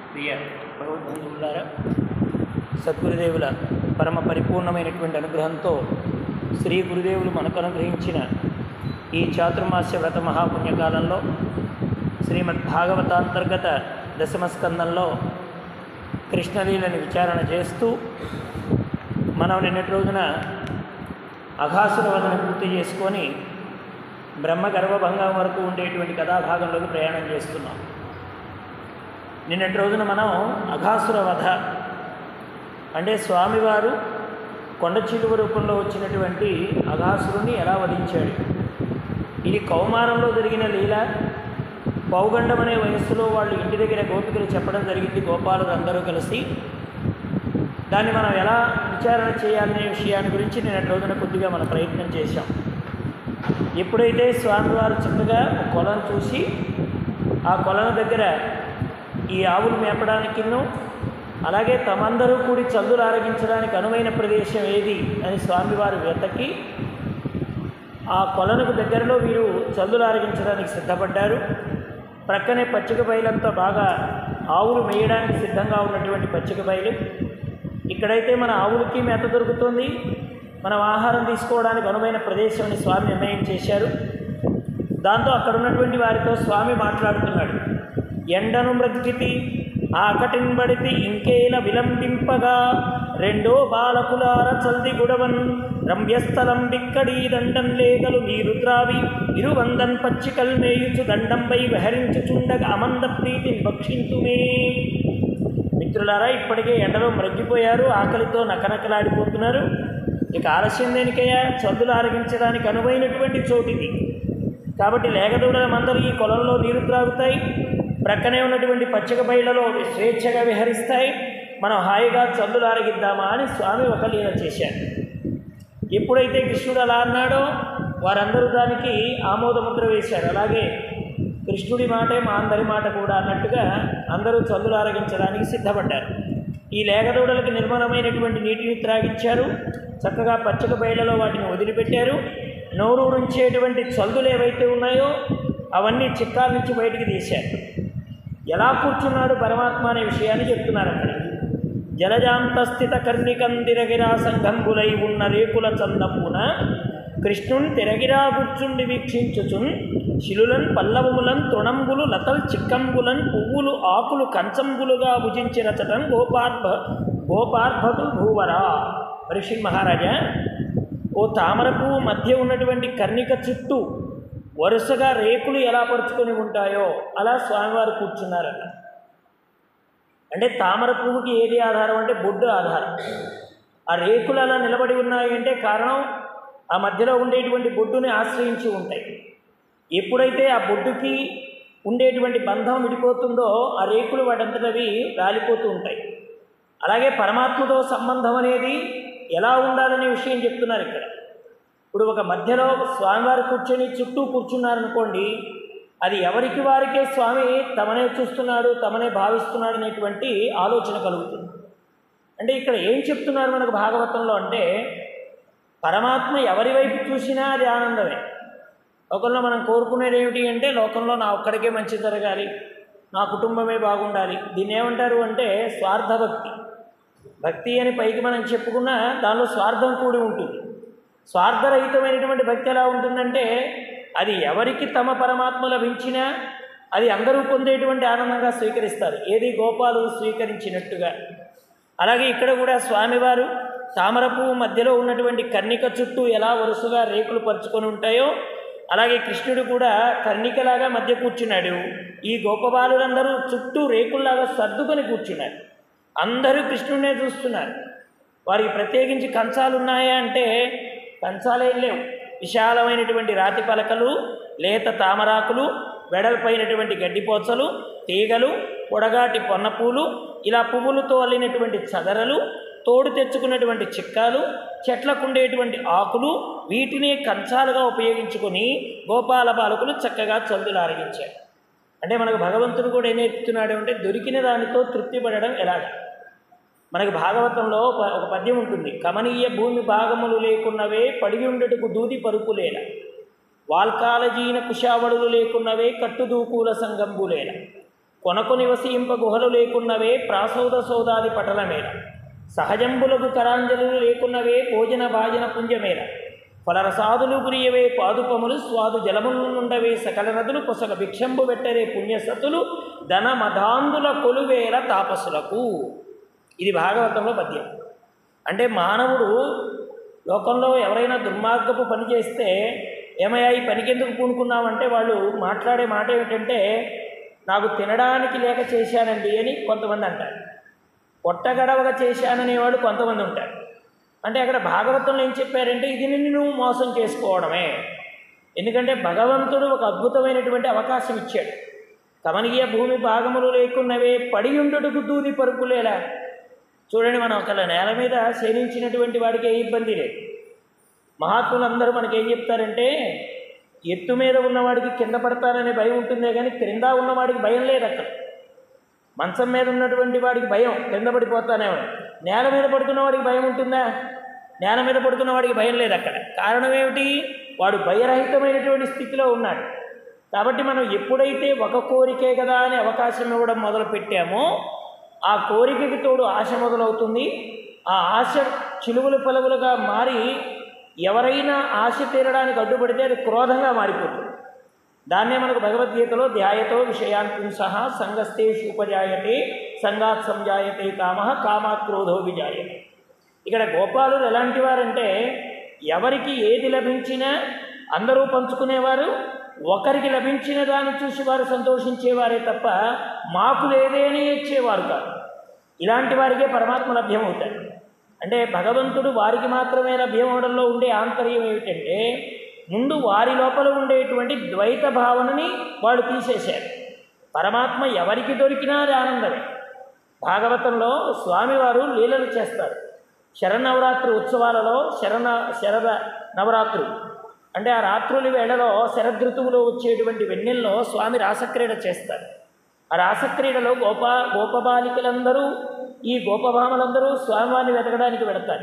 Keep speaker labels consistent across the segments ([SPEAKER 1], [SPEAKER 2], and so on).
[SPEAKER 1] ప్రియ భగవద్బంధువులారా సద్గురుదేవుల పరమ పరిపూర్ణమైనటువంటి అనుగ్రహంతో శ్రీ గురుదేవులు మనకు అనుగ్రహించిన ఈ చాతుర్మాస్య వ్రత మహాపుణ్యకాలంలో శ్రీమద్ భాగవతాంతర్గత దశమస్కందంలో కృష్ణలీలని విచారణ చేస్తూ మనం నిన్నటి రోజున అఘాసుర వదన పూర్తి చేసుకొని బ్రహ్మ గర్భభంగం వరకు ఉండేటువంటి కథాభాగంలోకి ప్రయాణం చేస్తున్నాం నిన్నటి రోజున మనం అఘాసుర వధ అంటే స్వామివారు కొండ చిలువ రూపంలో వచ్చినటువంటి అఘాసురుని ఎలా వధించాడు ఇది కౌమారంలో జరిగిన లీల పౌగండం అనే వయస్సులో వాళ్ళు ఇంటి దగ్గర గోపికలు చెప్పడం జరిగింది గోపాలులు అందరూ కలిసి దాన్ని మనం ఎలా విచారణ చేయాలనే విషయాన్ని గురించి నిన్నటి రోజున కొద్దిగా మనం ప్రయత్నం చేశాం ఎప్పుడైతే స్వామివారు చక్కగా ఒక కొలను చూసి ఆ కొలను దగ్గర ఈ ఆవులు మేపడానికి అలాగే తమందరూ కూడి చల్లులు ఆరగించడానికి అనువైన ప్రదేశం ఏది అని స్వామివారు వెతకి ఆ కొలనుకు దగ్గరలో వీరు చల్లులు ఆరగించడానికి సిద్ధపడ్డారు ప్రక్కనే పచ్చిక బయలంతా బాగా ఆవులు మేయడానికి సిద్ధంగా ఉన్నటువంటి పచ్చిక బయలు ఇక్కడైతే మన ఆవులకి మేత దొరుకుతుంది మనం ఆహారం తీసుకోవడానికి అనువైన ప్రదేశం అని స్వామి నిర్ణయం చేశారు దాంతో అక్కడ ఉన్నటువంటి వారితో స్వామి మాట్లాడుతున్నాడు ఎండను మృతికి ఆకటింబడితి ఇంకేల విలంబింపగా రెండో బాలకులార చల్ది గుడవన్ రమ్యస్థలం బిక్కడి దండం లేగలు మీరు ద్రావి ఇరువందన్ పచ్చికల్ మేయుచు దండంపై విహరించుచుండగా అమంద ప్రీతిని భక్షింతుమే మిత్రులారా ఇప్పటికే ఎండలో మ్రగ్గిపోయారు ఆకలితో నకనకలాడిపోతున్నారు ఇక ఆలస్యం దేనికయ్యా చల్లులు ఆరగించడానికి అనువైనటువంటి చోటిది కాబట్టి లేగదూడల మందరు ఈ కొలంలో నీరు త్రాగుతాయి ప్రక్కనే ఉన్నటువంటి పచ్చిక బయళ్లలో స్వేచ్ఛగా విహరిస్తాయి మనం హాయిగా చల్లులు ఆరగిద్దామా అని స్వామి ఒక లీల చేశారు ఎప్పుడైతే కృష్ణుడు అలా అన్నాడో వారందరూ దానికి ఆమోదముద్ర వేశారు అలాగే కృష్ణుడి మాటే మా అందరి మాట కూడా అన్నట్టుగా అందరూ చల్లులు ఆరగించడానికి సిద్ధపడ్డారు ఈ లేగదూడలకి నిర్మలమైనటువంటి నీటిని త్రాగించారు చక్కగా పచ్చక బయళ్లలో వాటిని వదిలిపెట్టారు నోరు ఉంచేటువంటి చల్లులు ఏవైతే ఉన్నాయో అవన్నీ చిక్కాల నుంచి బయటికి తీశారు ఎలా కూర్చున్నాడు పరమాత్మ అనే విషయాన్ని చెప్తున్నారు అక్కడ జలజాంతస్థిత కర్ణికందిరగిరా సంఘంబులై ఉన్న రేకుల చందమున కృష్ణుని తిరగిరా కూర్చుండి వీక్షించుచున్ శిలులన్ పల్లవములన్ తృణంబులు లతల్ చిక్కంబులన్ పువ్వులు ఆకులు కంచంబులుగా భుజించి రచటం గోపార్భ గోపార్భకు భూవరా ఋషి మహారాజా ఓ తామర పువ్వు మధ్య ఉన్నటువంటి కర్ణిక చుట్టూ వరుసగా రేకులు ఎలా పరుచుకొని ఉంటాయో అలా స్వామివారు కూర్చున్నారట అంటే తామర పువ్వుకి ఏది ఆధారం అంటే బొడ్డు ఆధారం ఆ రేకులు అలా నిలబడి ఉన్నాయి అంటే కారణం ఆ మధ్యలో ఉండేటువంటి బొడ్డుని ఆశ్రయించి ఉంటాయి ఎప్పుడైతే ఆ బొడ్డుకి ఉండేటువంటి బంధం విడిపోతుందో ఆ రేకులు వాటంతటవి రాలిపోతూ ఉంటాయి అలాగే పరమాత్మతో సంబంధం అనేది ఎలా ఉండాలనే విషయం చెప్తున్నారు ఇక్కడ ఇప్పుడు ఒక మధ్యలో స్వామివారు కూర్చొని చుట్టూ కూర్చున్నారనుకోండి అది ఎవరికి వారికే స్వామి తమనే చూస్తున్నాడు తమనే భావిస్తున్నాడు అనేటువంటి ఆలోచన కలుగుతుంది అంటే ఇక్కడ ఏం చెప్తున్నారు మనకు భాగవతంలో అంటే పరమాత్మ ఎవరి వైపు చూసినా అది ఆనందమే లోకంలో మనం కోరుకునేది ఏమిటి అంటే లోకంలో నా ఒక్కడికే మంచి జరగాలి నా కుటుంబమే బాగుండాలి దీన్ని ఏమంటారు అంటే స్వార్థ భక్తి భక్తి అని పైకి మనం చెప్పుకున్నా దానిలో స్వార్థం కూడి ఉంటుంది స్వార్థరహితమైనటువంటి భక్తి ఎలా ఉంటుందంటే అది ఎవరికి తమ పరమాత్మ లభించినా అది అందరూ పొందేటువంటి ఆనందంగా స్వీకరిస్తారు ఏది గోపాలు స్వీకరించినట్టుగా అలాగే ఇక్కడ కూడా స్వామివారు తామర పువ్వు మధ్యలో ఉన్నటువంటి కర్ణిక చుట్టూ ఎలా వరుసగా రేకులు పరుచుకొని ఉంటాయో అలాగే కృష్ణుడు కూడా కర్ణికలాగా మధ్య కూర్చున్నాడు ఈ గోపబాలులందరూ చుట్టూ రేకుల్లాగా సర్దుకొని కూర్చున్నారు అందరూ కృష్ణుడినే చూస్తున్నారు వారికి ప్రత్యేకించి కంచాలు ఉన్నాయా అంటే కంచాలేం లేవు విశాలమైనటువంటి రాతి పలకలు లేత తామరాకులు వెడల్పైనటువంటి గడ్డిపోచలు తీగలు పొడగాటి పొన్నపూలు ఇలా పువ్వులతో అల్లినటువంటి చదరలు తోడు తెచ్చుకున్నటువంటి చిక్కాలు చెట్లకు ఉండేటువంటి ఆకులు వీటిని కంచాలుగా ఉపయోగించుకొని గోపాల బాలకులు చక్కగా చల్లులు ఆరగించారు అంటే మనకు భగవంతుడు కూడా ఏం నేర్పుతున్నాడు అంటే దొరికిన దానితో తృప్తి పడడం ఎలాగా మనకు భాగవతంలో ఒక- ఒక పద్యం ఉంటుంది కమనీయ భూమి భాగములు లేకున్నవే పడిగి ఉండటకు దూది పరుపులేల వాల్కాలజీన కుషావడులు లేకున్నవే కట్టుదూకూల సంగంబులేల కొనకు నివసింప గుహలు లేకున్నవే ప్రాసౌద సౌదాది పటలమేర సహజంబులకు కరాంజలులు లేకున్నవే భోజన భాజన పుంజమేర ఫలరసాదులు గురియవే పాదుపములు స్వాదు జలములు నుండవే సకల నదులు పొసగ భిక్షంబు పెట్టరే పుణ్యసతులు ధన మధాంధుల కొలువేల తాపసులకు ఇది భాగవతంలో పద్యం అంటే మానవుడు లోకంలో ఎవరైనా దుర్మార్గపు పని చేస్తే ఏమయ్యా ఈ పనికి ఎందుకు పూనుకున్నామంటే వాళ్ళు మాట్లాడే మాట ఏమిటంటే నాకు తినడానికి లేక చేశానండి అని కొంతమంది అంటారు పొట్టగడవగా చేశాననేవాడు కొంతమంది ఉంటారు అంటే అక్కడ భాగవతంలో ఏం చెప్పారంటే ఇది నిన్ను మోసం చేసుకోవడమే ఎందుకంటే భగవంతుడు ఒక అద్భుతమైనటువంటి అవకాశం ఇచ్చాడు కమనీయ భూమి భాగములు లేకున్నవే పడియుండుటకు దూది పరుపులేలా చూడండి మనం ఒకళ్ళ నేల మీద శయనించినటువంటి వాడికి ఏ ఇబ్బంది లేదు మహాత్ములందరూ మనకి ఏం చెప్తారంటే ఎత్తు మీద ఉన్నవాడికి కింద పడతారనే భయం ఉంటుందే కానీ క్రింద ఉన్నవాడికి భయం లేదు అక్కడ మంచం మీద ఉన్నటువంటి వాడికి భయం కింద పడిపోతానేమో నేల మీద పడుతున్న వాడికి భయం ఉంటుందా నేల మీద పడుతున్న వాడికి భయం లేదు అక్కడ కారణం ఏమిటి వాడు భయరహితమైనటువంటి స్థితిలో ఉన్నాడు కాబట్టి మనం ఎప్పుడైతే ఒక కోరికే కదా అని అవకాశం ఇవ్వడం మొదలు పెట్టామో ఆ కోరికకి తోడు ఆశ మొదలవుతుంది ఆ ఆశ చిలువలు పలువులుగా మారి ఎవరైనా ఆశ తీరడానికి అడ్డుపడితే అది క్రోధంగా మారిపోతుంది దాన్నే మనకు భగవద్గీతలో ధ్యాయతో విషయాన్ సహా సంగస్తేషు ఉపజాయతే సంగాత్ సంజాయతే కామ కామాత్ క్రోధో విజాయతే ఇక్కడ గోపాలులు ఎలాంటి వారంటే ఎవరికి ఏది లభించినా అందరూ పంచుకునేవారు ఒకరికి లభించిన దాన్ని చూసి వారు సంతోషించేవారే తప్ప మాకు లేదే అని ఇచ్చేవారు కాదు ఇలాంటి వారికే పరమాత్మ లభ్యమవుతాడు అంటే భగవంతుడు వారికి మాత్రమే లభ్యమవడంలో ఉండే ఆంతర్యం ఏమిటంటే ముందు వారి లోపల ఉండేటువంటి ద్వైత భావనని వాళ్ళు తీసేశారు పరమాత్మ ఎవరికి దొరికినా అది ఆనందమే భాగవతంలో స్వామివారు లీలలు చేస్తారు శరన్నవరాత్రి ఉత్సవాలలో శరణ శరద నవరాత్రులు అంటే ఆ రాత్రుల వేళలో శరదృతువులో వచ్చేటువంటి వెన్నెల్లో స్వామి రాసక్రీడ చేస్తారు ఆ రాసక్రీడలో గోప గోపబాలికలందరూ ఈ గోపభామలందరూ స్వామివారిని వెతకడానికి వెడతారు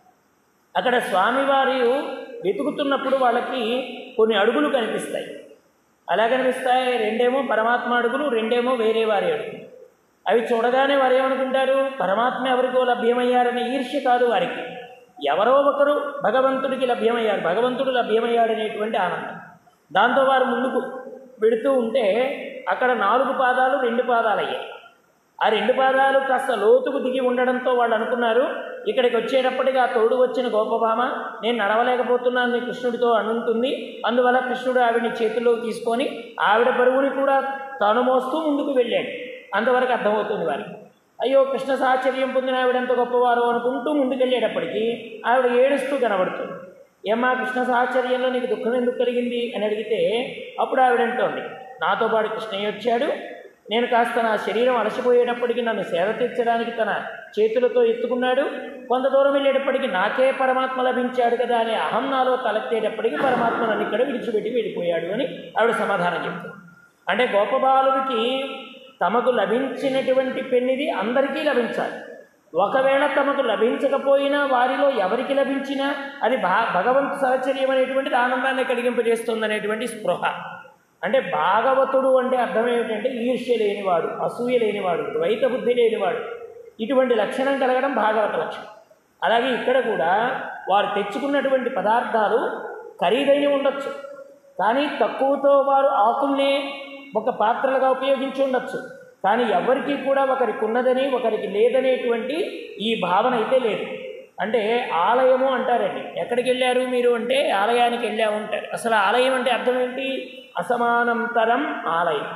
[SPEAKER 1] అక్కడ స్వామివారి వెతుకుతున్నప్పుడు వాళ్ళకి కొన్ని అడుగులు కనిపిస్తాయి అలా కనిపిస్తాయి రెండేమో పరమాత్మ అడుగులు రెండేమో వేరే వారి అడుగులు అవి చూడగానే వారు ఏమనుకుంటారు పరమాత్మ ఎవరికో లభ్యమయ్యారనే ఈర్ష్య కాదు వారికి ఎవరో ఒకరు భగవంతుడికి లభ్యమయ్యారు భగవంతుడు లభ్యమయ్యాడనేటువంటి ఆనందం దాంతో వారు ముందుకు వెడుతూ ఉంటే అక్కడ నాలుగు పాదాలు రెండు పాదాలు అయ్యాయి ఆ రెండు పాదాలు కాస్త లోతుకు దిగి ఉండడంతో వాళ్ళు అనుకున్నారు ఇక్కడికి వచ్చేటప్పటికి ఆ తోడు వచ్చిన గోపభామ నేను నడవలేకపోతున్నాను అని కృష్ణుడితో అనుంటుంది అందువల్ల కృష్ణుడు ఆవిడని చేతుల్లోకి తీసుకొని ఆవిడ బరువుని కూడా తాను మోస్తూ ముందుకు వెళ్ళాడు అంతవరకు అర్థమవుతుంది వారికి అయ్యో కృష్ణ సాహచర్యం పొందిన ఆవిడ ఎంత గొప్పవారు అనుకుంటూ ముందుకెళ్ళేటప్పటికీ ఆవిడ ఏడుస్తూ కనబడుతుంది ఏమ్మా కృష్ణ సాహచర్యంలో నీకు దుఃఖం ఎందుకు కలిగింది అని అడిగితే అప్పుడు ఆవిడంటోంది నాతో పాటు కృష్ణయ్య వచ్చాడు నేను కాస్త నా శరీరం అలసిపోయేటప్పటికి నన్ను సేవ తీర్చడానికి తన చేతులతో ఎత్తుకున్నాడు కొంత దూరం వెళ్ళేటప్పటికి నాకే పరమాత్మ లభించాడు కదా అనే అహం నాలో తలెత్తేటప్పటికి పరమాత్మ నన్ను ఇక్కడ విడిచిపెట్టి వెళ్ళిపోయాడు అని ఆవిడ సమాధానం చెప్తుంది అంటే గోపబాలుడికి తమకు లభించినటువంటి పెన్నిది అందరికీ లభించాలి ఒకవేళ తమకు లభించకపోయినా వారిలో ఎవరికి లభించినా అది భా భగవంతు సహచర్యం అనేటువంటిది ఆనందాన్ని కలిగింపజేస్తుంది అనేటువంటి స్పృహ అంటే భాగవతుడు అంటే అర్థం ఏమిటంటే ఈర్ష్య లేనివాడు అసూయ లేనివాడు ద్వైత బుద్ధి లేనివాడు ఇటువంటి లక్షణం కలగడం భాగవత లక్షణం అలాగే ఇక్కడ కూడా వారు తెచ్చుకున్నటువంటి పదార్థాలు ఖరీదైన ఉండొచ్చు కానీ తక్కువతో వారు ఆకుల్నే ఒక పాత్రలుగా ఉపయోగించి ఉండొచ్చు కానీ ఎవరికి కూడా ఒకరికి ఉన్నదని ఒకరికి లేదనేటువంటి ఈ భావన అయితే లేదు అంటే ఆలయము అంటారండి ఎక్కడికి వెళ్ళారు మీరు అంటే ఆలయానికి వెళ్ళాము అంటారు అసలు ఆలయం అంటే అర్థం ఏంటి అసమానంతరం ఆలయం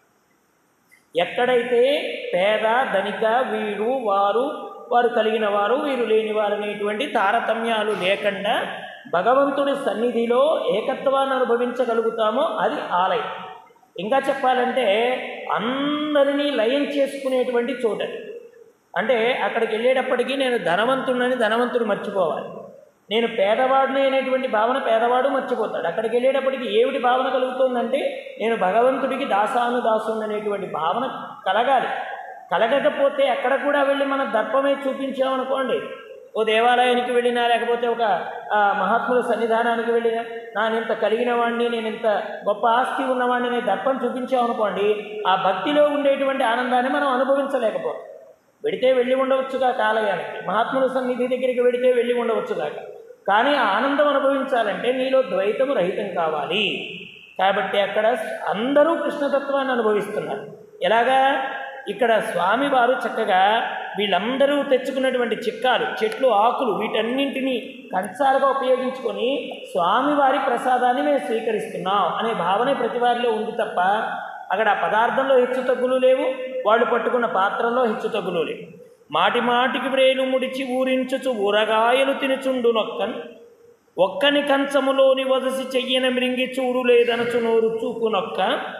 [SPEAKER 1] ఎక్కడైతే పేద ధనిక వీరు వారు వారు కలిగిన వారు వీరు లేని వారు అనేటువంటి తారతమ్యాలు లేకుండా భగవంతుడి సన్నిధిలో ఏకత్వాన్ని అనుభవించగలుగుతామో అది ఆలయం ఇంకా చెప్పాలంటే అందరినీ లయం చేసుకునేటువంటి చోటది అంటే అక్కడికి వెళ్ళేటప్పటికీ నేను ధనవంతుడిని ధనవంతుడు మర్చిపోవాలి నేను పేదవాడిని అనేటువంటి భావన పేదవాడు మర్చిపోతాడు అక్కడికి వెళ్ళేటప్పటికి ఏమిటి భావన కలుగుతుందంటే నేను భగవంతుడికి దాసాను దాసుని అనేటువంటి భావన కలగాలి కలగకపోతే ఎక్కడ కూడా వెళ్ళి మన దర్పమే చూపించామనుకోండి ఓ దేవాలయానికి వెళ్ళినా లేకపోతే ఒక ఆ, మహాత్ముల సన్నిధానానికి వెళ్ళినా నేను ఇంత కలిగిన వాడిని నేను ఇంత గొప్ప ఆస్తి ఉన్నవాడిని నేను దర్పం చూపించామనుకోండి ఆ భక్తిలో ఉండేటువంటి ఆనందాన్ని మనం అనుభవించలేకపోతాం వెడితే వెళ్ళి ఉండవచ్చుగా కాలయానికి మహాత్ముల సన్నిధి దగ్గరికి వెడితే వెళ్ళి ఉండవచ్చుగాక కానీ ఆ ఆనందం అనుభవించాలంటే నీలో ద్వైతము రహితం కావాలి కాబట్టి అక్కడ అందరూ కృష్ణతత్వాన్ని అనుభవిస్తున్నారు ఎలాగా ఇక్కడ స్వామివారు చక్కగా వీళ్ళందరూ తెచ్చుకున్నటువంటి చిక్కాలు చెట్లు ఆకులు వీటన్నింటినీ కంచాలుగా ఉపయోగించుకొని స్వామివారి ప్రసాదాన్ని మేము స్వీకరిస్తున్నాం అనే భావనే ప్రతి వారిలో ఉంది తప్ప అక్కడ ఆ పదార్థంలో హెచ్చు తగ్గులు లేవు వాళ్ళు పట్టుకున్న పాత్రలో హెచ్చు తగ్గులు లేవు మాటి మాటికి వ్రేలు ముడిచి ఊరించుచు ఊరగాయలు తినుచుండు నొక్కన్ ఒక్కని కంచములోని వదసి చెయ్యన మృంగి చూడు లేదనచు నోరు చూపు నొక్క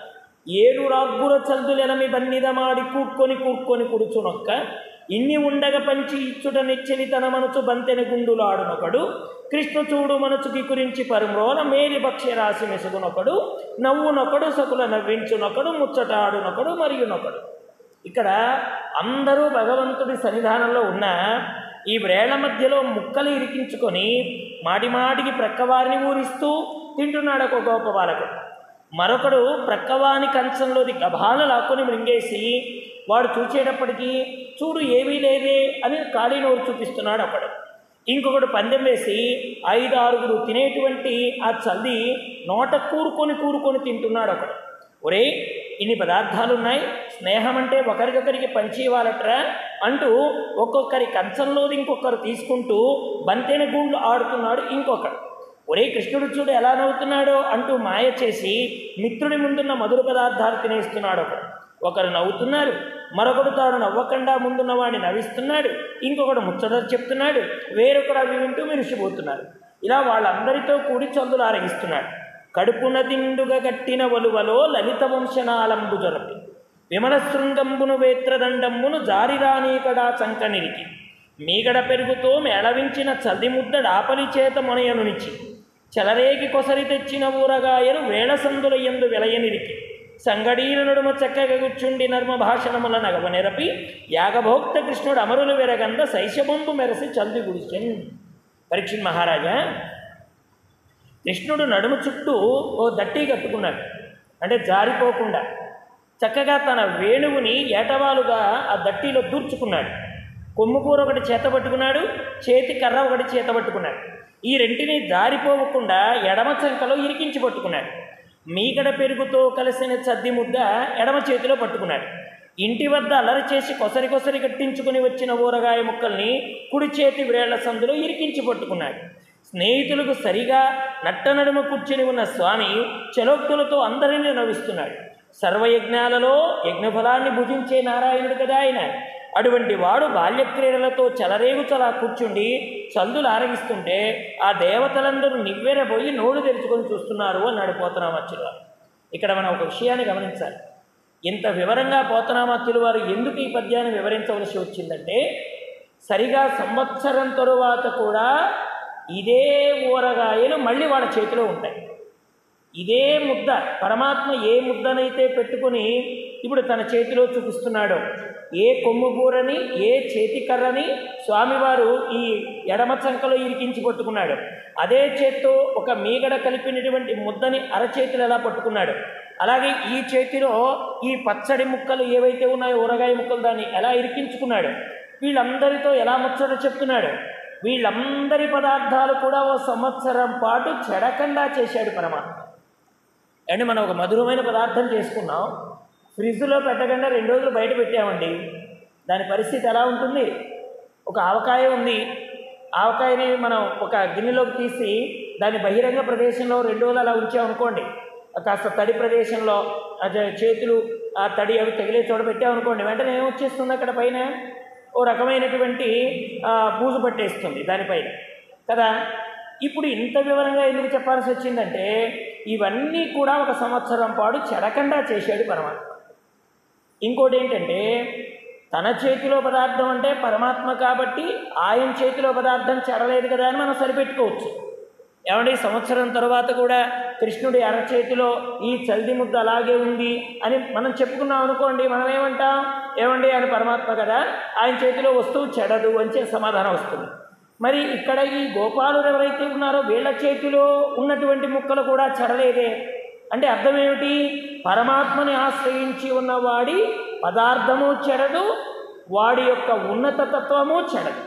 [SPEAKER 1] ఏడు రాగ్గుర చల్దులెనమి బన్నిదమాడి కూక్కొని కూక్కొని కుడుచునొక్క ఇన్ని ఉండగ పంచి ఇచ్చుట నెచ్చని తన మనసు బంతెన గుండులాడునొకడు కృష్ణ చూడు మనసుకి గురించి పరుమ్రోల మేలి భక్ష్య రాశి మెసుగునొకడు నవ్వునొకడు సకుల నవ్వించునొకడు ముచ్చటాడునొకడు మరియునొకడు ఇక్కడ అందరూ భగవంతుడి సన్నిధానంలో ఉన్న ఈ వ్రేళ్ల మధ్యలో ముక్కలు ఇరికించుకొని మాటి మాటికి ప్రక్కవారిని ఊరిస్తూ తింటున్నాడు ఒక గొప్ప బాలకుడు మరొకడు ప్రక్కవాని కంచంలోది గభాలు లాక్కొని మృంగేసి వాడు చూసేటప్పటికీ చూడు ఏమీ లేదే అని ఖాళీ నోరు చూపిస్తున్నాడు ఒకడు ఇంకొకడు పందెం వేసి ఐదు ఆరుగురు తినేటువంటి ఆ చల్ది నోట కూరుకొని కూరుకొని తింటున్నాడు ఒకడు ఒరే ఇన్ని పదార్థాలు ఉన్నాయి స్నేహం అంటే ఒకరికొకరికి పంచి ఇవ్వాలట్రా అంటూ ఒక్కొక్కరి కంచంలోది ఇంకొకరు తీసుకుంటూ బంతెన గూళ్ళు ఆడుతున్నాడు ఇంకొకడు ఒరే కృష్ణుడు చూడు ఎలా నవ్వుతున్నాడో అంటూ మాయ చేసి మిత్రుడి ముందున్న మధుర పదార్థాలు తినేస్తున్నాడు ఒకడు ఒకరు నవ్వుతున్నారు మరొకడు తాను నవ్వకుండా ముందున్న వాడిని నవ్విస్తున్నాడు ఇంకొకడు ముచ్చట చెప్తున్నాడు వేరొకడు అవి వింటూ మెరిసిపోతున్నారు ఇలా వాళ్ళందరితో కూడి చందులు ఆరగిస్తున్నాడు కడుపున దిండుగా కట్టిన వలువలో లలిత వంశనాలంబు జొరపి విమల శృంగంబును వేత్రదండంబును జారిరానీకడా చంకనిరికి మీగడ పెరుగుతో మేళవించిన చల్ది ముద్ద డాపలి చేత మొనయనునిచి చెలరేగి కొసరి తెచ్చిన ఊరగాయలు వేళ సందుల ఎందు వెలయనిరికి సంగడీల నడుమ చక్కగా కూర్చుండి నర్మ భాషణముల నగవ నెరపి యాగభోక్త కృష్ణుడు అమరులు వెరగంద శైశబంబు మెరసి చల్ది గుడిచెన్ పరీక్షణ్ మహారాజా కృష్ణుడు నడుము చుట్టూ ఓ దట్టి కట్టుకున్నాడు అంటే జారిపోకుండా చక్కగా తన వేణువుని ఏటవాలుగా ఆ దట్టిలో దూర్చుకున్నాడు కొమ్ముకూర ఒకటి చేత పట్టుకున్నాడు చేతి కర్ర ఒకటి చేత పట్టుకున్నాడు ఈ రెంటిని జారిపోవకుండా ఎడమ చంకలో ఇరికించి పట్టుకున్నాడు మీగడ పెరుగుతో కలిసిన చద్ది ముద్ద ఎడమ చేతిలో పట్టుకున్నాడు ఇంటి వద్ద అల్లరి చేసి కొసరి కొసరి కట్టించుకుని వచ్చిన ఊరగాయ ముక్కల్ని కుడి చేతి వ్రేళ్ల సందులో ఇరికించి పట్టుకున్నాడు స్నేహితులకు సరిగా నట్టనడుమ కూర్చుని ఉన్న స్వామి చలోక్తులతో అందరినీ నవ్విస్తున్నాడు సర్వయజ్ఞాలలో యజ్ఞఫలాన్ని భుజించే నారాయణుడు కదా ఆయన అటువంటి వాడు బాల్యక్రీడలతో చెలరేగుచలా కూర్చుండి చల్దులు ఆరగిస్తుంటే ఆ దేవతలందరూ నివ్వెరపోయి నోరు తెరుచుకొని చూస్తున్నారు అన్నాడు పోతనామచ్చులు వారు ఇక్కడ మనం ఒక విషయాన్ని గమనించాలి ఇంత వివరంగా పోతనామచ్చులు వారు ఎందుకు ఈ పద్యాన్ని వివరించవలసి వచ్చిందంటే సరిగా సంవత్సరం తరువాత కూడా ఇదే ఊరగాయలు మళ్ళీ వాళ్ళ చేతిలో ఉంటాయి ఇదే ముద్ద పరమాత్మ ఏ ముద్దనైతే పెట్టుకుని ఇప్పుడు తన చేతిలో చూపిస్తున్నాడో ఏ కొమ్ము బూరని ఏ చేతి కర్రని స్వామివారు ఈ ఎడమ చంకలో ఇరికించి పట్టుకున్నాడు అదే చేత్తో ఒక మీగడ కలిపినటువంటి ముద్దని అరచేతిలో ఎలా పట్టుకున్నాడు అలాగే ఈ చేతిలో ఈ పచ్చడి ముక్కలు ఏవైతే ఉన్నాయో ఊరగాయ ముక్కలు దాన్ని ఎలా ఇరికించుకున్నాడు వీళ్ళందరితో ఎలా ముచ్చట చెప్తున్నాడు వీళ్ళందరి పదార్థాలు కూడా ఓ సంవత్సరం పాటు చెడకుండా చేశాడు పరమాత్మ అండి మనం ఒక మధురమైన పదార్థం చేసుకున్నాం ఫ్రిడ్జ్లో పెట్టకుండా రెండు రోజులు బయట పెట్టామండి దాని పరిస్థితి ఎలా ఉంటుంది ఒక ఆవకాయ ఉంది ఆవకాయని మనం ఒక గిన్నెలోకి తీసి దాన్ని బహిరంగ ప్రదేశంలో రెండు రోజులు అలా ఉంచామనుకోండి కాస్త తడి ప్రదేశంలో ఆ చే- చేతులు ఆ తడి అవి తగిలే చోట పెట్టామనుకోండి వెంటనే ఏమొచ్చేస్తుంది అక్కడ పైన ఓ రకమైనటువంటి ఆ, బూజు పట్టేస్తుంది దానిపైన కదా ఇప్పుడు ఇంత వివరంగా ఎందుకు చెప్పాల్సి వచ్చిందంటే ఇవన్నీ కూడా ఒక సంవత్సరం పాటు చెడకుండా చేశాడు పరమాత్మ ఇంకోటి ఏంటంటే తన చేతిలో పదార్థం అంటే పరమాత్మ కాబట్టి ఆయన చేతిలో పదార్థం చెడలేదు కదా అని మనం సరిపెట్టుకోవచ్చు ఏమండి సంవత్సరం తర్వాత కూడా కృష్ణుడి అరచేతిలో ఈ చల్ది ముద్ద అలాగే ఉంది అని మనం చెప్పుకున్నాం అనుకోండి మనం ఏమంటాం ఏమండి ఆయన పరమాత్మ కదా ఆయన చేతిలో వస్తువు చెడదు అని చెప్పి సమాధానం వస్తుంది మరి ఇక్కడ ఈ గోపాలుడు ఎవరైతే ఉన్నారో వీళ్ళ చేతిలో ఉన్నటువంటి ముక్కలు కూడా చెడలేదే అంటే అర్థం ఏమిటి పరమాత్మని ఆశ్రయించి ఉన్నవాడి పదార్థము చెడదు వాడి యొక్క ఉన్నత తత్వము చెడదు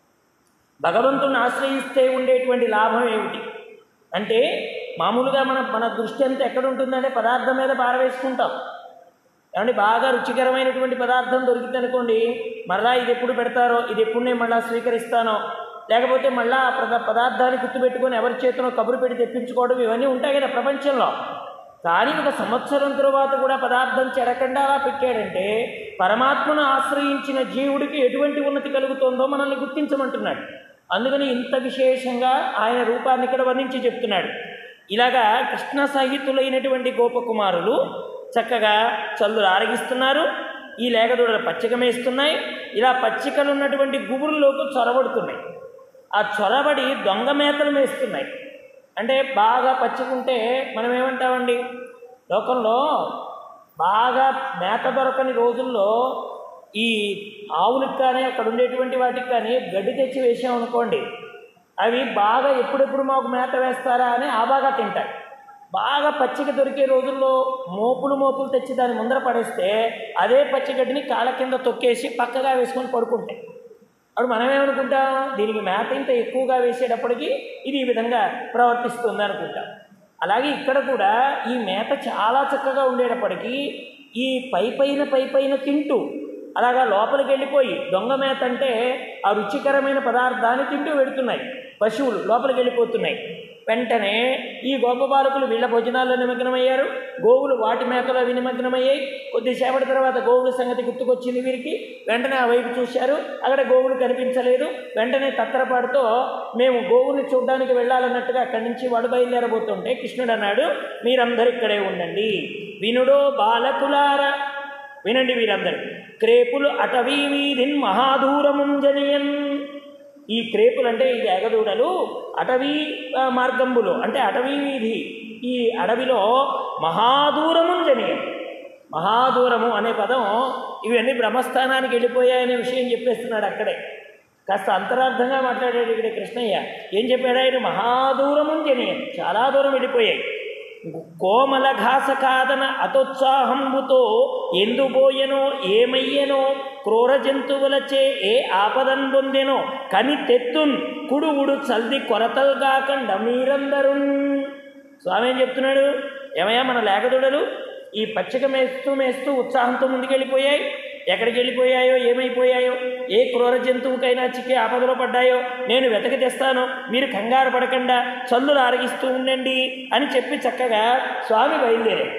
[SPEAKER 1] భగవంతుని ఆశ్రయిస్తే ఉండేటువంటి లాభం ఏమిటి అంటే మామూలుగా మన మన దృష్టి అంతా ఎక్కడ ఉంటుందంటే పదార్థం మీద పారవేసుకుంటాం ఏమంటే బాగా రుచికరమైనటువంటి పదార్థం దొరికింది అనుకోండి మళ్ళా ఇది ఎప్పుడు పెడతారో ఇది ఎప్పుడు నేను మళ్ళా స్వీకరిస్తానో లేకపోతే మళ్ళా ఆ పద పదార్థాన్ని గుర్తుపెట్టుకొని ఎవరి చేతిలో కబురు పెట్టి తెప్పించుకోవడం ఇవన్నీ ఉంటాయి కదా ప్రపంచంలో కానీ ఒక సంవత్సరం తరువాత కూడా పదార్థం చెడకుండా అలా పెట్టాడంటే పరమాత్మను ఆశ్రయించిన జీవుడికి ఎటువంటి ఉన్నతి కలుగుతుందో మనల్ని గుర్తించమంటున్నాడు అందుకని ఇంత విశేషంగా ఆయన రూపాన్ని ఇక్కడ వర్ణించి చెప్తున్నాడు ఇలాగా కృష్ణ సహితులైనటువంటి గోపకుమారులు చక్కగా చల్లులు ఆరగిస్తున్నారు ఈ లేగదూడలు పచ్చిక మేస్తున్నాయి ఇలా పచ్చికలు ఉన్నటువంటి గుబురులోకి చొరబడుతున్నాయి ఆ చొరబడి దొంగ మేతలు మేస్తున్నాయి అంటే బాగా పచ్చికుంటే మనం ఏమంటామండి లోకంలో బాగా మేత దొరకని రోజుల్లో ఈ ఆవులకు కానీ అక్కడ ఉండేటువంటి వాటికి కానీ గడ్డి తెచ్చి వేసామనుకోండి అవి బాగా ఎప్పుడెప్పుడు మాకు మేత వేస్తారా అని ఆ బాగా తింటాయి బాగా పచ్చిక దొరికే రోజుల్లో మోపులు మోపులు తెచ్చి దాని ముందర పడేస్తే అదే పచ్చిగడ్డిని కాళ్ళ కింద తొక్కేసి పక్కగా వేసుకొని పడుకుంటాయి అప్పుడు మనం ఏమనుకుంటాం దీనికి మేత ఇంత ఎక్కువగా వేసేటప్పటికి ఇది ఈ విధంగా ప్రవర్తిస్తుంది అనుకుంటాం అలాగే ఇక్కడ కూడా ఈ మేత చాలా చక్కగా ఉండేటప్పటికీ ఈ పై పైన పై పైన తింటూ అలాగా లోపలికి వెళ్ళిపోయి దొంగ మేత అంటే ఆ రుచికరమైన పదార్థాన్ని తింటూ వెడుతున్నాయి పశువులు లోపలికి వెళ్ళిపోతున్నాయి వెంటనే ఈ గోప బాలకులు వీళ్ళ భోజనాల్లో నిమగ్నమయ్యారు గోవులు వాటి మేతలో అవి నిమగ్నమయ్యాయి కొద్దిసేపటి తర్వాత గోవుల సంగతి గుర్తుకొచ్చింది వీరికి వెంటనే ఆ వైపు చూశారు అక్కడ గోవులు కనిపించలేదు వెంటనే తత్తరపాటుతో మేము గోవుల్ని చూడడానికి వెళ్ళాలన్నట్టుగా అక్కడి నుంచి వాడు బయలుదేరబోతుంటే కృష్ణుడు అన్నాడు మీరందరూ ఇక్కడే ఉండండి వినుడో బాలకులారా వినండి వీరందరూ క్రేపులు అటవీ వీధిన్ మహాదూరముంజనియన్ ఈ క్రేపులు అంటే ఈ ఏగదూడలు అటవీ ఆ, మార్గంబులు అంటే అటవీ వీధి ఈ అడవిలో మహాదూరముంజనియన్ మహాదూరము అనే పదం ఇవన్నీ బ్రహ్మస్థానానికి వెళ్ళిపోయాయనే విషయం చెప్పేస్తున్నాడు అక్కడే కాస్త అంతరార్థంగా మాట్లాడాడు ఇక్కడ కృష్ణయ్య ఏం చెప్పాడు ఆయన మహాదూరముంజనియన్ చాలా దూరం వెళ్ళిపోయాయి కోమల ఘాస కాదన అతోత్సాహంబుతో ఎందుబోయెనో ఏమయ్యెనో క్రూర జంతువులచే ఏ ఆపదన్ పొందెనో కని తెత్తున్ కుడువుడు చల్ది కొరతల్గాకండ మీరందరూ స్వామి ఏం చెప్తున్నాడు ఏమయ్యా మన లేకదుడలు ఈ పచ్చిక మేస్తూ మేస్తూ ఉత్సాహంతో ముందుకెళ్ళిపోయాయి ఎక్కడికి వెళ్ళిపోయాయో ఏమైపోయాయో ఏ క్రూర జంతువుకైనా చిక్కి ఆపదలో పడ్డాయో నేను వెతకి తెస్తాను మీరు కంగారు పడకుండా చల్లులు ఆరగిస్తూ ఉండండి అని చెప్పి చక్కగా స్వామి బయలుదేరాడు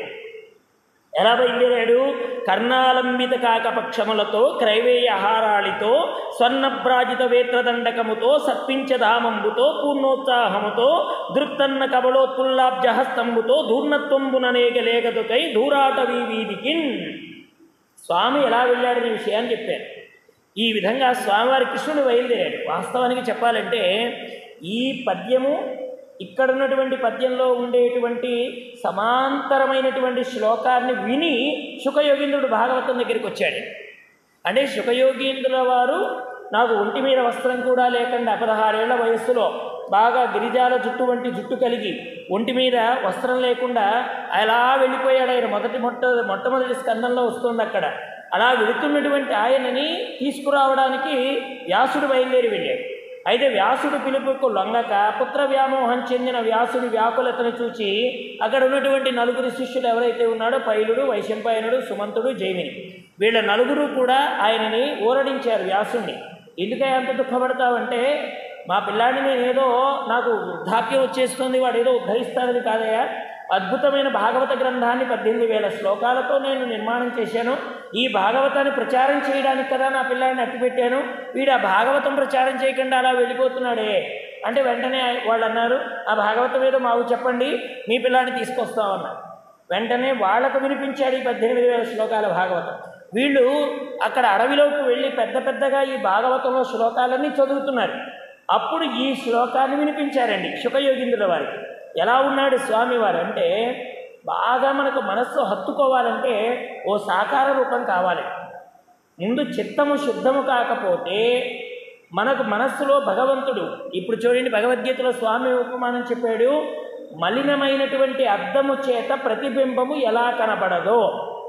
[SPEAKER 1] ఎలా బయలుదేరాడు కర్ణాలంబిత కాకపక్షములతో క్రైవేయ ఆహారాళితో స్వర్ణభ్రాజిత వేత్రదండకముతో సత్పించధామంబుతో పూర్ణోత్సాహముతో దృప్తన్న కబలోత్పుల్లాబ్జహస్తంబుతో దూర్ణత్వంబుననేక లేగదుకై దూరాటవీ వీధికిన్ స్వామి ఎలా వెళ్ళాడనే విషయాన్ని చెప్పారు ఈ విధంగా స్వామివారి కృష్ణుడు బయలుదేరాడు వాస్తవానికి చెప్పాలంటే ఈ పద్యము ఇక్కడ ఉన్నటువంటి పద్యంలో ఉండేటువంటి సమాంతరమైనటువంటి శ్లోకాన్ని విని శుకయోగీంద్రుడు భాగవతం దగ్గరికి వచ్చాడు అంటే శుకయోగీంద్రుల వారు నాకు ఒంటి మీద వస్త్రం కూడా లేకుండా పదహారేళ్ల వయస్సులో బాగా గిరిజాల జుట్టు వంటి జుట్టు కలిగి ఒంటి మీద వస్త్రం లేకుండా అలా వెళ్ళిపోయాడు ఆయన మొదటి మొట్ట మొట్టమొదటి స్కందంలో వస్తుంది అక్కడ అలా వెళుతున్నటువంటి ఆయనని తీసుకురావడానికి వ్యాసుడు బయలుదేరి వెళ్ళాడు అయితే వ్యాసుడు పిలుపుకు లొంగక పుత్ర వ్యామోహం చెందిన వ్యాసుడి వ్యాకులతను చూచి అక్కడ ఉన్నటువంటి నలుగురు శిష్యులు ఎవరైతే ఉన్నాడో పైలుడు వైశంపాయనుడు సుమంతుడు జైమిని వీళ్ళ నలుగురు కూడా ఆయనని ఊరడించారు వ్యాసుణ్ణి ఎందుకై అంత దుఃఖపడతావంటే మా పిల్లాడిని నేనేదో నాకు వృద్ధాప్యం వచ్చేస్తుంది వాడు ఏదో ఉద్ధరిస్తానని కాదయ్యా అద్భుతమైన భాగవత గ్రంథాన్ని పద్దెనిమిది వేల శ్లోకాలతో నేను నిర్మాణం చేశాను ఈ భాగవతాన్ని ప్రచారం చేయడానికి కదా నా పిల్లాడిని అట్టిపెట్టాను వీడు ఆ భాగవతం ప్రచారం చేయకుండా అలా వెళ్ళిపోతున్నాడే అంటే వెంటనే వాళ్ళు అన్నారు ఆ భాగవతం ఏదో మాకు చెప్పండి మీ పిల్లాడిని తీసుకొస్తామన్నారు వెంటనే వాళ్ళకు వినిపించాడు ఈ పద్దెనిమిది వేల శ్లోకాల భాగవతం వీళ్ళు అక్కడ అడవిలోకి వెళ్ళి పెద్ద పెద్దగా ఈ భాగవతంలో శ్లోకాలన్నీ చదువుతున్నారు అప్పుడు ఈ శ్లోకాన్ని వినిపించారండి శుకయోగింద్రుల వారికి ఎలా ఉన్నాడు స్వామివారు అంటే బాగా మనకు మనస్సు హత్తుకోవాలంటే ఓ సాకార రూపం కావాలి ముందు చిత్తము శుద్ధము కాకపోతే మనకు మనస్సులో భగవంతుడు ఇప్పుడు చూడండి భగవద్గీతలో స్వామి ఉపమానం చెప్పాడు మలినమైనటువంటి అద్దము చేత ప్రతిబింబము ఎలా కనబడదో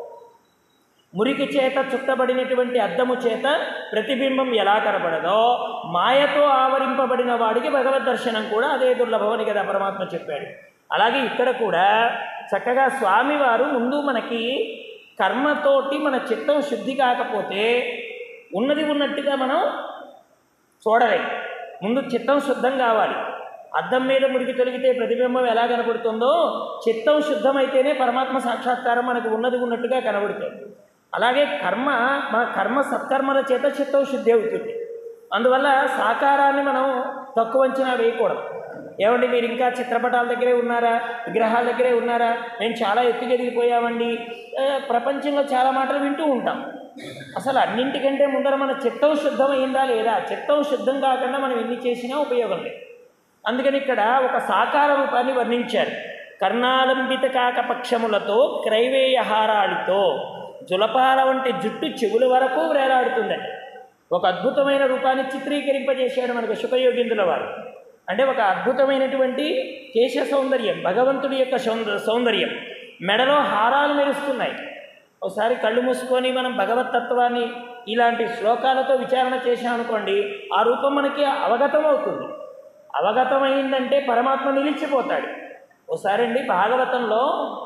[SPEAKER 1] మురికి చేత చుట్టబడినటువంటి అద్దము చేత ప్రతిబింబం ఎలా కనబడదో మాయతో ఆవరింపబడిన వాడికి భగవద్ దర్శనం కూడా అదే దుర్లభమని కదా పరమాత్మ చెప్పాడు అలాగే ఇక్కడ కూడా చక్కగా స్వామివారు ముందు మనకి కర్మతోటి మన చిత్తం శుద్ధి కాకపోతే ఉన్నది ఉన్నట్టుగా మనం చూడలేం ముందు చిత్తం శుద్ధం కావాలి అద్దం మీద మురికి తొలగితే ప్రతిబింబం ఎలా కనబడుతుందో చిత్తం శుద్ధమైతేనే పరమాత్మ సాక్షాత్కారం మనకు ఉన్నది ఉన్నట్టుగా కనబడుతుంది అలాగే కర్మ మన కర్మ సత్కర్మల చేత చిత్తం శుద్ధి అవుతుంది అందువల్ల సాకారాన్ని మనం తక్కువ అంచనా వేయకూడదు ఏమండి మీరు ఇంకా చిత్రపటాల దగ్గరే ఉన్నారా విగ్రహాల దగ్గరే ఉన్నారా మేము చాలా ఎత్తుకెదిగిపోయామండి ఏ, ప్రపంచంలో చాలా మాటలు వింటూ ఉంటాం అసలు అన్నింటికంటే ముందర మన చిత్తం శుద్ధమైందా లేదా చిత్తం శుద్ధం కాకుండా మనం ఎన్ని చేసినా ఉపయోగం లేదు అందుకని ఇక్కడ ఒక సాకార రూపాన్ని వర్ణించారు కర్ణాలంబిత కాకపక్షములతో క్రైవేయహారాళితో జులపాల వంటి జుట్టు చెవుల వరకు వేలాడుతుంది ఒక అద్భుతమైన రూపాన్ని చిత్రీకరింపజేశాడు మనకు శుకయోగిందుల వారు అంటే ఒక అద్భుతమైనటువంటి కేశ సౌందర్యం భగవంతుడి యొక్క సౌంద సౌందర్యం మెడలో హారాలు మెరుస్తున్నాయి ఒకసారి కళ్ళు మూసుకొని మనం భగవతత్వాన్ని ఇలాంటి శ్లోకాలతో విచారణ చేశామనుకోండి ఆ రూపం మనకి అవగతం అవుతుంది అవగతమైందంటే పరమాత్మ నిలిచిపోతాడు ఒకసారి అండి భాగవతంలో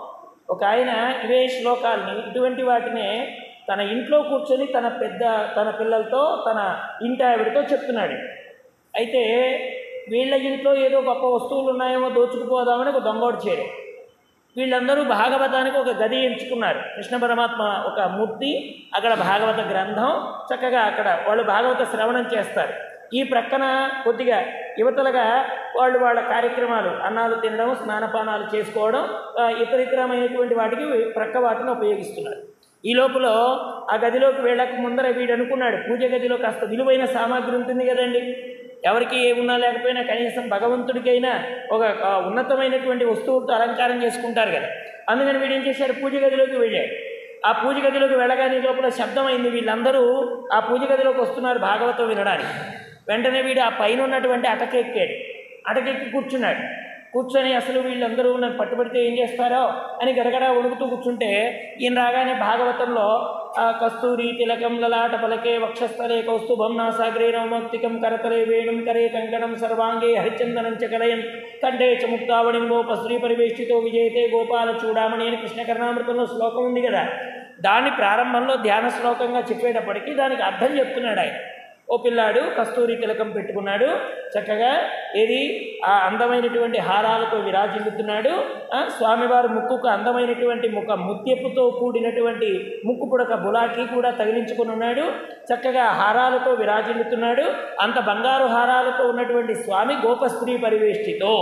[SPEAKER 1] ఒక ఆయన ఇవే శ్లోకాల్ని ఇటువంటి వాటినే తన ఇంట్లో కూర్చొని తన పెద్ద తన పిల్లలతో తన ఇంటి ఆవిడతో చెప్తున్నాడు అయితే వీళ్ళ ఇంట్లో ఏదో గొప్ప వస్తువులు ఉన్నాయేమో దోచుకుపోదామని ఒక దొంగోడు చేరు వీళ్ళందరూ భాగవతానికి ఒక గది ఎంచుకున్నారు కృష్ణ పరమాత్మ ఒక మూర్తి అక్కడ భాగవత గ్రంథం చక్కగా అక్కడ వాళ్ళు భాగవత శ్రవణం చేస్తారు ఈ ప్రక్కన కొద్దిగా యువతలుగా వాళ్ళు వాళ్ళ కార్యక్రమాలు అన్నాలు తినడం స్నానపానాలు చేసుకోవడం ఆ, ఇతర ఇతరమైనటువంటి వాటికి ప్రక్క వాటిని ఉపయోగిస్తున్నారు ఈ లోపల ఆ గదిలోకి వెళ్ళక ముందర వీడు అనుకున్నాడు పూజ గదిలో కాస్త విలువైన సామాగ్రి ఉంటుంది కదండి ఎవరికి ఏమున్నా లేకపోయినా కనీసం భగవంతుడికైనా ఒక ఆ, ఉన్నతమైనటువంటి వస్తువులతో అలంకారం చేసుకుంటారు కదా అందుకని వీడు ఏం చేశాడు పూజ గదిలోకి వెళ్ళాడు ఆ పూజ గదిలోకి వెళ్ళగానే ఈ లోపల శబ్దం అయింది వీళ్ళందరూ ఆ పూజ గదిలోకి వస్తున్నారు భాగవతం వినడానికి వెంటనే వీడు ఆ పైన ఉన్నటువంటి అటకెక్కాడు అటకెక్కి కూర్చున్నాడు కూర్చొని అసలు వీళ్ళందరూ నన్ను పట్టుబడితే ఏం చేస్తారో అని గడగడ వణుకుతూ కూర్చుంటే ఈయన రాగానే భాగవతంలో ఆ కస్తూరి తిలకం లలాట పలకే వక్షస్థలే కౌస్తుభం నాసాగ్రే నవమౌక్తికం కరతలే వేణుం కరే కంకణం సర్వాంగే హరిచందనం చ కలయం కంఠే చ ముక్తావళిం గోపశ్రీ పరివేష్టితో విజయతే గోపాల చూడామణి అని కృష్ణకర్ణామృతంలో శ్లోకం ఉంది కదా దాన్ని ప్రారంభంలో ధ్యాన శ్లోకంగా చెప్పేటప్పటికీ దానికి అర్థం చెప్తున్నాడు ఆయన ఓ పిల్లాడు కస్తూరి తిలకం పెట్టుకున్నాడు చక్కగా ఏది ఆ అందమైనటువంటి హారాలతో విరాజిల్లుతున్నాడు ఆ, స్వామివారి ముక్కుకు అందమైనటువంటి ముఖ ముత్యపుతో కూడినటువంటి ముక్కు పుడక బులాకి కూడా తగిలించుకుని ఉన్నాడు చక్కగా హారాలతో విరాజిల్లుతున్నాడు అంత బంగారు హారాలతో ఉన్నటువంటి స్వామి గోపస్త్రీ పరివేష్టితో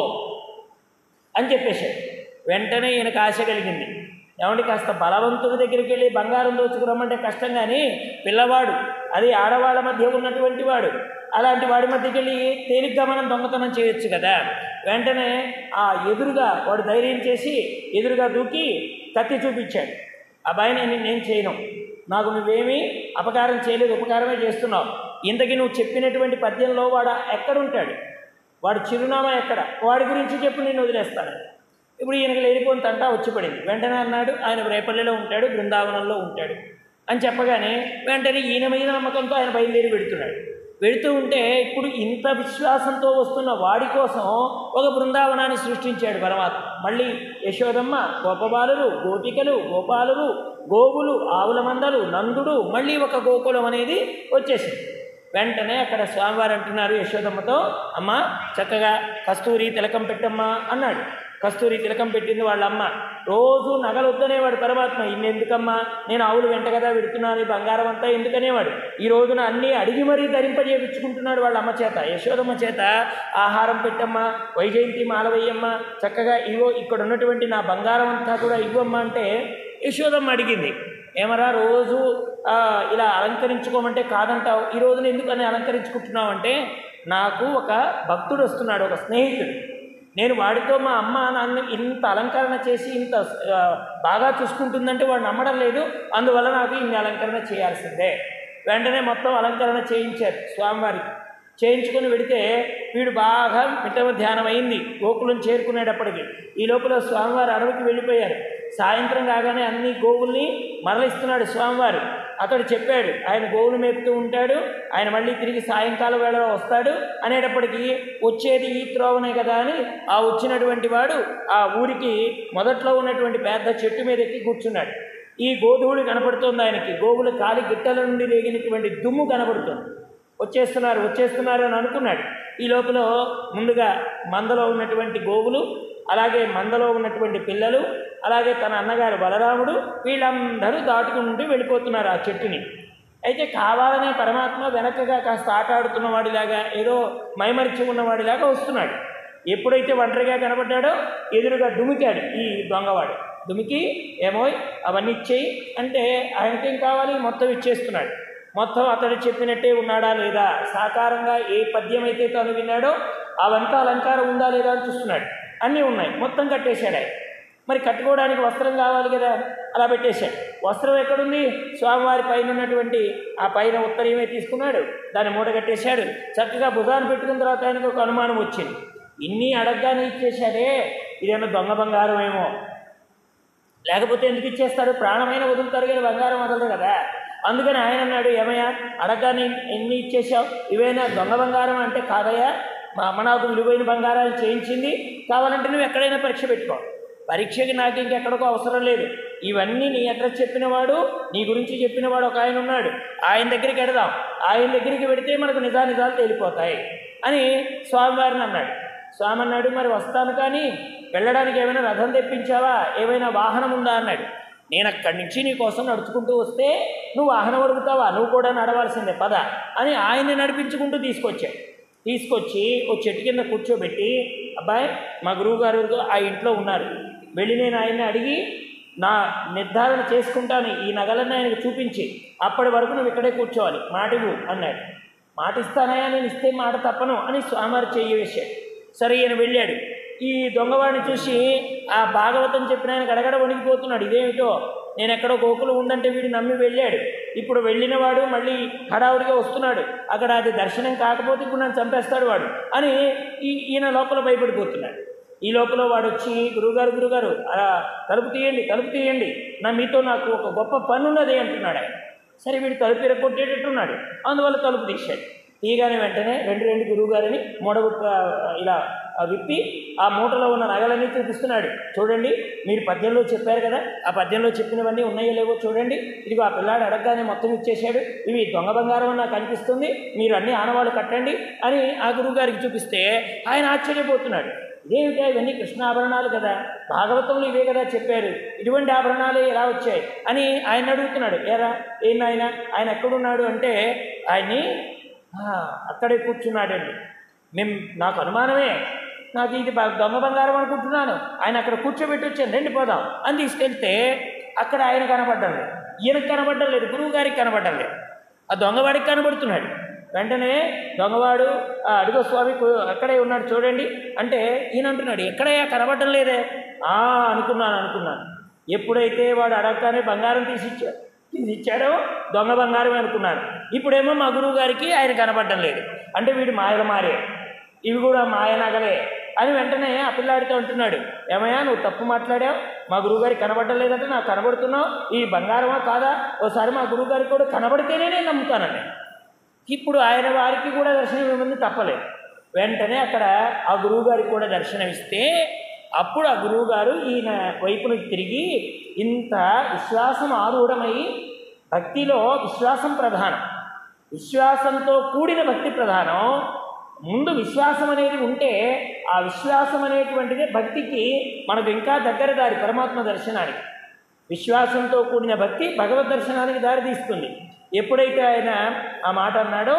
[SPEAKER 1] అని చెప్పేశాడు వెంటనే ఈయనకు ఆశ కలిగింది ఏమంటే కాస్త బలవంతుడి దగ్గరికి వెళ్ళి బంగారం దోచుకురమ్మంటే కష్టం కానీ పిల్లవాడు అది ఆడవాళ్ళ మధ్య ఉన్నటువంటి వాడు అలాంటి వాడి మధ్యకి వెళ్ళి తేలిగ్గా మనం దొంగతనం చేయొచ్చు కదా వెంటనే ఆ ఎదురుగా వాడు ధైర్యం చేసి ఎదురుగా దూకి కత్తి చూపించాడు అబ్బాయి నేను నేను చేయను నాకు నువ్వేమీ అపకారం చేయలేదు ఉపకారమే చేస్తున్నావు ఇంతకీ నువ్వు చెప్పినటువంటి పద్యంలో వాడు ఎక్కడుంటాడు వాడు చిరునామా ఎక్కడ వాడి గురించి చెప్పి నేను వదిలేస్తాను ఇప్పుడు ఈయనకి లేనిపోయిన తంటా వచ్చి పడింది వెంటనే అన్నాడు ఆయన రేపల్లిలో ఉంటాడు బృందావనంలో ఉంటాడు అని చెప్పగానే వెంటనే ఈయన మీద నమ్మకంతో ఆయన బయలుదేరి పెడుతున్నాడు వెళుతూ ఉంటే ఇప్పుడు ఇంత విశ్వాసంతో వస్తున్న వాడి కోసం ఒక బృందావనాన్ని సృష్టించాడు పరమాత్మ మళ్ళీ యశోదమ్మ గోపబాలులు గోపికలు గోపాలులు గోవులు ఆవుల మందలు నందుడు మళ్ళీ ఒక గోకులం అనేది వచ్చేసింది వెంటనే అక్కడ స్వామివారు అంటున్నారు యశోదమ్మతో అమ్మ చక్కగా కస్తూరి తిలకం పెట్టమ్మా అన్నాడు కస్తూరి తిలకం పెట్టింది వాళ్ళ అమ్మ రోజు నగలు వద్దనేవాడు పరమాత్మ ఇన్నెందుకమ్మా నేను ఆవులు వెంట కదా పెడుతున్నాను ఈ బంగారం అంతా ఎందుకనేవాడు ఈ రోజున అన్నీ అడిగి మరీ ధరింపజేపించుకుంటున్నాడు వాళ్ళ అమ్మ చేత యశోదమ్మ చేత ఆహారం పెట్టమ్మా వైజయంతి మాలవయ్యమ్మ చక్కగా ఇవో ఇక్కడ ఉన్నటువంటి నా బంగారం అంతా కూడా ఇవ్వమ్మా అంటే యశోదమ్మ అడిగింది ఏమరా రోజు ఆ, ఇలా అలంకరించుకోమంటే కాదంటావు ఈ రోజున ఎందుకని అలంకరించుకుంటున్నావు అంటే నాకు ఒక భక్తుడు వస్తున్నాడు ఒక స్నేహితుడు నేను వాడితో మా అమ్మ నన్ను ఇంత అలంకరణ చేసి ఇంత ఆ, బాగా చూసుకుంటుందంటే వాడు నమ్మడం లేదు అందువల్ల నాకు ఇన్ని అలంకరణ చేయాల్సిందే వెంటనే మొత్తం అలంకరణ చేయించారు స్వామివారికి చేయించుకొని వెడితే వీడు బాగా మిట్టమ ధ్యానం అయింది గోకులం చేరుకునేటప్పటికి ఈ లోపల స్వామివారు అడవికి వెళ్ళిపోయారు సాయంత్రం కాగానే అన్ని గోవుల్ని మరలిస్తున్నాడు స్వామివారు అతడు చెప్పాడు ఆయన గోవులు మేపుతూ ఉంటాడు ఆయన మళ్ళీ తిరిగి సాయంకాలం వేళలో వస్తాడు అనేటప్పటికీ వచ్చేది ఈ త్రోవనే కదా అని ఆ వచ్చినటువంటి వాడు ఆ ఊరికి మొదట్లో ఉన్నటువంటి పెద్ద చెట్టు మీద ఎక్కి కూర్చున్నాడు ఈ గోధువుడు కనపడుతోంది ఆయనకి గోవుల కాలి గిట్టల నుండి రేగినటువంటి దుమ్ము కనపడుతుంది వచ్చేస్తున్నారు వచ్చేస్తున్నారు అని అనుకున్నాడు ఈ లోపల ముందుగా మందలో ఉన్నటువంటి గోవులు అలాగే మందలో ఉన్నటువంటి పిల్లలు అలాగే తన అన్నగారు బలరాముడు వీళ్ళందరూ దాటుకుంటూ వెళ్ళిపోతున్నారు ఆ చెట్టుని అయితే కావాలనే పరమాత్మ వెనకగా కాస్త ఆట ఆడుతున్న వాడిలాగా ఏదో మైమరిచి ఉన్నవాడిలాగా వస్తున్నాడు ఎప్పుడైతే ఒంటరిగా కనబడ్డాడో ఎదురుగా దుమికాడు ఈ దొంగవాడు దుమికి ఏమోయ్ అవన్నీ ఇచ్చేయి అంటే ఆయనకేం కావాలి మొత్తం ఇచ్చేస్తున్నాడు మొత్తం అతడు చెప్పినట్టే ఉన్నాడా లేదా సాకారంగా ఏ పద్యం అయితే తాను విన్నాడో అవంతా అలంకారం ఉందా లేదా అని చూస్తున్నాడు అన్నీ ఉన్నాయి మొత్తం కట్టేశాడు ఆయన మరి కట్టుకోవడానికి వస్త్రం కావాలి కదా అలా పెట్టేశాడు వస్త్రం ఎక్కడుంది స్వామివారి పైన ఉన్నటువంటి ఆ పైన ఉత్తరీయమే తీసుకున్నాడు దాన్ని మూట కట్టేశాడు చక్కగా భుజాన్ని పెట్టుకున్న తర్వాత ఆయనకు ఒక అనుమానం వచ్చింది ఇన్ని అడగగానే ఇచ్చేశాడే ఇదేమో దొంగ బంగారం ఏమో లేకపోతే ఎందుకు ఇచ్చేస్తాడు ప్రాణమైన వదులుతారు కానీ బంగారం వదలరు కదా అందుకని ఆయన అన్నాడు ఏమయ్యా అడగగానే ఎన్ని ఇచ్చేసావు ఇవేనా దొంగ బంగారం అంటే కాదయ్యా మా అమ్మ నాకు విలువైన బంగారాలు చేయించింది కావాలంటే నువ్వు ఎక్కడైనా పరీక్ష పెట్టుకో పరీక్షకి నాకు ఇంకెక్కడికో అవసరం లేదు ఇవన్నీ నీ అడ్రస్ చెప్పినవాడు నీ గురించి చెప్పినవాడు ఒక ఆయన ఉన్నాడు ఆయన దగ్గరికి వెడదాం ఆయన దగ్గరికి వెడితే మనకు నిజానిజాలు తేలిపోతాయి అని స్వామివారిని అన్నాడు స్వామి అన్నాడు మరి వస్తాను కానీ వెళ్ళడానికి ఏమైనా రథం తెప్పించావా ఏమైనా వాహనం ఉందా అన్నాడు నేను అక్కడి నుంచి నీ కోసం నడుచుకుంటూ వస్తే నువ్వు వాహనం అడుగుతావా నువ్వు కూడా నడవాల్సిందే పద అని ఆయన్ని నడిపించుకుంటూ తీసుకొచ్చాడు తీసుకొచ్చి ఓ చెట్టు కింద కూర్చోబెట్టి అబ్బాయి మా గురువుగారు ఆ ఇంట్లో ఉన్నారు వెళ్ళి నేను ఆయన్ని అడిగి నా నిర్ధారణ చేసుకుంటాను ఈ నగలన్నీ ఆయనకు చూపించి అప్పటి వరకు నువ్వు ఇక్కడే కూర్చోవాలి మాటివు అన్నాడు మాట ఇస్తానయా నేను ఇస్తే మాట తప్పను అని స్వామివారు చెయ్యి వేశాడు సరే ఈయన వెళ్ళాడు ఈ దొంగవాడిని చూసి ఆ భాగవతం చెప్పిన ఆయన గడగడ వణికిపోతున్నాడు ఇదేమిటో నేను ఎక్కడో గోకులు ఉందంటే వీడు నమ్మి వెళ్ళాడు ఇప్పుడు వెళ్ళినవాడు మళ్ళీ హడావుడిగా వస్తున్నాడు అక్కడ అది దర్శనం కాకపోతే ఇప్పుడు నన్ను చంపేస్తాడు వాడు అని ఈ ఈయన లోపల భయపడిపోతున్నాడు ఈ లోపల వాడు వచ్చి గురువుగారు గురుగారు అలా తలుపు తీయండి తలుపు తీయండి నా మీతో నాకు ఒక గొప్ప పని ఉన్నది అంటున్నాడు ఆయన సరే వీడు తలుపు ఇరగొట్టేటట్టున్నాడు అందువల్ల తలుపు తీశాడు తీయగానే వెంటనే రెండు రెండు గురువుగారిని మూడవ ఇలా ఆ విప్పి ఆ మూటలో ఉన్న నగలన్నీ చూపిస్తున్నాడు చూడండి మీరు పద్యంలో చెప్పారు కదా ఆ పద్యంలో చెప్పినవన్నీ ఉన్నాయో లేవో చూడండి ఇదిగో ఆ పిల్లాడు అడగగానే మొత్తం ఇచ్చేశాడు ఇవి దొంగ బంగారం అని నాకు అనిపిస్తుంది మీరు అన్ని ఆనవాళ్ళు కట్టండి అని ఆ గురువుగారికి చూపిస్తే ఆయన ఆశ్చర్యపోతున్నాడు ఇదేమిటా ఇవన్నీ కృష్ణాభరణాలు కదా భాగవతంలో ఇవే కదా చెప్పారు ఇటువంటి ఆభరణాలు ఎలా వచ్చాయి అని ఆయన అడుగుతున్నాడు ఏరా ఏం ఆయన ఆయన ఎక్కడున్నాడు అంటే ఆయన్ని "ఆ, అక్కడే కూర్చున్నాడండి మేము నాకు అనుమానమే నాకు ఇది బ- దొంగ బంగారం అనుకుంటున్నాను ఆయన అక్కడ కూర్చోబెట్టి వచ్చాను రండి పోదాం అని తీసుకెళ్తే అక్కడ ఆయన కనపడ్డం లేదు ఈయనకు కనపడ్డం లేదు గురువు గారికి కనపడ్డం లేదు ఆ దొంగవాడికి కనబడుతున్నాడు వెంటనే దొంగవాడు "ఆ, అడుగో స్వామి కు- అక్కడే ఉన్నాడు చూడండి అంటే ఈయన అంటున్నాడు ఎక్కడయ్యా కనబడడం లేదే "ఆ, అనుకున్నాను అనుకున్నాను ఎప్పుడైతే వాడు అడగగానే బంగారం తీసిచ్చాడు తీసిచ్చాడో దొంగ బంగారం అనుకున్నాను ఇప్పుడేమో మా గురువు గారికి ఆయన కనబడడం లేదు అంటే వీడు మాయలు మారే ఇవి కూడా మాయ నగలే అని వెంటనే ఆ పిల్లాడితో అంటున్నాడు ఏమయ్యా నువ్వు తప్పు మాట్లాడావు మా గురువుగారికి కనబడడం లేదంటే నాకు కనబడుతున్నావు ఈ బంగారమా కాదా ఓసారి మా గురువుగారికి కూడా కనబడితేనే నేను నమ్ముతానండి ఇప్పుడు ఆయన వారికి కూడా దర్శనం ఇవ్వమంది తప్పలేదు వెంటనే అక్కడ ఆ గురువుగారికి కూడా దర్శనం ఇస్తే అప్పుడు ఆ గురువుగారు ఈయన వైపును తిరిగి ఇంత విశ్వాసం ఆరూఢమై భక్తిలో విశ్వాసం ప్రధానం విశ్వాసంతో కూడిన భక్తి ప్రధానం ముందు విశ్వాసం అనేది ఉంటే ఆ విశ్వాసం అనేటువంటిదే భక్తికి మనకు ఇంకా దగ్గర దారి పరమాత్మ దర్శనానికి విశ్వాసంతో కూడిన భక్తి భగవద్ దర్శనానికి దారి తీస్తుంది ఎప్పుడైతే ఆయన ఆ మాట అన్నాడో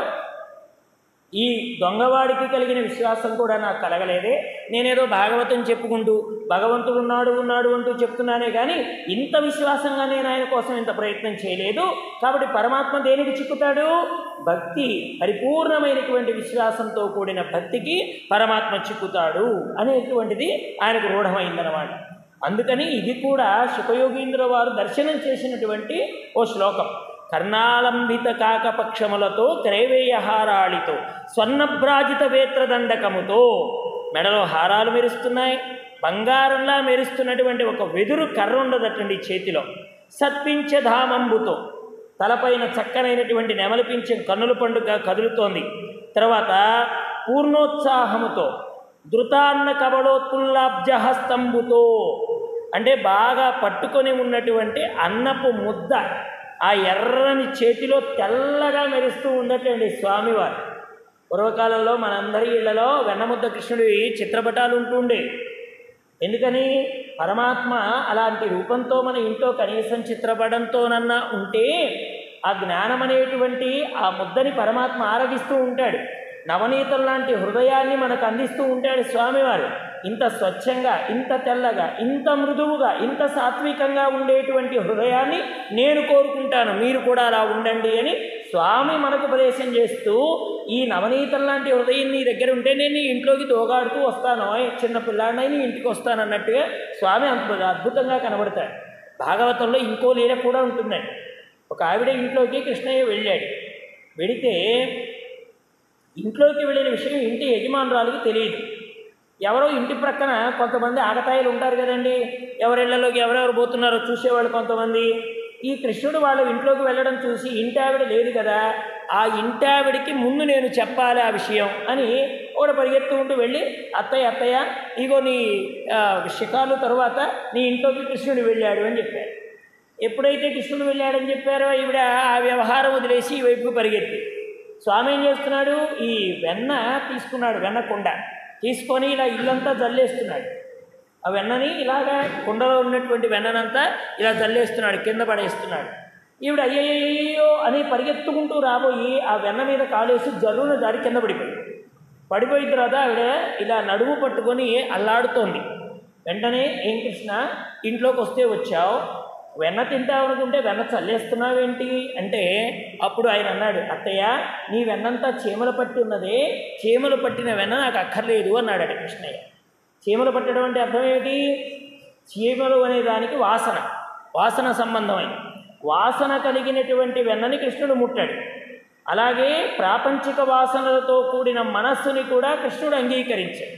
[SPEAKER 1] ఈ దొంగవాడికి కలిగిన విశ్వాసం కూడా నాకు కలగలేదే నేనేదో భాగవతం చెప్పుకుంటూ భగవంతుడు ఉన్నాడు ఉన్నాడు అంటూ చెప్తున్నానే కానీ ఇంత విశ్వాసంగా నేను ఆయన కోసం ఇంత ప్రయత్నం చేయలేదు కాబట్టి పరమాత్మ దేనికి చిక్కుతాడు భక్తి పరిపూర్ణమైనటువంటి విశ్వాసంతో కూడిన భక్తికి పరమాత్మ చిక్కుతాడు అనేటువంటిది ఆయనకు రూఢమైందనమాట అందుకని ఇది కూడా సుఖయోగీంద్ర వారు దర్శనం చేసినటువంటి ఓ శ్లోకం కర్ణాలంబిత కాకపక్షములతో క్రైవేయహారాళితో స్వర్ణభ్రాజిత వేత్రదండకముతో మెడలో హారాలు మెరుస్తున్నాయి బంగారంలా మెరుస్తున్నటువంటి ఒక వెదురు కర్ర ఉండదటండి చేతిలో సత్పించ ధామంబుతో తలపైన చక్కనైనటువంటి నెమలిపించే కన్నుల పండుగ కదులుతోంది తర్వాత పూర్ణోత్సాహముతో ధృతాన్న కబడోత్పుల్లాబ్జహస్తంబుతో అంటే బాగా పట్టుకొని ఉన్నటువంటి అన్నపు ముద్ద ఆ ఎర్రని చేతిలో తెల్లగా మెరుస్తూ ఉండటండి స్వామివారు పూర్వకాలంలో మనందరి ఇళ్లలో వెన్నముద్ద కృష్ణుడి చిత్రపటాలు ఉంటుండే ఎందుకని పరమాత్మ అలాంటి రూపంతో మన ఇంట్లో కనీసం చిత్రపటంతోనన్నా ఉంటే ఆ జ్ఞానం అనేటువంటి ఆ ముద్దని పరమాత్మ ఆరగిస్తూ ఉంటాడు నవనీతం లాంటి హృదయాన్ని మనకు అందిస్తూ ఉంటాడు స్వామివారు ఇంత స్వచ్ఛంగా ఇంత తెల్లగా ఇంత మృదువుగా ఇంత సాత్వికంగా ఉండేటువంటి హృదయాన్ని నేను కోరుకుంటాను మీరు కూడా అలా ఉండండి అని స్వామి మనకు ఉపదేశం చేస్తూ ఈ నవనీతం లాంటి హృదయం నీ దగ్గర ఉంటే నేను నీ ఇంట్లోకి తోగాడుతూ వస్తాను ఓయ్ చిన్న పిల్లాడినై నీ ఇంటికి వస్తాను అన్నట్టుగా స్వామి అంత అద్భుతంగా కనబడతాడు భాగవతంలో ఇంకో లీల కూడా ఉంటుందండి ఒక ఆవిడ ఇంట్లోకి కృష్ణయ్య వెళ్ళాడు వెడితే ఇంట్లోకి వెళ్ళిన విషయం ఇంటి యజమానురాలకు తెలియదు ఎవరో ఇంటి ప్రక్కన కొంతమంది ఆగతాయిలు ఉంటారు కదండి ఎవరిళ్లలోకి ఎవరెవరు పోతున్నారో చూసేవాళ్ళు కొంతమంది ఈ కృష్ణుడు వాళ్ళ ఇంట్లోకి వెళ్ళడం చూసి ఇంటి ఆవిడ లేదు కదా ఆ ఇంటి ఆవిడికి ముందు నేను చెప్పాలి ఆ విషయం అని ఒకడు పరిగెత్తుకుంటూ వెళ్ళి అత్తయ్య అత్తయ్య ఇగో నీ ఆ, శిఖాలు తరువాత నీ ఇంట్లోకి కృష్ణుడు వెళ్ళాడు అని చెప్పారు ఎప్పుడైతే కృష్ణుడు వెళ్ళాడని చెప్పారో ఈవిడ ఆ వ్యవహారం వదిలేసి ఈ వైపుకు పరిగెత్తి స్వామి ఏం చేస్తున్నాడు ఈ వెన్న తీసుకున్నాడు వెన్న కుండ తీసుకొని ఇలా ఇల్లంతా జల్లేస్తున్నాడు ఆ వెన్నని ఇలాగా కుండలో ఉన్నటువంటి వెన్ననంతా ఇలా జల్లేస్తున్నాడు కింద పడేస్తున్నాడు ఈవిడ అయ్యయ్యో అని పరిగెత్తుకుంటూ రాబోయి ఆ వెన్న మీద కాలేసి జరువున జారి కింద పడిపోయింది పడిపోయిన తర్వాత ఆవిడ ఇలా నడుము పట్టుకొని అల్లాడుతోంది వెంటనే ఏం కృష్ణ ఇంట్లోకి వస్తే వచ్చావు వెన్న తింటావు అనుకుంటే వెన్న చల్లేస్తున్నావేంటి అంటే అప్పుడు ఆయన అన్నాడు అత్తయ్య నీ వెన్నంతా చీమలు పట్టి ఉన్నదే చీమలు పట్టిన వెన్న నాకు అక్కర్లేదు అన్నాడట కృష్ణయ్య చీమలు పట్టడం అంటే అర్థం ఏమిటి చీమలు అనే దానికి వాసన వాసన సంబంధమైన వాసన కలిగినటువంటి వెన్నని కృష్ణుడు ముట్టాడు అలాగే ప్రాపంచిక వాసనలతో కూడిన మనస్సుని కూడా కృష్ణుడు అంగీకరించాడు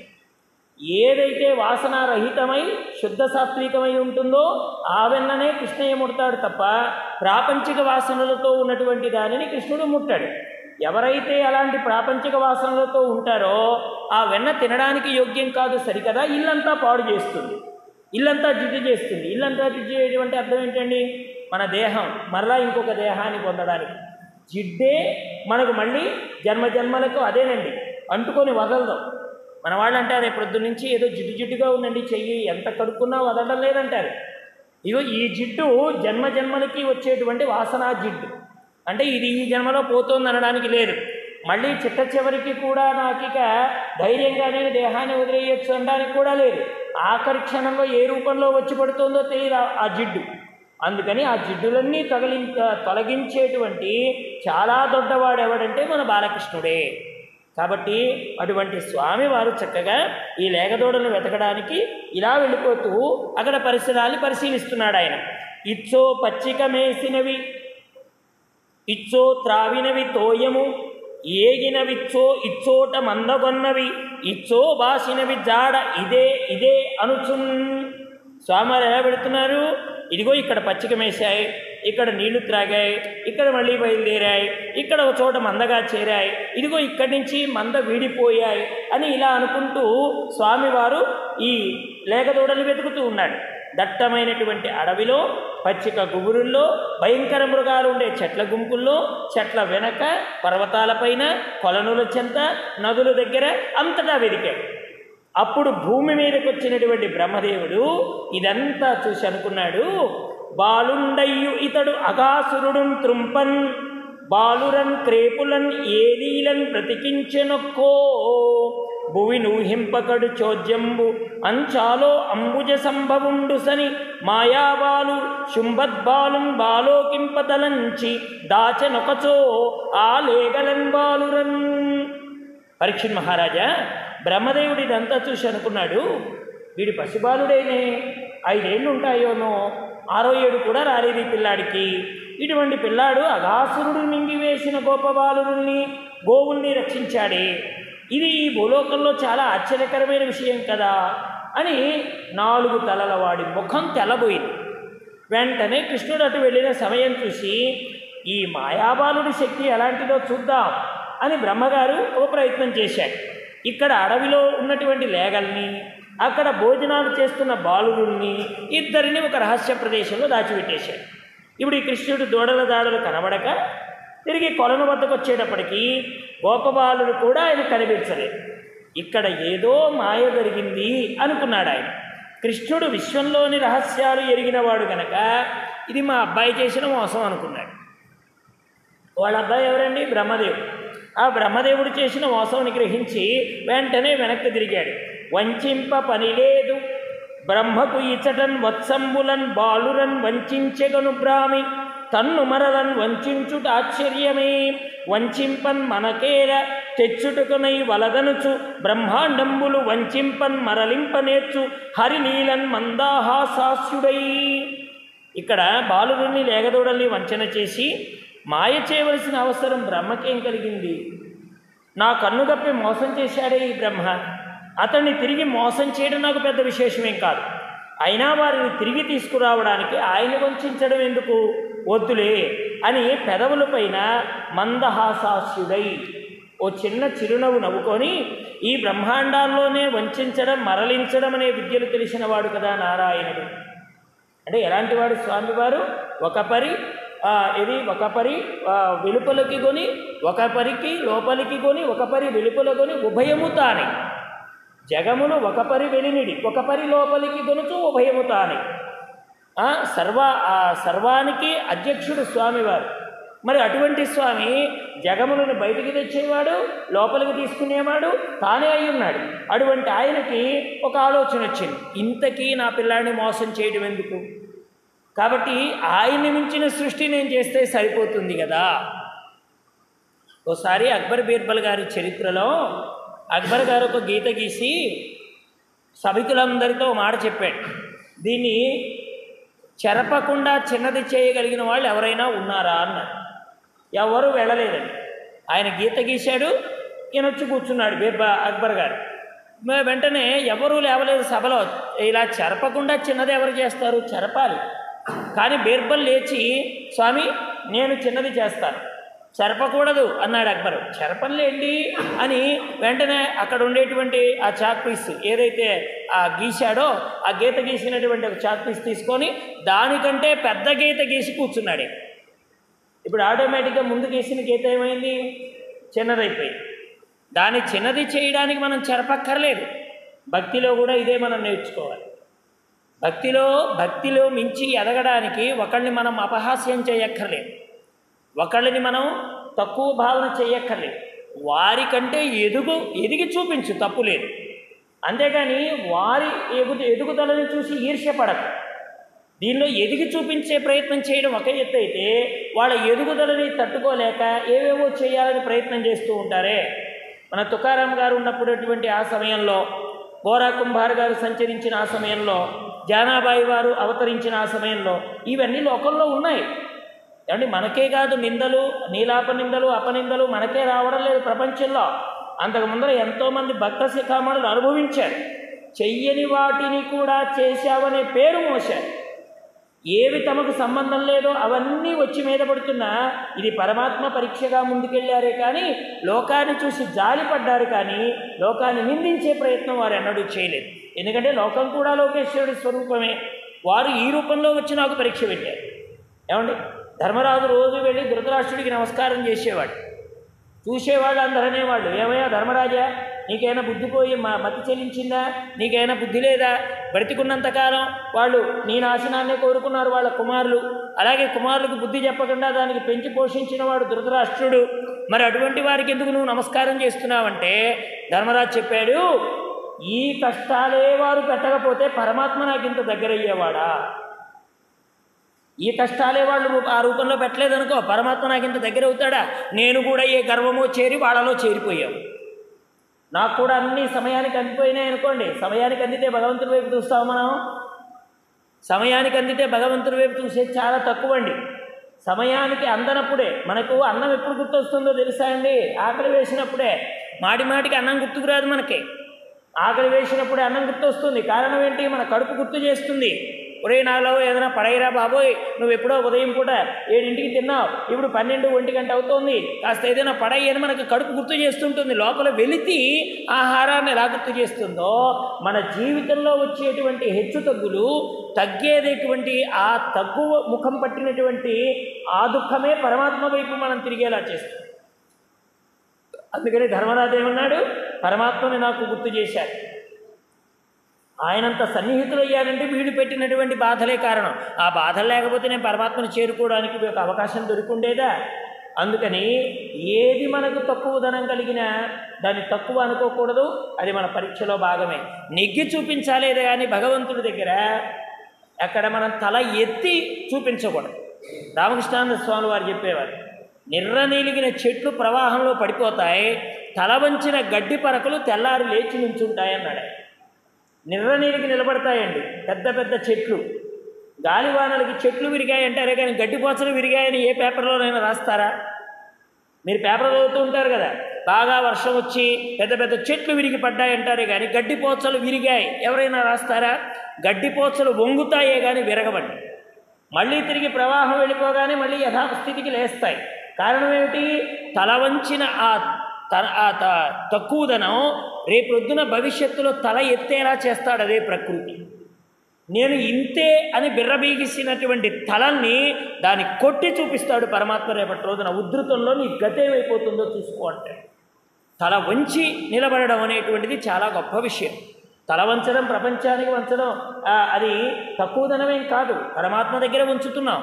[SPEAKER 1] ఏదైతే వాసనారహితమై శుద్ధ సాత్వికమై ఉంటుందో ఆ వెన్ననే కృష్ణయ్య ముడతాడు తప్ప ప్రాపంచిక వాసనలతో ఉన్నటువంటి దానిని కృష్ణుడు ముట్టాడు ఎవరైతే అలాంటి ప్రాపంచిక వాసనలతో ఉంటారో ఆ వెన్న తినడానికి యోగ్యం కాదు సరికదా ఇల్లంతా పాడు చేస్తుంది ఇల్లంతా జిడ్డు చేస్తుంది ఇల్లంతా జిడ్డు చేయడం అంటే అర్థం ఏంటండి మన దేహం మరలా ఇంకొక దేహాన్ని పొందడానికి జిడ్డే మనకు మళ్ళీ జన్మ జన్మలకు అదేనండి అంటుకొని వదలదాం మన వాళ్ళు అంటారు రేపు పొద్దున్న నుంచి ఏదో జిడ్డు జిడ్డుగా ఉందండి చెయ్యి ఎంత కడుక్కున్నా వదలడం లేదంటారు ఇగో ఈ జిడ్డు జన్మ జన్మలకి వచ్చేటువంటి వాసనా జిడ్డు అంటే ఇది ఈ జన్మలో పోతుంది అనడానికి లేదు మళ్ళీ చిట్ట చివరికి కూడా నాకు ఇక ధైర్యంగానే దేహాన్ని వదిలేయచ్చు అనడానికి కూడా లేదు ఆఖరి క్షణంలో ఏ రూపంలో వచ్చి పడుతుందో తెలియదు ఆ- ఆ జిడ్డు అందుకని ఆ జిడ్డులన్నీ తొలగి తొలగించేటువంటి చాలా దొడ్డవాడు ఎవడంటే మన బాలకృష్ణుడే కాబట్టి అటువంటి స్వామి వారు చక్కగా ఈ లేగదోడలను వెతకడానికి ఇలా వెళ్ళిపోతూ అక్కడ పరిసరాన్ని పరిశీలిస్తున్నాడు ఆయన ఇచ్చో పచ్చిక మేసినవి ఇచ్చో త్రావినవి తోయము ఏగినవిచ్చో ఇచ్చోట మందగొన్నవి ఇచ్చో బాసినవి జాడ ఇదే ఇదే అనుచున్ స్వామివారు ఎలా పెడుతున్నారు ఇదిగో ఇక్కడ పచ్చిక మేశాయి ఇక్కడ నీళ్లు త్రాగాయి ఇక్కడ మళ్ళీ బయలుదేరాయి ఇక్కడ ఒక చోట మందగా చేరాయి ఇదిగో ఇక్కడి నుంచి మంద వీడిపోయాయి అని ఇలా అనుకుంటూ స్వామివారు ఈ లేగదూడలు వెతుకుతూ ఉన్నాడు దట్టమైనటువంటి అడవిలో పచ్చిక గుబురుల్లో భయంకర మృగాలు ఉండే చెట్ల గుంపుల్లో చెట్ల వెనక పర్వతాలపైన కొలనుల చెంత నదుల దగ్గర అంతటా వెతికాడు అప్పుడు భూమి మీదకి వచ్చినటువంటి బ్రహ్మదేవుడు ఇదంతా చూసి అనుకున్నాడు బాలుండయ్యు ఇతడు అగాసురుడున్ త్రుంపన్ బాలురన్ క్రేపులన్ ఏలీలన్ బ్రతికించెనొక్కో భువి నూహింపకడు చోద్యంబు అంచాలో అంబుజ సంభవుండు సని మాయాబాలు శుంభద్బాలున్ బాలోకింపతలంచి దాచనొకచో ఆ లేగలన్ బాలురన్ పరీక్షణ్ మహారాజా బ్రహ్మదేవుడు ఇదంతా చూసి అనుకున్నాడు వీడి పసిబాలుడైనే ఐదేళ్ళు ఉంటాయోనో ఆరో ఏడు కూడా రాలేదు ఈ పిల్లాడికి ఇటువంటి పిల్లాడు అగాసురుడు మింగివేసిన గోపబాలుని గోవుల్ని రక్షించాడే ఇది ఈ భూలోకంలో చాలా ఆశ్చర్యకరమైన విషయం కదా అని నాలుగు తలల వాడి ముఖం తెల్లబోయింది వెంటనే కృష్ణుడు అటు వెళ్ళిన సమయం చూసి ఈ మాయాబాలుడి శక్తి ఎలాంటిదో చూద్దాం అని బ్రహ్మగారు ఒక ప్రయత్నం చేశాడు ఇక్కడ అడవిలో ఉన్నటువంటి లేగల్ని అక్కడ భోజనాలు చేస్తున్న బాలురుల్ని ఇద్దరిని ఒక రహస్య ప్రదేశంలో దాచిపెట్టేశాడు ఇప్పుడు ఈ కృష్ణుడు దూడల దాడులు కనబడక తిరిగి కొలను వద్దకు వచ్చేటప్పటికి గోపబాలుడు కూడా ఆయన కనిపించలేదు ఇక్కడ ఏదో మాయ జరిగింది అనుకున్నాడు ఆయన కృష్ణుడు విశ్వంలోని రహస్యాలు ఎరిగినవాడు గనక ఇది మా అబ్బాయి చేసిన మోసం అనుకున్నాడు వాళ్ళ అబ్బాయి ఎవరండి బ్రహ్మదేవుడు ఆ బ్రహ్మదేవుడు చేసిన మోసం గ్రహించి వెంటనే వెనక్కి తిరిగాడు వంచింప పని లేదు బ్రహ్మకు ఇచటన్ వత్సంబులన్ బాలురన్ వంచెగను బ్రామి తన్ను మరలన్ వంచుట ఆశ్చర్యమే వంచింపన్ మనకేల తెచ్చుటకునై వలదనుచు బ్రహ్మాండంబులు వంచింపన్ మరలింపనేర్చు హరినీలన్ మందాహాసాస్యుడై ఇక్కడ బాలురుని లేగదూడల్ని వంచన చేసి మాయ చేయవలసిన అవసరం బ్రహ్మకేం కలిగింది నా కన్నుగప్పి మోసం చేశాడే ఈ బ్రహ్మ అతన్ని తిరిగి మోసం చేయడం నాకు పెద్ద విశేషమేం కాదు అయినా వారిని తిరిగి తీసుకురావడానికి ఆయన వంచడం ఎందుకు వద్దులే అని పెదవులపైన మందహాసాస్యుడై ఓ చిన్న చిరునవ్వు నవ్వుకొని ఈ బ్రహ్మాండాల్లోనే వంచడం మరలించడం అనే విద్యలు తెలిసినవాడు కదా నారాయణుడు అంటే ఎలాంటి వాడు స్వామివారు ఒక పరి ఆ, ఇది ఒక పరి ఆ, వెలుపలకి కొని ఒక పరికి లోపలికి కొని ఒక పరి వెలుపల కొని ఉభయము తానే జగమును ఒక పరి వెలినిడి ఒక పరి లోపలికి గొనుచు ఉభయము తానే ఆ, సర్వ ఆ సర్వానికి అధ్యక్షుడు స్వామివారు మరి అటువంటి స్వామి జగములను బయటికి తెచ్చేవాడు లోపలికి తీసుకునేవాడు తానే అయి ఉన్నాడు అటువంటి ఆయనకి ఒక ఆలోచన వచ్చింది ఇంతకీ నా పిల్లాడిని మోసం చేయడం ఎందుకు కాబట్టి ఆయన్ని మించిన సృష్టి నేను చేస్తే సరిపోతుంది కదా ఓసారి అక్బర్ బీర్బల్ గారి చరిత్రలో అక్బర్ గారు ఒక గీత గీసి సభికులందరితో ఓ మాట చెప్పాడు దీన్ని చెరపకుండా చిన్నది చేయగలిగిన వాళ్ళు ఎవరైనా ఉన్నారా అన్నాడు ఎవరు వెళ్ళలేదండి ఆయన గీత గీశాడు ఈయన వచ్చి కూర్చున్నాడు బీర్బా అక్బర్ గారు మే- వెంటనే ఎవరూ లేవలేదు సభలో ఇలా చెరపకుండా చిన్నది ఎవరు చేస్తారు చెరపాలి కానీ బీర్బల్ లేచి స్వామి నేను చిన్నది చేస్తాను చెరపకూడదు అన్నాడు అక్బరు చెరపంలేండి అని వెంటనే అక్కడ ఉండేటువంటి ఆ చాక్ పీస్ ఏదైతే ఆ గీశాడో ఆ గీత గీసినటువంటి ఒక చాక్ పీస్ తీసుకొని దానికంటే పెద్ద గీత గీసి కూర్చున్నాడు ఇప్పుడు ఆటోమేటిక్గా ముందు గీసిన గీత ఏమైంది చిన్నదైపోయింది దాన్ని చిన్నది చేయడానికి మనం చెరపక్కర్లేదు భక్తిలో కూడా ఇదే మనం నేర్చుకోవాలి భక్తిలో భక్తిలో మించి ఎదగడానికి ఒకళ్ళని మనం అపహాస్యం చేయక్కర్లేదు ఒకళ్ళని మనం తక్కువ భావన చేయక్కర్లేదు వారికంటే ఎదుగు ఎదిగి చూపించు తప్పు లేదు అంతేగాని వారి ఎగు ఎదుగుదలని చూసి ఈర్ష్యపడకు దీనిలో ఎదిగి చూపించే ప్రయత్నం చేయడం ఒక ఎత్తు అయితే వాళ్ళ ఎదుగుదలని తట్టుకోలేక ఏవేవో చేయాలని ప్రయత్నం చేస్తూ ఉంటారే మన తుకారాం గారు ఉన్నప్పుడటువంటి ఆ సమయంలో గోరా కుంభార్ గారు సంచరించిన ఆ సమయంలో జానాబాయి వారు అవతరించిన ఆ సమయంలో ఇవన్నీ లోకంలో ఉన్నాయి ఏమండి మనకే కాదు నిందలు నీలాప నిందలు అపనిందలు మనకే రావడం లేదు ప్రపంచంలో అంతకు ముందర ఎంతోమంది భక్త శిఖామణులు అనుభవించారు చెయ్యని వాటిని కూడా చేశావనే పేరు మోశారు ఏవి తమకు సంబంధం లేదో అవన్నీ వచ్చి మీద పడుతున్నా ఇది పరమాత్మ పరీక్షగా ముందుకెళ్ళారే కానీ లోకాన్ని చూసి జాలిపడ్డారు కానీ లోకాన్ని నిందించే ప్రయత్నం వారు ఎన్నడూ చేయలేదు ఎందుకంటే లోకం కూడా లోకేశ్వరుడి స్వరూపమే వారు ఈ రూపంలో వచ్చి నాకు పరీక్ష పెట్టారు ఏమండి ధర్మరాజు రోజు వెళ్ళి ధృతరాష్ట్రుడికి నమస్కారం చేసేవాడు చూసేవాళ్ళు అందరూ అనేవాళ్ళు ఏమయ్యా ధర్మరాజా నీకైనా బుద్ధి పోయి మా మతి చెల్లించిందా నీకైనా బుద్ధి లేదా బ్రతికున్నంతకాలం వాళ్ళు నీ నాశనాన్నే కోరుకున్నారు వాళ్ళ కుమారులు అలాగే కుమారులకు బుద్ధి చెప్పకుండా దానికి పెంచి పోషించిన వాడు ధృతరాష్ట్రుడు మరి అటువంటి వారికి ఎందుకు నువ్వు నమస్కారం చేస్తున్నావంటే ధర్మరాజు చెప్పాడు ఈ కష్టాలే వారు పెట్టకపోతే పరమాత్మ నాకు ఇంత దగ్గరయ్యేవాడా ఈ కష్టాలే వాళ్ళు రూ- ఆ రూపంలో పెట్టలేదనుకో పరమాత్మ నాకు ఇంత దగ్గర అవుతాడా నేను కూడా ఏ గర్వమో చేరి వాళ్ళలో చేరిపోయావు నాకు కూడా అన్ని సమయానికి అందిపోయినాయి అనుకోండి సమయానికి అందితే భగవంతుడి వైపు చూస్తాం మనం సమయానికి అందితే భగవంతుడి వైపు చూసేది చాలా తక్కువ అండి సమయానికి అందనప్పుడే మనకు అన్నం ఎప్పుడు గుర్తొస్తుందో తెలుసా అండి ఆకలి వేసినప్పుడే మాటి మాటికి అన్నం గుర్తుకురాదు మనకి ఆకలి వేసినప్పుడే అన్నం గుర్తొస్తుంది కారణం ఏంటి మన కడుపు గుర్తు చేస్తుంది ఒరే నాలో ఏదైనా పడైరా బాబోయ్ నువ్వు ఎప్పుడో ఉదయం పూట ఏడింటికి తిన్నావు ఇప్పుడు పన్నెండు ఒంటి గంట అవుతోంది కాస్త ఏదైనా పడై అని మనకు కడుపు గుర్తు చేస్తుంటుంది లోపల వెలితి ఆహారాన్ని ఎలా గుర్తు చేస్తుందో మన జీవితంలో వచ్చేటువంటి హెచ్చు తగ్గులు తగ్గేటటువంటి ఆ తగ్గు ముఖం పట్టినటువంటి ఆ దుఃఖమే పరమాత్మ వైపు మనం తిరిగేలా చేస్తుంది అందుకని ధర్మరాజు ఏమన్నాడు పరమాత్మని నాకు గుర్తు చేశారు ఆయనంత సన్నిహితులు అయ్యారంటే వీడు పెట్టినటువంటి బాధలే కారణం ఆ బాధలు లేకపోతే నేను పరమాత్మను చేరుకోవడానికి ఒక అవకాశం దొరికిండేదా అందుకని ఏది మనకు తక్కువ ధనం కలిగినా దాన్ని తక్కువ అనుకోకూడదు అది మన పరీక్షలో భాగమే నెగ్గి చూపించాలేదే కానీ భగవంతుడి దగ్గర అక్కడ మనం తల ఎత్తి చూపించకూడదు రామకృష్ణానంద స్వామి వారు చెప్పేవారు నిర్రనీలిగిన చెట్లు ప్రవాహంలో పడిపోతాయి తల వంచిన గడ్డి పరకలు తెల్లారి లేచి నుంచుంటాయి అన్నాడు ఆయన. నిర్రనీలికి నిలబడతాయండి పెద్ద పెద్ద చెట్లు గాలివానలకి చెట్లు విరిగాయి అంటారే కానీ గడ్డిపోచలు విరిగాయని ఏ పేపర్లోనైనా రాస్తారా మీరు పేపర్ చదువుతూ ఉంటారు కదా బాగా వర్షం వచ్చి పెద్ద పెద్ద చెట్లు విరిగి పడ్డాయి అంటారే కానీ గడ్డిపోచలు విరిగాయి ఎవరైనా రాస్తారా గడ్డిపోచలు వంగుతాయే కానీ విరగబడి మళ్ళీ తిరిగి ప్రవాహం వెళ్ళిపోగానే మళ్ళీ యథాస్థితికి లేస్తాయి కారణం ఏమిటి తల వంచిన ఆ త ఆ త తక్కువదనం రేపొద్దున భవిష్యత్తులో తల ఎత్తేలా చేస్తాడు అదే ప్రకృతి నేను ఇంతే అని బిర్రబీగిసినటువంటి తలల్ని దాన్ని కొట్టి చూపిస్తాడు పరమాత్మ రేపటి రోజున ఉద్ధృతంలో నీ గతేమైపోతుందో చూసుకో అంటాడు తల వంచి నిలబడడం అనేటువంటిది చాలా గొప్ప విషయం తల వంచడం ప్రపంచానికి వంచడం ఆ, అది తక్కువదనమేం కాదు పరమాత్మ దగ్గర ఉంచుతున్నాం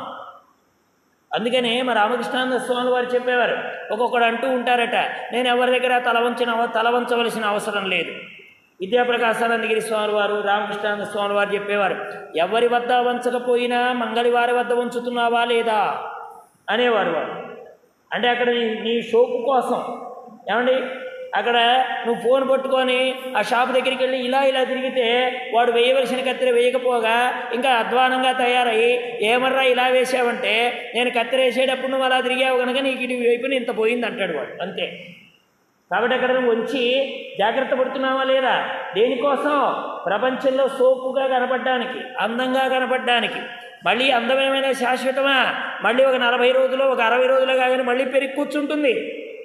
[SPEAKER 1] అందుకనే మా రామకృష్ణానంద స్వామి వారు చెప్పేవారు ఒక్కొక్కడు అంటూ ఉంటారట నేను ఎవరి దగ్గర తల వంచిన తల వంచవలసిన అవసరం లేదు విద్యాప్రకాశానందగిరి స్వామి వారు రామకృష్ణానంద స్వామి వారు చెప్పేవారు ఎవరి వద్ద వంచకపోయినా మంగళి వారి వద్ద ఉంచుతున్నావా లేదా అనేవారు వారు అంటే అక్కడ నీ నీ షోకు కోసం ఏమండి అక్కడ నువ్వు ఫోన్ పట్టుకొని ఆ షాప్ దగ్గరికి వెళ్ళి ఇలా ఇలా తిరిగితే వాడు వేయవలసిన కత్తెర వేయకపోగా ఇంకా అధ్వానంగా తయారయ్యి ఏమర్రా ఇలా వేసావంటే నేను కత్తెర వేసేటప్పుడు నువ్వు అలా తిరిగావు కనుక నీకు ఇటు వైపున ఇంత పోయింది అంటాడు వాడు అంతే కాబట్టి అక్కడ నువ్వు ఉంచి జాగ్రత్త పడుతున్నావా లేదా దేనికోసం ప్రపంచంలో సోపుగా కనపడడానికి అందంగా కనపడడానికి మళ్ళీ అందమైన శాశ్వతమా మళ్ళీ ఒక నలభై రోజులు ఒక అరవై రోజులు కాగానే మళ్ళీ పెరిగి కూర్చుంటుంది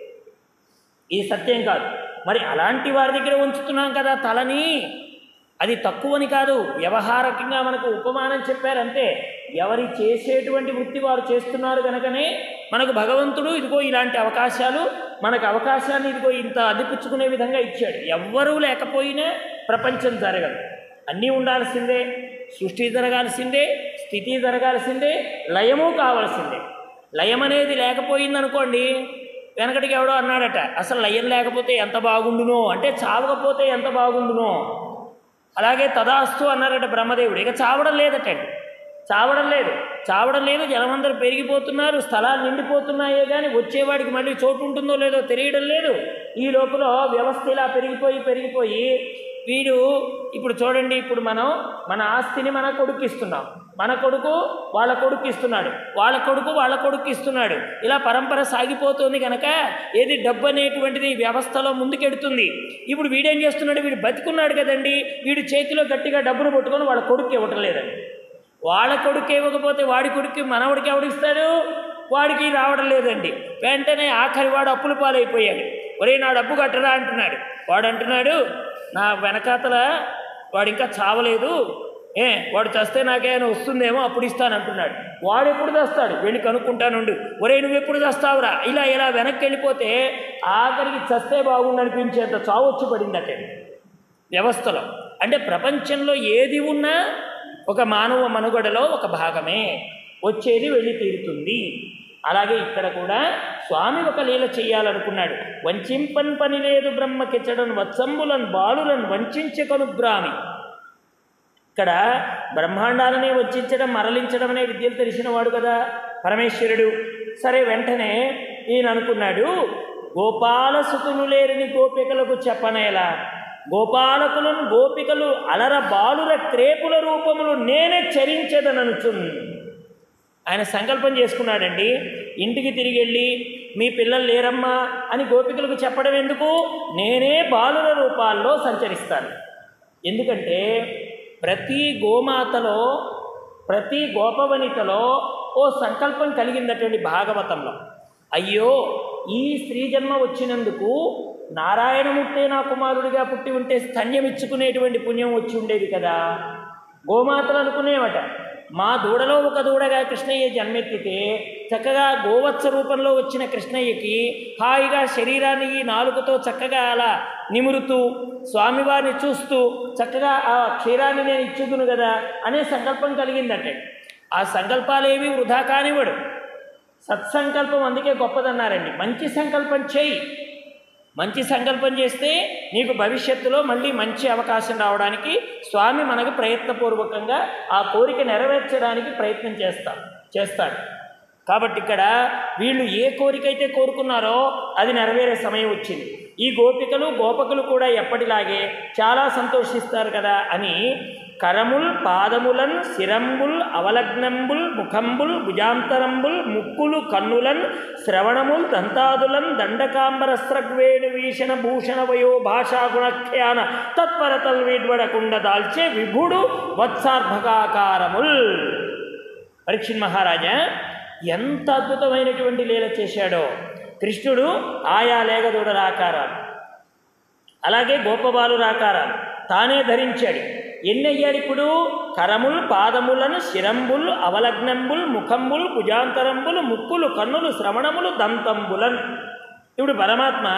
[SPEAKER 1] ఇది సత్యం కాదు మరి అలాంటి వారి దగ్గర ఉంచుతున్నాం కదా తలని అది తక్కువని కాదు వ్యవహారకంగా మనకు ఉపమానం చెప్పారంటే ఎవరి చేసేటువంటి వృత్తి వారు చేస్తున్నారు కనుకనే మనకు భగవంతుడు ఇదిగో ఇలాంటి అవకాశాలు మనకు అవకాశాన్ని ఇదిగో ఇంత అందిపుచ్చుకునే విధంగా ఇచ్చాడు ఎవ్వరూ లేకపోయినా ప్రపంచం జరగదు అన్నీ ఉండాల్సిందే సృష్టి జరగాల్సిందే స్థితి జరగాల్సిందే లయము కావాల్సిందే లయం అనేది లేకపోయిందనుకోండి వెనకటికి ఎవడో అన్నాడట అసలు లయం లేకపోతే ఎంత బాగుండునో అంటే చావకపోతే ఎంత బాగుండునో అలాగే తదాస్తు అన్నారట బ్రహ్మదేవుడు ఇక చావడం లేదటండి చావడం లేదు చావడం లేదు జనమందరూ పెరిగిపోతున్నారు స్థలాలు నిండిపోతున్నాయే కానీ వచ్చేవాడికి మళ్ళీ చోటు ఉంటుందో లేదో తెలియడం లేదు ఈ లోపల వ్యవస్థ ఇలా పెరిగిపోయి పెరిగిపోయి వీడు ఇప్పుడు చూడండి ఇప్పుడు మనం మన ఆస్తిని మన కొడుకు ఇస్తున్నాం మన కొడుకు వాళ్ళ కొడుకు ఇస్తున్నాడు వాళ్ళ కొడుకు వాళ్ళ కొడుకు ఇస్తున్నాడు ఇలా పరంపర సాగిపోతుంది కనుక ఏది డబ్బు అనేటువంటిది వ్యవస్థలో ముందుకెడుతుంది ఇప్పుడు వీడేం చేస్తున్నాడు వీడు బతికున్నాడు కదండి వీడు చేతిలో గట్టిగా డబ్బును పట్టుకొని వాళ్ళ కొడుకు ఇవ్వటం లేదండి వాళ్ళ కొడుకు ఇవ్వకపోతే వాడి కొడుకు మనవడికి ఎవడిస్తాడు వాడికి రావడం లేదండి వెంటనే ఆఖరి వాడు అప్పుల పాలైపోయాడు ఒరే నా డబ్బు కట్టరా అంటున్నాడు వాడు అంటున్నాడు నా వెనకాతల వాడు ఇంకా చావలేదు ఏ వాడు చస్తే నాకేమైనా వస్తుందేమో అప్పుడు ఇస్తాను అంటున్నాడు వాడు ఎప్పుడు చేస్తాడు వెళ్ళి కనుక్కుంటానుండు ఒరే నువ్వు ఎప్పుడు చేస్తావురా ఇలా ఇలా వెనక్కి వెళ్ళిపోతే ఆఖరికి చస్తే బాగుండు అనిపించేంత చావు వచ్చి పడిందట వ్యవస్థలో అంటే ప్రపంచంలో ఏది ఉన్నా ఒక మానవ మనుగడలో ఒక భాగమే వచ్చేది వెళ్ళి తీరుతుంది అలాగే ఇక్కడ కూడా స్వామి ఒక లీల చేయాలనుకున్నాడు వంచింపన్ పని లేదు బ్రహ్మకిచ్చడను వత్సంబులను బాలులను వంచే కనుగ్రామి ఇక్కడ బ్రహ్మాండాలని వచ్చించడం మరలించడం అనే విద్యలు తెలిసినవాడు కదా పరమేశ్వరుడు సరే వెంటనే ఈయన అనుకున్నాడు గోపాల సుతులు లేరిని గోపికలకు చెప్పనేలా గోపాలకులను గోపికలు అలర బాలుర క్రేపుల రూపములు నేనే చరించదననుచున్ ఆయన సంకల్పం చేసుకున్నాడండి ఇంటికి తిరిగి వెళ్ళి మీ పిల్లలు లేరమ్మా అని గోపికలకు చెప్పడం ఎందుకు నేనే బాలుల రూపాల్లో సంచరిస్తాను ఎందుకంటే ప్రతి గోమాతలో ప్రతి గోపవనితలో ఓ సంకల్పం కలిగిందటువంటి భాగవతంలో అయ్యో ఈ స్త్రీ జన్మ వచ్చినందుకు నారాయణమూర్తే నా కుమారుడిగా పుట్టి ఉంటే స్తన్యం ఇచ్చుకునేటువంటి పుణ్యం వచ్చి ఉండేది కదా గోమాతలు అనుకునేవట మా దూడలో ఒక దూడగా కృష్ణయ్య జన్మెత్తితే చక్కగా గోవత్స రూపంలో వచ్చిన కృష్ణయ్యకి హాయిగా శరీరాన్ని ఈ నాలుకతో చక్కగా అలా నిమురుతూ స్వామివారిని చూస్తూ చక్కగా ఆ క్షీరాన్ని నేను ఇచ్చుదును కదా అనే సంకల్పం కలిగిందంటే ఆ సంకల్పాలేవి వృధా కానివ్వడు సత్సంకల్పం అందుకే గొప్పదన్నారండి మంచి సంకల్పం చేయి మంచి సంకల్పం చేస్తే నీకు భవిష్యత్తులో మళ్ళీ మంచి అవకాశం రావడానికి స్వామి మనకు ప్రయత్నపూర్వకంగా ఆ కోరిక నెరవేర్చడానికి ప్రయత్నం చేస్తాం చేస్తాడు కాబట్టి ఇక్కడ వీళ్ళు ఏ కోరికైతే కోరుకున్నారో అది నెరవేరే సమయం వచ్చింది ఈ గోపికలు గోపకులు కూడా ఎప్పటిలాగే చాలా సంతోషిస్తారు కదా అని కరముల్ పాదములన్ శిరంబుల్ అవలగ్నంబుల్ ముఖంబుల్ భుజాంతరంబుల్ ముక్కులు కన్నులన్ శ్రవణముల్ దంతాదులన్ దండకాంబర స్రగ్వేణు వీషణ భూషణ వయో భాషా గుణఖ్యాన తత్పరతల్ వీడ్వడకుండ దాల్చే విభుడు వత్సార్భకాకారముల్ పరీక్షణ్ మహారాజా ఎంత అద్భుతమైనటువంటి లీల చేశాడో కృష్ణుడు ఆయా లేగదూడల ఆకారాలు అలాగే గోపబాలుర ఆకారాలు తానే ధరించాడు ఎన్ని అయ్యాడు ఇప్పుడు కరముల్ పాదములను శిరంబుల్ అవలగ్నంబుల్ ముఖంబుల్ భుజాంతరంబులు ముక్కులు కన్నులు శ్రవణములు దంతంబులన్ ఇప్పుడు పరమాత్మ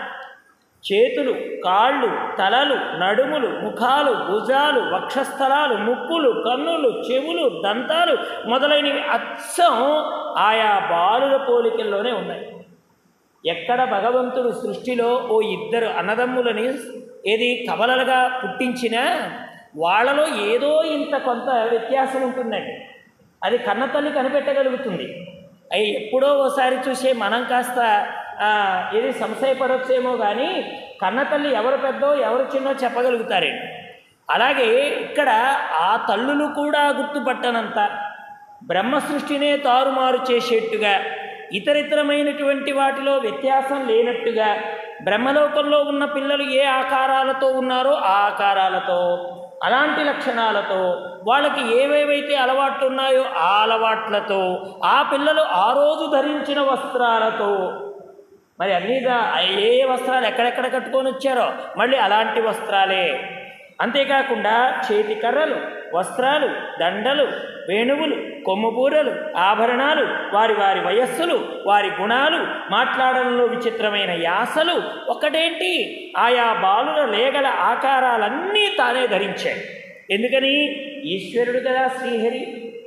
[SPEAKER 1] చేతులు కాళ్ళు తలలు నడుములు ముఖాలు భుజాలు వక్షస్థలాలు ముక్కులు కన్నులు చెవులు దంతాలు మొదలైనవి అచ్చం ఆయా బాలుల పోలికల్లోనే ఉన్నాయి ఎక్కడ భగవంతుడు సృష్టిలో ఓ ఇద్దరు అన్నదమ్ములని ఏది కవలలుగా పుట్టించినా వాళ్ళలో ఏదో ఇంత కొంత వ్యత్యాసం ఉంటుందండి అది కన్నతల్లి కనిపెట్టగలుగుతుంది అవి ఎప్పుడో ఓసారి చూసే మనం కాస్త ఆ, ఏది సంశయపడవచ్చేమో కానీ కన్నతల్లి ఎవరు పెద్దో ఎవరు చిన్నో చెప్పగలుగుతారండి అలాగే ఇక్కడ ఆ తల్లులు కూడా గుర్తుపట్టనంత బ్రహ్మ సృష్టినే తారుమారు చేసేట్టుగా ఇతరితరమైనటువంటి వాటిలో వ్యత్యాసం లేనట్టుగా బ్రహ్మలోకంలో ఉన్న పిల్లలు ఏ ఆకారాలతో ఉన్నారో ఆ ఆకారాలతో అలాంటి లక్షణాలతో వాళ్ళకి ఏవేవైతే అలవాట్లు ఉన్నాయో ఆ అలవాట్లతో ఆ పిల్లలు ఆ రోజు ధరించిన వస్త్రాలతో మరి అన్నీ దా- ఏ ఏ వస్త్రాలు ఎక్కడెక్కడ కట్టుకొని వచ్చారో మళ్ళీ అలాంటి వస్త్రాలే అంతేకాకుండా చేతి కర్రలు వస్త్రాలు దండలు వేణువులు కొమ్ముబూరలు ఆభరణాలు వారి వారి వయస్సులు వారి గుణాలు మాట్లాడడంలో విచిత్రమైన యాసలు ఒకటేంటి ఆయా బాలుల లేగల ఆకారాలన్నీ తానే ధరించాడు ఎందుకని ఈశ్వరుడు కదా శ్రీహరి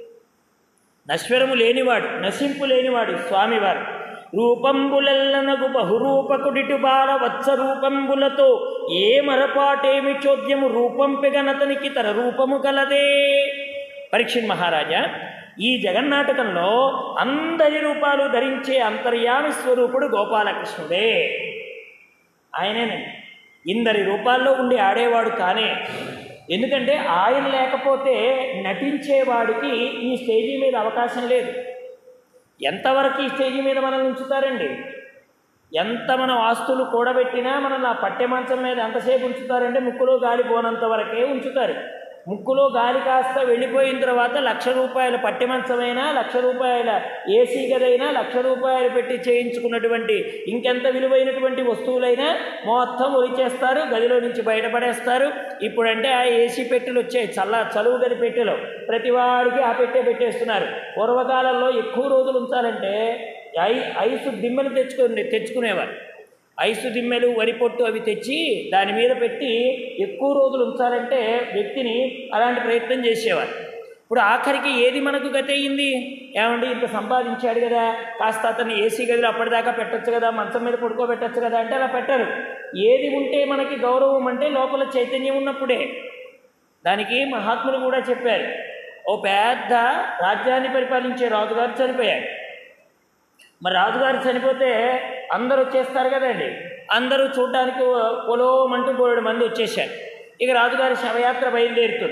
[SPEAKER 1] నశ్వరము లేనివాడు నశింపు లేనివాడు స్వామివారు రూపంబులెల్లనగు బహురూపకుడిటు బాల వత్స రూపంబులతో ఏ మరపాటేమి చోద్యము రూపం పెగనతనికి తన రూపము కలదే పరీక్షణ్ మహారాజా ఈ జగన్నాటకంలో అందరి రూపాలు ధరించే అంతర్యామి స్వరూపుడు గోపాలకృష్ణుడే ఆయనేనండి ఇందరి రూపాల్లో ఉండి ఆడేవాడు తానే ఎందుకంటే ఆయన లేకపోతే నటించేవాడికి ఈ స్టేజీ మీద అవకాశం లేదు ఎంతవరకు ఈ స్టేజీ మీద మనల్ని ఉంచుతారండి ఎంత మనం ఆస్తులు కూడబెట్టినా మనల్ని ఆ పట్టె మంచం మీద ఎంతసేపు ఉంచుతారంటే ముక్కులో గాలి పోనంత వరకే ఉంచుతారు ముక్కులో గాలి కాస్త వెళ్ళిపోయిన తర్వాత లక్ష రూపాయల పట్టె మంచమైనా లక్ష రూపాయల ఏసీ గదైనా లక్ష రూపాయలు పెట్టి చేయించుకున్నటువంటి ఇంకెంత విలువైనటువంటి వస్తువులైనా మొత్తం ఒలిచేస్తారు గదిలో నుంచి బయటపడేస్తారు ఇప్పుడంటే ఆ ఏసీ పెట్టెలు వచ్చాయి చల్ల చలువు గది పెట్టెలు ప్రతి వాడికి ఆ పెట్టే పెట్టేస్తున్నారు పూర్వకాలంలో ఎక్కువ రోజులు ఉంచాలంటే ఐ ఐసు దిమ్మలు తెచ్చుకుని తెచ్చుకునేవారు ఐసు దిమ్మెలు వరి పొట్టు అవి తెచ్చి దాని మీద పెట్టి ఎక్కువ రోజులు ఉంచాలంటే వ్యక్తిని అలాంటి ప్రయత్నం చేసేవారు ఇప్పుడు ఆఖరికి ఏది మనకు గతి అయ్యింది ఏమండి ఇంత సంపాదించాడు కదా కాస్త అతన్ని ఏసీ గదిలో అప్పటిదాకా పెట్టొచ్చు కదా మంచం మీద పడుకోబెట్టచ్చు కదా అంటే అలా పెట్టరు ఏది ఉంటే మనకి గౌరవం అంటే లోపల చైతన్యం ఉన్నప్పుడే దానికి మహాత్ములు కూడా చెప్పారు ఓ పెద్ద రాజ్యాన్ని పరిపాలించే రాజుగారు చనిపోయారు మరి రాజుగారు చనిపోతే అందరూ వచ్చేస్తారు కదండి అందరూ చూడడానికి పొలోమంటూ బోలెడు మంది వచ్చేసారు ఇక రాజుగారి శవయాత్ర బయలుదేరుతుంది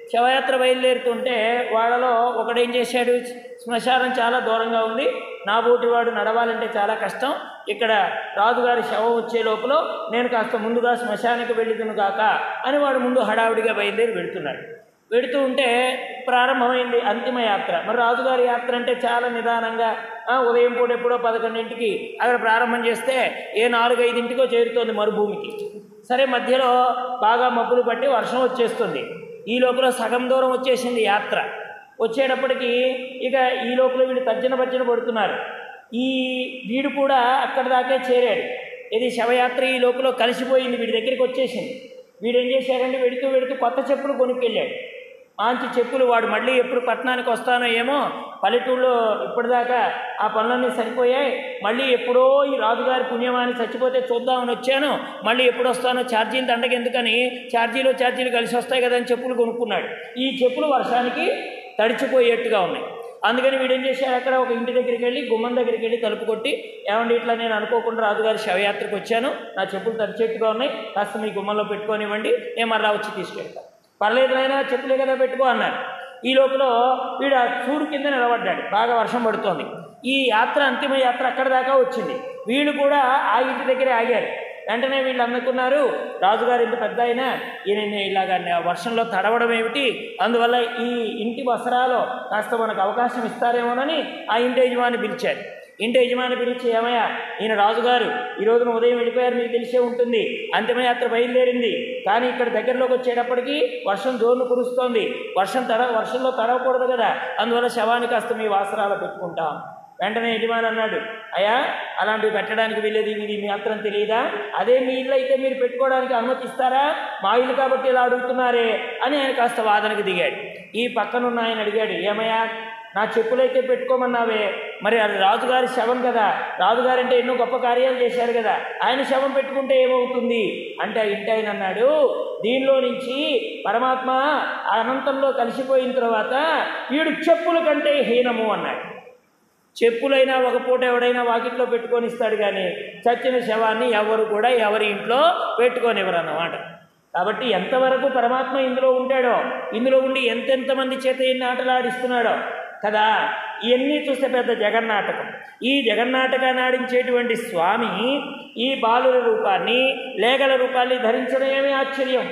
[SPEAKER 1] శవయాత్ర బయలుదేరుతుంటే వాళ్ళలో ఒకడేం చేశాడు శ్మశానం చాలా దూరంగా ఉంది నా బోటి వాడు నడవాలంటే చాలా కష్టం ఇక్కడ రాజుగారి శవం వచ్చే లోపల నేను కాస్త ముందుగా శ్మశానికి వెళ్ళిదును కాక అని వాడు ముందు హడావుడిగా బయలుదేరి వెళుతున్నాడు వెడుతూ ఉంటే ప్రారంభమైంది అంతిమ యాత్ర మరి రాజుగారి యాత్ర అంటే చాలా నిదానంగా ఆ, ఉదయం పూట ఎప్పుడో పదకొండింటికి అక్కడ ప్రారంభం చేస్తే ఏ నాలుగైదింటికో చేరుతోంది మరుభూమికి సరే మధ్యలో బాగా మబ్బులు పట్టి వర్షం వచ్చేస్తుంది ఈ లోపల సగం దూరం వచ్చేసింది యాత్ర వచ్చేటప్పటికి ఇక ఈ లోపల వీడు తర్జన భర్జన పడుతున్నారు ఈ వీడు కూడా అక్కడి దాకే చేరాడు ఇది శవయాత్ర ఈ లోపల కలిసిపోయింది వీడి దగ్గరికి వచ్చేసింది వీడు ఏం చేశాడంటే వెడుతూ వెడుతూ కొత్త చెప్పులు కొనుక్కెళ్ళాడు మంచి చెప్పులు వాడు మళ్ళీ ఎప్పుడు పట్టణానికి వస్తానో ఏమో పల్లెటూళ్ళలో ఇప్పటిదాకా ఆ పనులన్నీ సరిపోయాయి మళ్ళీ ఎప్పుడో ఈ రాజుగారి పుణ్యమాని చచ్చిపోతే చూద్దామని వచ్చాను మళ్ళీ ఎప్పుడు వస్తానో ఛార్జీలు దండకి ఎందుకని ఛార్జీలు ఛార్జీలు కలిసి వస్తాయి కదా అని చెప్పులు కొనుక్కున్నాడు ఈ చెప్పులు వర్షానికి తడిచిపోయేట్టుగా ఉన్నాయి అందుకని వీడు ఏం చేశాడు అక్కడ ఒక ఇంటి దగ్గరికి వెళ్ళి గుమ్మం దగ్గరికి వెళ్ళి తలుపు కొట్టి ఏమండి ఇట్లా నేను అనుకోకుండా రాజుగారి శవయాత్రకు వచ్చాను నా చెప్పులు తడిచేట్టుగా ఉన్నాయి కాస్త మీ గుమ్మంలో పెట్టుకోనివ్వండి నేను మరలా వచ్చి తీసుకెళ్తాను పర్లేదు నాయనా చెప్పులే కదా పెట్టుకో అన్నారు ఈ లోపల వీడు ఆ చూడు కింద నిలబడ్డాడు బాగా వర్షం పడుతోంది ఈ యాత్ర అంతిమ యాత్ర అక్కడ దాకా వచ్చింది వీళ్ళు కూడా ఆ ఇంటి దగ్గరే ఆగారు వెంటనే వీళ్ళు అనుకున్నారు రాజుగారు ఇంత పెద్ద అయినా ఈయన ఇలాగ వర్షంలో తడవడం ఏమిటి అందువల్ల ఈ ఇంటి వస్త్రాలు కాస్త మనకు అవకాశం ఇస్తారేమోనని ఆ ఇంటి యజమాని పిలిచారు ఇంటి యజమాని పిలిచి ఏమయ్యా ఈయన రాజుగారు ఈ రోజున ఉదయం వెళ్ళిపోయారు మీకు తెలిసే ఉంటుంది అంతిమయాత్ర బయలుదేరింది కానీ ఇక్కడ దగ్గరలోకి వచ్చేటప్పటికి వర్షం జోరును కురుస్తోంది వర్షం తడ వర్షంలో తడవకూడదు కదా అందువల్ల శవానికి కాస్త మీ వాసరాలు పెట్టుకుంటాం వెంటనే యజమాని అన్నాడు అయ్యా అలాంటివి పెట్టడానికి వెళ్ళేది ఇది మీ మాత్రం తెలియదా అదే మీ ఇల్లు అయితే మీరు పెట్టుకోవడానికి అనుమతిస్తారా మా ఇల్లు కాబట్టి ఇలా అడుగుతున్నారే అని ఆయన కాస్త వాదనకు దిగాడు ఈ పక్కనున్న ఆయన అడిగాడు ఏమయ్యా నా చెప్పులైతే పెట్టుకోమన్నావే మరి అది రాజుగారి శవం కదా రాజుగారు అంటే ఎన్నో గొప్ప కార్యాలు చేశారు కదా ఆయన శవం పెట్టుకుంటే ఏమవుతుంది అంటే ఆ ఇంటి ఆయన అన్నాడు దీనిలో నుంచి పరమాత్మ అనంతంలో కలిసిపోయిన తర్వాత వీడు చెప్పుల కంటే హీనము అన్నాడు చెప్పులైనా ఒక పూట ఎవడైనా వాకిట్లో పెట్టుకొని ఇస్తాడు కానీ చచ్చిన శవాన్ని ఎవరు కూడా ఎవరి ఇంట్లో పెట్టుకోనివ్వరు అన్నమాట కాబట్టి ఎంతవరకు పరమాత్మ ఇందులో ఉంటాడో ఇందులో ఉండి ఎంతెంతమంది చేత ఎన్ని ఆటలు ఆడిస్తున్నాడో కదా ఇవన్నీ చూస్తే పెద్ద జగన్నాటకం ఈ జగన్నాటకాన్ని ఆడించేటువంటి స్వామి ఈ బాలుల రూపాన్ని లేగల రూపాన్ని ధరించడం ఏమీ ఆశ్చర్యం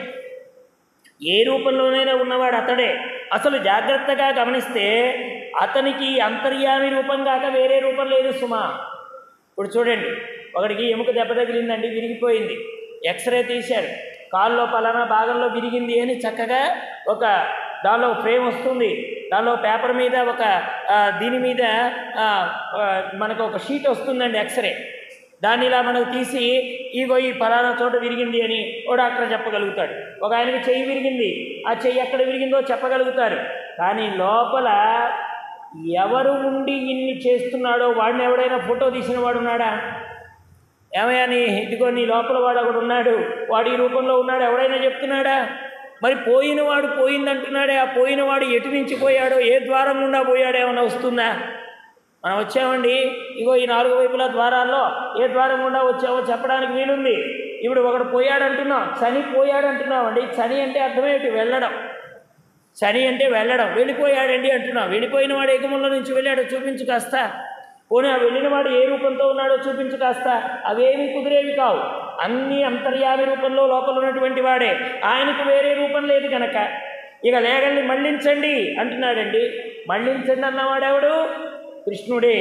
[SPEAKER 1] ఏ రూపంలోనైనా ఉన్నవాడు అతడే అసలు జాగ్రత్తగా గమనిస్తే అతనికి అంతర్యామి రూపం కాక వేరే రూపం లేదు సుమా ఇప్పుడు చూడండి ఒకడికి ఎముక దెబ్బ తగిలిందండి విరిగిపోయింది ఎక్స్రే తీశారు కాల్లో పలానా భాగంలో విరిగింది అని చక్కగా ఒక దానిలో ఫ్రేమ్ వస్తుంది దానిలో పేపర్ మీద ఒక ఆ, దీని మీద ఆ, ఆ, మనకు ఒక షీట్ వస్తుందండి ఎక్స్రే దాన్ని ఇలా మనకు తీసి ఇగో ఈ పలానా చోట విరిగింది అని ఓ డాక్టర్ చెప్పగలుగుతాడు ఒక ఆయనకి చెయ్యి విరిగింది ఆ చెయ్యి ఎక్కడ విరిగిందో చెప్పగలుగుతారు కానీ లోపల ఎవరు ఉండి ఇన్ని చేస్తున్నాడో వాడిని ఎవడైనా ఫోటో తీసిన వాడు ఉన్నాడా ఏమయ్యా నీ ఇదిగో నీ లోపల వాడు ఒకడు ఉన్నాడు వాడు ఈ రూపంలో ఉన్నాడు ఎవడైనా చెప్తున్నాడా మరి పోయినవాడు పోయిందంటున్నాడే ఆ పోయినవాడు ఎటు నుంచి పోయాడో ఏ ద్వారం గుండా పోయాడో ఏమైనా వస్తుందా మనం వచ్చామండి ఇగో ఈ నాలుగు వైపుల ద్వారాల్లో ఏ ద్వారం గుండా వచ్చావో చెప్పడానికి వీలుంది ఇప్పుడు ఒకడు పోయాడంటున్నాం చని పోయాడంటున్నాం అండి చని అంటే అర్థమేమిటి వెళ్ళడం శని అంటే వెళ్ళడం వెళ్ళిపోయాడండి అంటున్నాం వెళ్ళిపోయిన వాడు ఏకముల నుంచి వెళ్ళాడో చూపించు కాస్త పోనీ ఆ వెళ్ళిన వాడు ఏ రూపంతో ఉన్నాడో చూపించు కాస్త అవేమీ కుదిరేవి కావు అన్ని అంతర్యామి రూపంలో లోపల ఉన్నటువంటి వాడే ఆయనకు వేరే రూపం లేదు కనుక ఇక లేగల్ని మళ్ళించండి అంటున్నాడండి మళ్ళించండి అన్నవాడెవడు కృష్ణుడే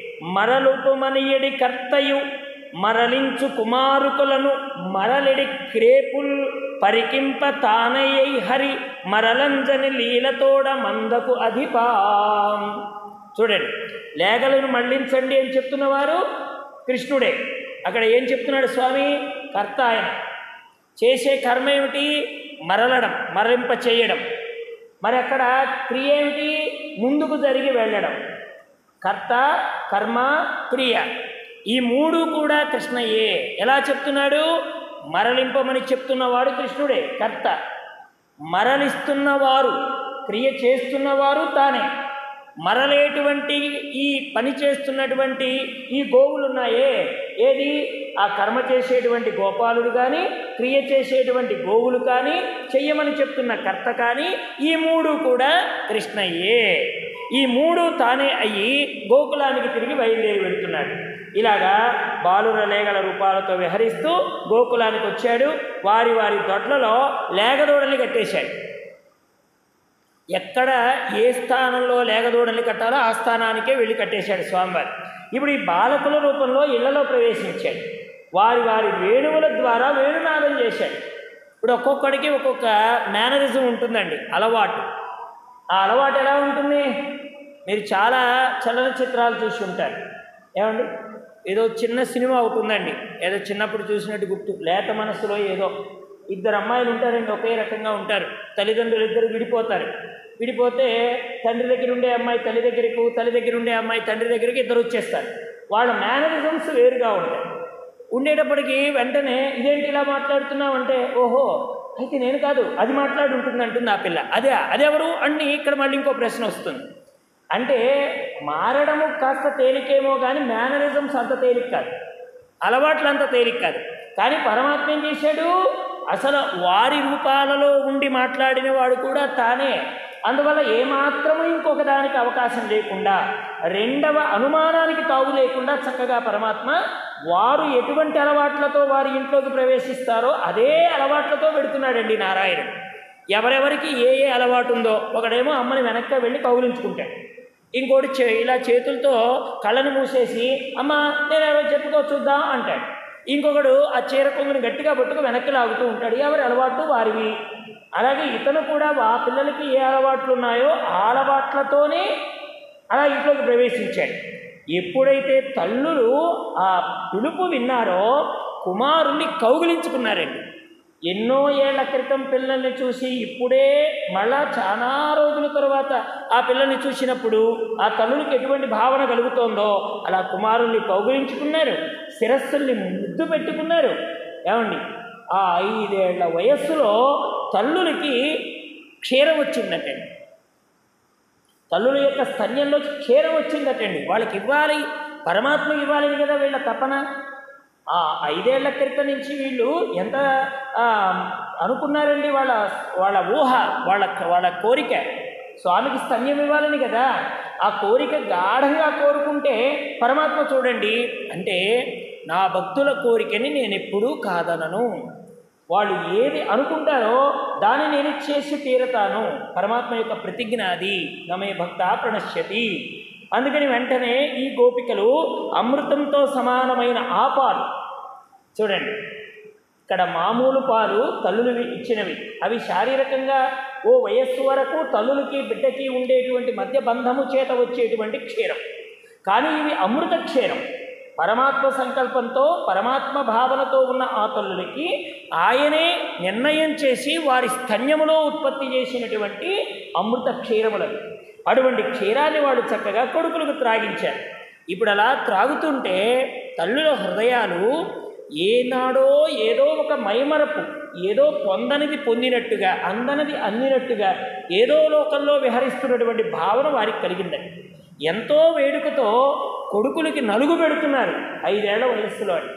[SPEAKER 1] మరలుపుమనియడి కర్తయు మరలించు కుమారుకులను మరలిడి క్రేపుల్ పరికింప తానయ్యై హరి మరలంజని లీలతోడ మందకు అధిపాం చూడండి లేగలను మళ్ళించండి అని చెప్తున్నవారు కృష్ణుడే అక్కడ ఏం చెప్తున్నాడు స్వామి కర్త ఆయన చేసే కర్మ ఏమిటి మరలడం మరలింప చేయడం మరి అక్కడ క్రియ ఏమిటి ముందుకు జరిగి వెళ్ళడం కర్త కర్మ క్రియ ఈ మూడు కూడా కృష్ణయే ఎలా చెప్తున్నాడు మరలింపమని చెప్తున్నవాడు కృష్ణుడే కర్త మరలిస్తున్నవారు క్రియ చేస్తున్నవారు తానే మరలేటువంటి ఈ పని చేస్తున్నటువంటి ఈ గోవులు ఉన్నాయే ఏది ఆ కర్మ చేసేటువంటి గోపాలుడు కానీ క్రియ చేసేటువంటి గోవులు కానీ చెయ్యమని చెప్తున్న కర్త కానీ ఈ మూడు కూడా కృష్ణయ్యే ఈ మూడు తానే అయ్యి గోకులానికి తిరిగి బయలుదేరి వెళ్తున్నాడు ఇలాగా బాలుర లేగల రూపాలతో విహరిస్తూ గోకులానికి వచ్చాడు వారి వారి దొడ్లలో లేగదూడల్ని కట్టేశాడు ఎక్కడ ఏ స్థానంలో లేగదూడల్ని కట్టాలో ఆ స్థానానికే వెళ్ళి కట్టేశాడు స్వామివారు ఇప్పుడు ఈ బాలకుల రూపంలో ఇళ్లలో ప్రవేశించాడు వారి వారి వేణువుల ద్వారా వేణునాదం చేశాడు ఇప్పుడు ఒక్కొక్కడికి ఒక్కొక్క మేనరిజం ఉంటుందండి అలవాటు ఆ అలవాటు ఎలా ఉంటుంది మీరు చాలా చలనచిత్రాలు చూసి ఉంటారు ఏమండి ఏదో చిన్న సినిమా ఒకటి ఉందండి ఏదో చిన్నప్పుడు చూసినట్టు గుర్తు లేత మనసులో ఏదో ఇద్దరు అమ్మాయిలు ఉంటారండి ఒకే రకంగా ఉంటారు తల్లిదండ్రులు ఇద్దరు విడిపోతారు విడిపోతే తండ్రి దగ్గర ఉండే అమ్మాయి తల్లి దగ్గరకు తల్లి దగ్గర ఉండే అమ్మాయి తండ్రి దగ్గరికి ఇద్దరు వచ్చేస్తారు వాళ్ళ మేనరిజమ్స్ వేరుగా ఉంటాయి ఉండేటప్పటికి వెంటనే ఇదేంటి ఇలా మాట్లాడుతున్నావు అంటే ఓహో అయితే నేను కాదు అది మాట్లాడి ఉంటుంది అంటుంది ఆ పిల్ల అదే అదెవరు అని ఇక్కడ మళ్ళీ ఇంకో ప్రశ్న వస్తుంది అంటే మారడము కాస్త తేలికేమో కానీ మేనరిజమ్స్ అంత తేలిక కాదు అలవాట్లు అంత తేలిక కాదు కానీ పరమాత్మ ఏం చేశాడు అసలు వారి రూపాలలో ఉండి మాట్లాడిన వాడు కూడా తానే అందువల్ల ఏమాత్రము ఇంకొక దానికి అవకాశం లేకుండా రెండవ అనుమానానికి తావు లేకుండా చక్కగా పరమాత్మ వారు ఎటువంటి అలవాట్లతో వారి ఇంట్లోకి ప్రవేశిస్తారో అదే అలవాట్లతో పెడుతున్నాడండి నారాయణుడు ఎవరెవరికి ఏ ఏ అలవాటు ఉందో ఒకడేమో అమ్మని వెనక్కి వెళ్ళి కౌలించుకుంటాడు ఇంకోటి చే ఇలా చేతులతో కళ్ళని మూసేసి అమ్మ నేను ఎవరో చెప్పుకో చూద్దాం అంటాడు ఇంకొకడు ఆ చీర కొంగుని గట్టిగా పట్టుకు వెనక్కి లాగుతూ ఉంటాడు ఎవరి అలవాటు వారివి అలాగే ఇతను కూడా ఆ పిల్లలకి ఏ అలవాట్లు ఉన్నాయో ఆ అలవాట్లతోనే అలా ఇంట్లోకి ప్రవేశించాడు ఎప్పుడైతే తల్లులు ఆ పిలుపు విన్నారో కుమారుణ్ణి కౌగిలించుకున్నారండి ఎన్నో ఏళ్ల క్రితం పిల్లల్ని చూసి ఇప్పుడే మళ్ళా చాలా రోజుల తర్వాత ఆ పిల్లల్ని చూసినప్పుడు ఆ తల్లులకి ఎటువంటి భావన కలుగుతోందో అలా కుమారుల్ని కౌగిలించుకున్నారు శిరస్సుల్ని ముద్దు పెట్టుకున్నారు ఏమండి ఆ ఐదేళ్ల వయస్సులో తల్లులకి క్షీరం వచ్చిందటండి తల్లుల యొక్క స్తన్యంలో క్షీరం వచ్చిందటండి వాళ్ళకి ఇవ్వాలి పరమాత్మ ఇవ్వాలని కదా వీళ్ళ తపన ఆ ఐదేళ్ల క్రితం నుంచి వీళ్ళు ఎంత ఆ, అనుకున్నారండి వాళ్ళ వాళ్ళ ఊహ వాళ్ళ వాళ్ళ కోరిక స్వామికి స్తన్యం ఇవ్వాలని కదా ఆ కోరిక గాఢంగా కోరుకుంటే పరమాత్మ చూడండి అంటే నా భక్తుల కోరికని నేను ఎప్పుడూ కాదనను వాళ్ళు ఏది అనుకుంటారో దాన్ని నేను చేసి తీరతాను పరమాత్మ యొక్క ప్రతిజ్ఞ అది నమే భక్త ప్రణశ్యతి అందుకని వెంటనే ఈ గోపికలు అమృతంతో సమానమైన ఆ పాలు చూడండి ఇక్కడ మామూలు పాలు తల్లులు ఇచ్చినవి అవి శారీరకంగా ఓ వయస్సు వరకు తల్లులకి బిడ్డకి ఉండేటువంటి మధ్య బంధము చేత వచ్చేటువంటి క్షీరం కానీ ఇవి అమృత క్షీరం పరమాత్మ సంకల్పంతో పరమాత్మ భావనతో ఉన్న ఆ తల్లులకి ఆయనే నిర్ణయం చేసి వారి స్తన్యములో ఉత్పత్తి చేసినటువంటి అమృత క్షీరములవి అటువంటి క్షీరాన్ని వాడు చక్కగా కొడుకులకు త్రాగించారు ఇప్పుడు అలా త్రాగుతుంటే తల్లుల హృదయాలు ఏనాడో ఏదో ఒక మైమరపు ఏదో పొందనిది పొందినట్టుగా అందనిది అందినట్టుగా ఏదో లోకంలో విహరిస్తున్నటువంటి భావన వారికి కలిగిందండి ఎంతో వేడుకతో కొడుకులకి నలుగు పెడుతున్నారు ఐదేళ్ల వయస్సులో అండి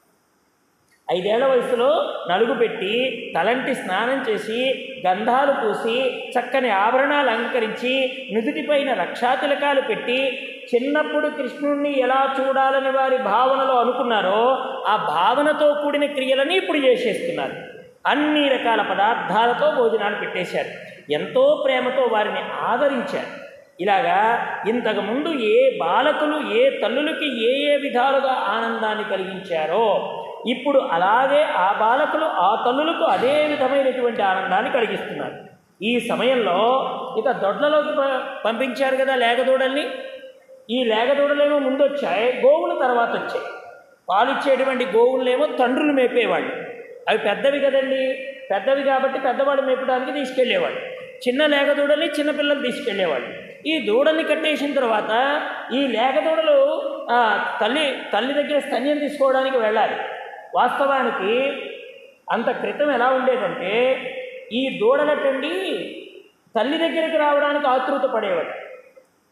[SPEAKER 1] ఐదేళ్ల వయసులో నలుగు పెట్టి తలంటి స్నానం చేసి గంధాలు పూసి చక్కని ఆభరణాలు అలంకరించి నుదుటిపైన రక్షాతిలకాలు పెట్టి చిన్నప్పుడు కృష్ణుణ్ణి ఎలా చూడాలని వారి భావనలో అనుకున్నారో ఆ భావనతో కూడిన క్రియలని ఇప్పుడు చేసేస్తున్నారు అన్ని రకాల పదార్థాలతో భోజనాలు పెట్టేశారు ఎంతో ప్రేమతో వారిని ఆదరించారు ఇలాగా ఇంతకుముందు ఏ బాలకులు ఏ తల్లులకి ఏ ఏ విధాలుగా ఆనందాన్ని కలిగించారో ఇప్పుడు అలాగే ఆ బాలకులు ఆ తల్లులకు అదే విధమైనటువంటి ఆనందాన్ని కలిగిస్తున్నారు ఈ సమయంలో ఇక దొడ్లలోకి ప- పంపించారు కదా లేగదూడల్ని ఈ లేగదూడలేమో ముందు వచ్చాయి గోవులు తర్వాత వచ్చాయి పాలిచ్చేటువంటి గోవులనేమో తండ్రులు మేపేవాళ్ళు అవి పెద్దవి కదండి పెద్దవి కాబట్టి పెద్దవాళ్ళు మేపడానికి తీసుకెళ్ళేవాళ్ళు చిన్న లేగదూడల్ని చిన్నపిల్లలు తీసుకెళ్ళేవాళ్ళు ఈ దూడల్ని కట్టేసిన తర్వాత ఈ లేగదూడలు ఆ, తల్లి తల్లి దగ్గర స్తన్యం తీసుకోవడానికి వెళ్ళాలి వాస్తవానికి అంత క్రితం ఎలా ఉండేదంటే ఈ దూడలటండి తల్లి దగ్గరికి రావడానికి ఆతృత పడేవాడు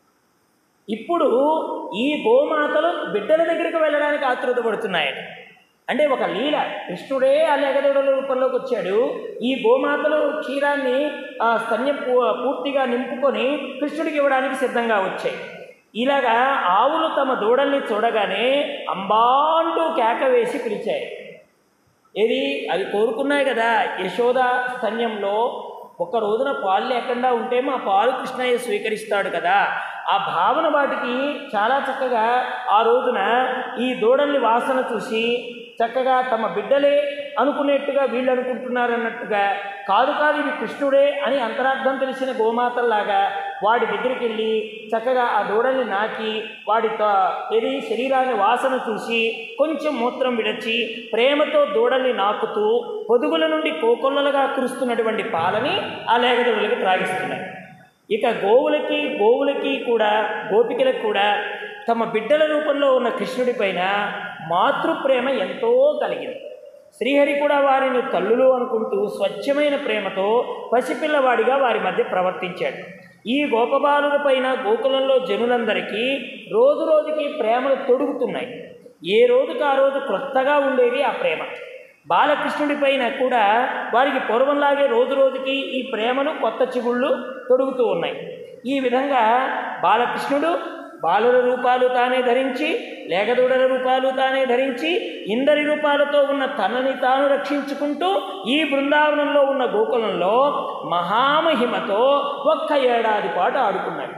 [SPEAKER 1] ఇప్పుడు ఈ గోమాతలు బిడ్డల దగ్గరికి వెళ్ళడానికి ఆతృత పడుతున్నాయట అంటే ఒక లీల కృష్ణుడే ఆ లేగదూడల రూపంలోకి వచ్చాడు ఈ గోమాతలు క్షీరాన్ని ఆ స్తన్య పూ- పూర్తిగా నింపుకొని కృష్ణుడికి ఇవ్వడానికి సిద్ధంగా వచ్చాయి ఇలాగా ఆవులు తమ దూడల్ని చూడగానే అంబా అంటూ కేక వేసి పిలిచాయి ఏది అవి కోరుకున్నాయి కదా యశోద స్తన్యంలో ఒక రోజున పాలు లేకుండా ఉంటే మా పాలు కృష్ణయ్య స్వీకరిస్తాడు కదా ఆ భావన వాటికి చాలా చక్కగా ఆ రోజున ఈ దూడల్ని వాసన చూసి చక్కగా తమ బిడ్డలే అనుకునేట్టుగా వీళ్ళు అనుకుంటున్నారన్నట్టుగా కాదు కాదు ఇది కృష్ణుడే అని అంతరార్థం తెలిసిన గోమాతల్లాగా వాడి దగ్గరికి వెళ్ళి చక్కగా ఆ దూడల్ని నాకి వాడి త- ఏది శరీరాన్ని వాసన చూసి కొంచెం మూత్రం విడచి ప్రేమతో దూడల్ని నాకుతూ పొదుగుల నుండి కోకొల్లలుగా కురుస్తున్నటువంటి పాలని ఆ లేగదూడలకి త్రాగిస్తున్నాయి ఇక గోవులకి గోవులకి కూడా గోపికలకు కూడా తమ బిడ్డల రూపంలో ఉన్న కృష్ణుడి పైన మాతృప్రేమ ఎంతో కలిగింది శ్రీహరి కూడా వారిని తల్లులు అనుకుంటూ స్వచ్ఛమైన ప్రేమతో పసిపిల్లవాడిగా వారి మధ్య ప్రవర్తించాడు ఈ గోపబాలుల పైన గోకులంలో జనులందరికీ రోజు రోజుకి ప్రేమలు తొడుగుతున్నాయి ఏ రోజుకి ఆ రోజు క్రొత్తగా ఉండేది ఆ ప్రేమ బాలకృష్ణుడి పైన కూడా వారికి పూర్వంలాగే రోజు రోజుకి ఈ ప్రేమను కొత్త చిగుళ్ళు తొడుగుతూ ఉన్నాయి ఈ విధంగా బాలకృష్ణుడు బాలుల రూపాలు తానే ధరించి లేగదూడల రూపాలు తానే ధరించి ఇందరి రూపాలతో ఉన్న తనని తాను రక్షించుకుంటూ ఈ బృందావనంలో ఉన్న గోకులంలో మహామహిమతో ఒక్క ఏడాది పాటు ఆడుకున్నాడు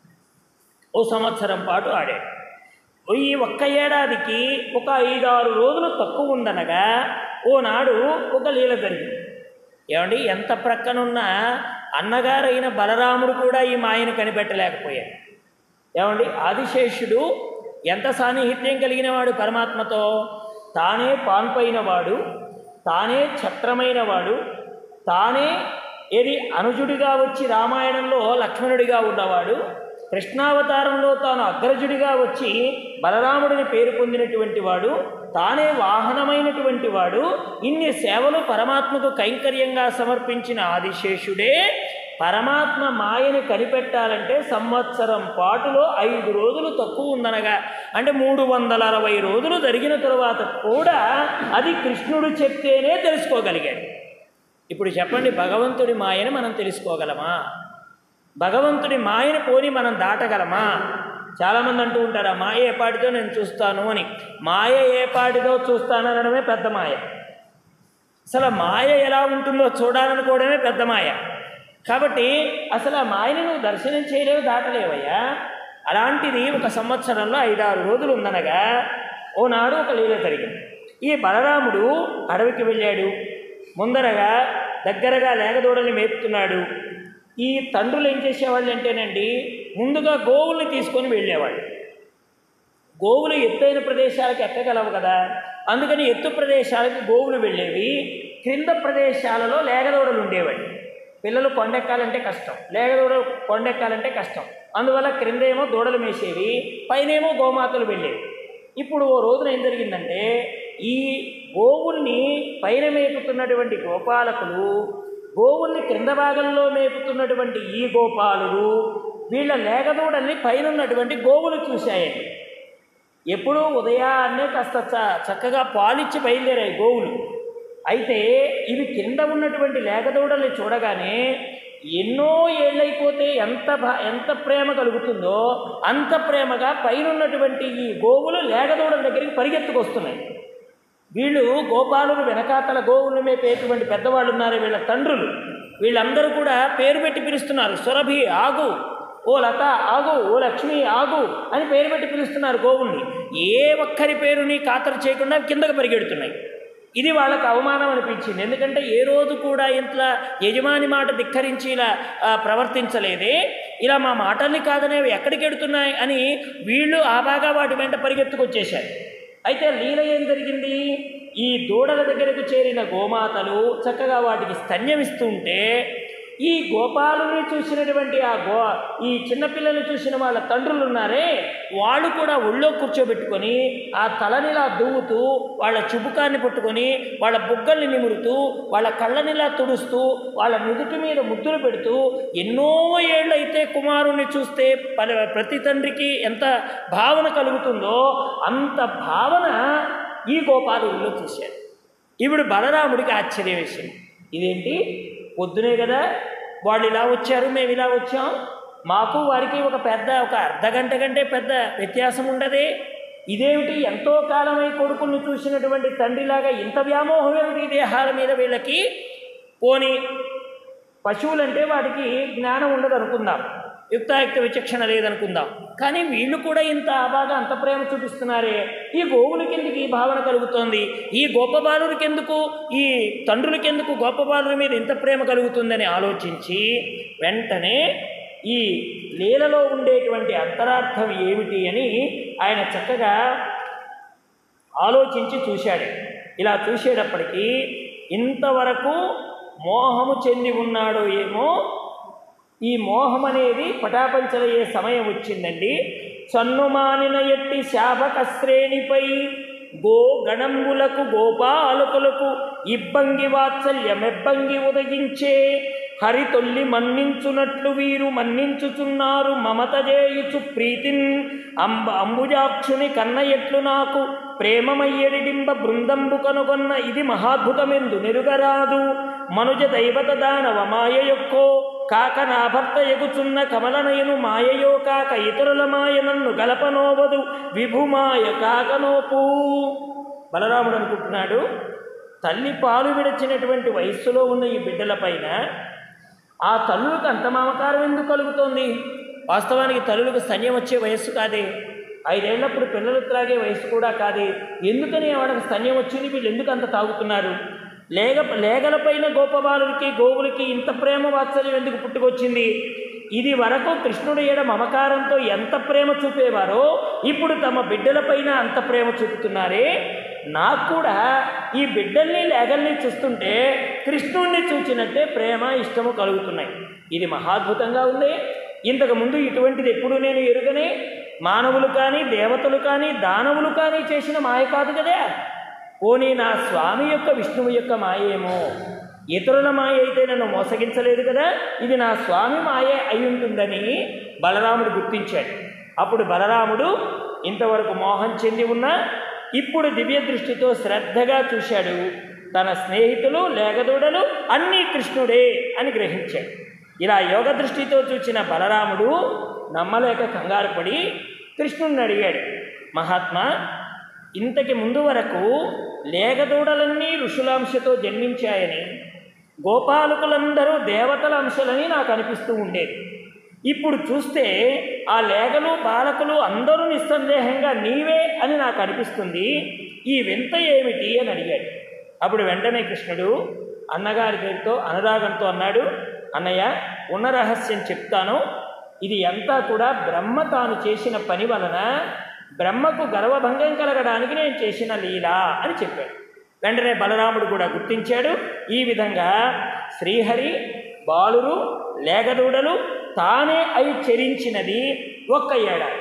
[SPEAKER 1] ఓ సంవత్సరం పాటు ఆడాడు ఈ ఒక్క ఏడాదికి ఒక ఐదారు రోజులు తక్కువ ఉందనగా ఓనాడు ఒక లీల జరిగింది ఏమండి ఎంత ప్రక్కనున్న అన్నగారైన బలరాముడు కూడా ఈ మాయను కనిపెట్టలేకపోయాడు ఏమండి ఆదిశేషుడు ఎంత సాన్నిహిత్యం కలిగిన వాడు పరమాత్మతో తానే పాన్పైన వాడు తానే ఛత్రమైన వాడు తానే ఏది అనుజుడిగా వచ్చి రామాయణంలో లక్ష్మణుడిగా ఉన్నవాడు కృష్ణావతారంలో తాను అగ్రజుడిగా వచ్చి బలరాముడిని పేరు పొందినటువంటి వాడు తానే వాహనమైనటువంటి వాడు ఇన్ని సేవలు పరమాత్మకు కైంకర్యంగా సమర్పించిన ఆదిశేషుడే పరమాత్మ మాయని కనిపెట్టాలంటే సంవత్సరం పాటులో ఐదు రోజులు తక్కువ ఉందనగా అంటే మూడు వందల అరవై రోజులు జరిగిన తరువాత కూడా అది కృష్ణుడు చెప్తేనే తెలుసుకోగలిగాడు ఇప్పుడు చెప్పండి భగవంతుడి మాయని మనం తెలుసుకోగలమా భగవంతుడి మాయని పోని మనం దాటగలమా చాలామంది అంటూ ఉంటారు ఆ మాయ ఏ పాటితో నేను చూస్తాను అని మాయ ఏ పాటితో చూస్తాననడమే పెద్ద మాయ అసలు ఆ మాయ ఎలా ఉంటుందో చూడాలనుకోవడమే పెద్ద మాయ కాబట్టి అసలు ఆ మాయని నువ్వు దర్శనం చేయలేవు దాటలేవయ్యా అలాంటిది ఒక సంవత్సరంలో ఐదారు రోజులు ఉందనగా ఓనాడు ఒక లీల జరిగింది ఈ బలరాముడు అడవికి వెళ్ళాడు ముందరగా దగ్గరగా లేగదూడని మేపుతున్నాడు ఈ తండ్రులు ఏం చేసేవాళ్ళు అంటేనండి ముందుగా గోవుల్ని తీసుకొని వెళ్ళేవాళ్ళు గోవులు ఎత్తైన ప్రదేశాలకు ఎక్కగలవు కదా అందుకని ఎత్తు ప్రదేశాలకు గోవులు వెళ్ళేవి క్రింద ప్రదేశాలలో లేగదూడలు ఉండేవాడి పిల్లలు కొండెక్కాలంటే కష్టం లేగదూడలు కొండెక్కాలంటే కష్టం అందువల్ల క్రిందేమో దూడలు మేసేవి పైనేమో గోమాతలు వెళ్ళేవి ఇప్పుడు ఓ రోజున ఏం జరిగిందంటే ఈ గోవుల్ని పైన మేపుతున్నటువంటి గోపాలకులు గోవుల్ని క్రింద భాగంలో మేపుతున్నటువంటి ఈ గోపాలులు వీళ్ళ లేగదూడల్ని పైన ఉన్నటువంటి గోవులు చూశాయండి ఎప్పుడూ ఉదయాన్నే కాస్త చ చక్కగా పాలిచ్చి బయలుదేరాయి గోవులు అయితే ఇవి కింద ఉన్నటువంటి లేగదూడల్ని చూడగానే ఎన్నో ఏళ్ళైపోతే ఎంత భా ఎంత ప్రేమ కలుగుతుందో అంత ప్రేమగా పైన ఉన్నటువంటి ఈ గోవులు లేగదూడల దగ్గరికి పరిగెత్తుకొస్తున్నాయి వీళ్ళు గోపాలులు వెనకాతల గోవులు మేపేటువంటి పెద్దవాళ్ళు ఉన్నారు వీళ్ళ తండ్రులు వీళ్ళందరూ కూడా పేరు పెట్టి పిలుస్తున్నారు సురభి ఆగు ఓ లత ఆగు ఓ లక్ష్మి ఆగు అని పేరు పెట్టి పిలుస్తున్నారు గోవుల్ని ఏ ఒక్కరి పేరుని ఖాతరు చేయకుండా కిందకు పరిగెడుతున్నాయి ఇది వాళ్ళకు అవమానం అనిపించింది ఎందుకంటే ఏ రోజు కూడా ఇంట్లో యజమాని మాట ధిక్కరించి ఇలా ఆ, ప్రవర్తించలేదే ఇలా మా మాటల్ని కాదనేవి ఎక్కడికి ఎడుతున్నాయి అని వీళ్ళు ఆ బాగా వాటి వెంట పరిగెత్తుకొచ్చేశారు అయితే లీల ఏం జరిగింది ఈ దూడల దగ్గరకు చేరిన గోమాతలు చక్కగా వాటికి స్తన్యమిస్తూ ఉంటే ఈ గోపాలుని చూసినటువంటి ఆ గో ఈ చిన్నపిల్లల్ని చూసిన వాళ్ళ తండ్రులు ఉన్నారే వాళ్ళు కూడా ఒళ్ళో కూర్చోబెట్టుకొని ఆ తలనిలా దువ్వుతూ వాళ్ళ చుబుకాన్ని పట్టుకొని వాళ్ళ బుగ్గల్ని నిమురుతూ వాళ్ళ కళ్ళనిలా తుడుస్తూ వాళ్ళ నుదుటి మీద ముద్దులు పెడుతూ ఎన్నో ఏళ్ళైతే కుమారుణ్ణి చూస్తే పల- ప్రతి తండ్రికి ఎంత భావన కలుగుతుందో అంత భావన ఈ గోపాలుల్లో చూశాడు ఇప్పుడు బలరాముడికి ఆశ్చర్యం వేసింది ఇదేంటి పొద్దునే కదా వాళ్ళు ఇలా వచ్చారు మేము ఇలా వచ్చాం మాకు వారికి ఒక పెద్ద ఒక అర్ధ గంట కంటే పెద్ద వ్యత్యాసం ఉండదే ఇదేమిటి ఎంతో కాలమై కొడుకుని చూసినటువంటి తండ్రిలాగా ఇంత వ్యామోహం ఏమిటి ఈ దేహాల మీద వీళ్ళకి పోని పశువులంటే వాటికి జ్ఞానం ఉండదు అనుకుందాం యుక్తాయుక్త విచక్షణ లేదనుకుందాం కానీ వీళ్ళు కూడా ఇంత బాగా అంత ప్రేమ చూపిస్తున్నారే ఈ గోవులకి ఎందుకు ఈ భావన కలుగుతోంది ఈ గొప్ప బాలుడికి ఎందుకు ఈ తండ్రులకి ఎందుకు గొప్ప బాలుల మీద ఇంత ప్రేమ కలుగుతుందని ఆలోచించి వెంటనే ఈ లీలలో ఉండేటువంటి అంతరార్థం ఏమిటి అని ఆయన చక్కగా ఆలోచించి చూశాడు ఇలా చూసేటప్పటికీ ఇంతవరకు మోహము చెంది ఉన్నాడో ఏమో ఈ మోహం అనేది పటాపంచలయ్యే సమయం వచ్చిందండి సన్నుమానిన ఎట్టి శాపక శ్రేణిపై గో గణంబులకు గోపాలకులకు ఇబ్బంగి వాత్సల్యమెబ్బంగి ఉదయించే హరితొల్లి మన్నించునట్లు వీరు మన్నించుచున్నారు మమత చేయుచు ప్రీతిన్ అంబ అంబుజాక్షుని కన్న ఎట్లు నాకు ప్రేమమయ్యడిడింబ బృందంబు కనుగొన్న ఇది మహాద్భుతమెందు నెరుగరాదు మనుజ దైవత దానవ మాయ యొక్కో కాక నా భర్త ఎగుచున్న కమలనయను మాయయో కాక ఇతరుల మాయ నన్ను గలపనోవదు విభుమాయ కాకనోపు బలరాముడు అనుకుంటున్నాడు తల్లి పాలు విడచినటువంటి వయస్సులో ఉన్న ఈ బిడ్డలపైన ఆ తల్లులకు అంత మమకారం ఎందుకు కలుగుతోంది వాస్తవానికి తల్లులకు స్తన్యం వచ్చే వయస్సు కాదే ఐదేళ్లప్పుడు పిల్లలు త్రాగే వయస్సు కూడా కాదే ఎందుకని వాళ్ళకి స్తన్యం వచ్చింది వీళ్ళు ఎందుకు అంత తాగుతున్నారు లేగ లేగలపైన గోపబాలుడికి గోవులకి ఇంత ప్రేమ వాత్సల్యం ఎందుకు పుట్టుకొచ్చింది ఇది వరకు కృష్ణుడు ఏడ మమకారంతో ఎంత ప్రేమ చూపేవారో ఇప్పుడు తమ బిడ్డలపైన అంత ప్రేమ చూపుతున్నారే నాకు కూడా ఈ బిడ్డల్ని లేగల్ని చూస్తుంటే కృష్ణుణ్ణి చూచినట్టే ప్రేమ ఇష్టము కలుగుతున్నాయి ఇది మహాద్భుతంగా ఉంది ఇంతకు ముందు ఇటువంటిది ఎప్పుడు నేను ఎరుగనే మానవులు కానీ దేవతలు కానీ దానవులు కానీ చేసిన మాయ కాదు కదా పోనీ నా స్వామి యొక్క విష్ణువు యొక్క మాయేమో ఇతరుల మాయ అయితే నన్ను మోసగించలేదు కదా ఇది నా స్వామి మాయే అయి ఉంటుందని బలరాముడు గుర్తించాడు అప్పుడు బలరాముడు ఇంతవరకు మోహం చెంది ఉన్నా ఇప్పుడు దివ్య దృష్టితో శ్రద్ధగా చూశాడు తన స్నేహితులు లేగదూడలు అన్నీ కృష్ణుడే అని గ్రహించాడు ఇలా యోగ దృష్టితో చూచిన బలరాముడు నమ్మలేక కంగారు పడి కృష్ణుడిని అడిగాడు మహాత్మా ఇంతకి ముందు వరకు లేగదూడలన్నీ ఋషులాంశతో జన్మించాయని గోపాలకులందరూ దేవతల అంశాలని నాకు అనిపిస్తూ ఉండేది ఇప్పుడు చూస్తే ఆ లేగలు బాలకులు అందరూ నిస్సందేహంగా నీవే అని నాకు అనిపిస్తుంది ఈ వింత ఏమిటి అని అడిగాడు అప్పుడు వెంటనే కృష్ణుడు అన్నగారి పేరుతో అనురాగంతో అన్నాడు అన్నయ్య ఉన్న రహస్యం చెప్తాను ఇది అంతా కూడా బ్రహ్మ తాను చేసిన పని వలన బ్రహ్మకు గర్వభంగం కలగడానికి నేను చేసిన లీల అని చెప్పాడు వెంటనే బలరాముడు కూడా గుర్తించాడు ఈ విధంగా శ్రీహరి బాలురు లేగదూడలు తానే అయి చెరించినది ఒక్క ఏడాది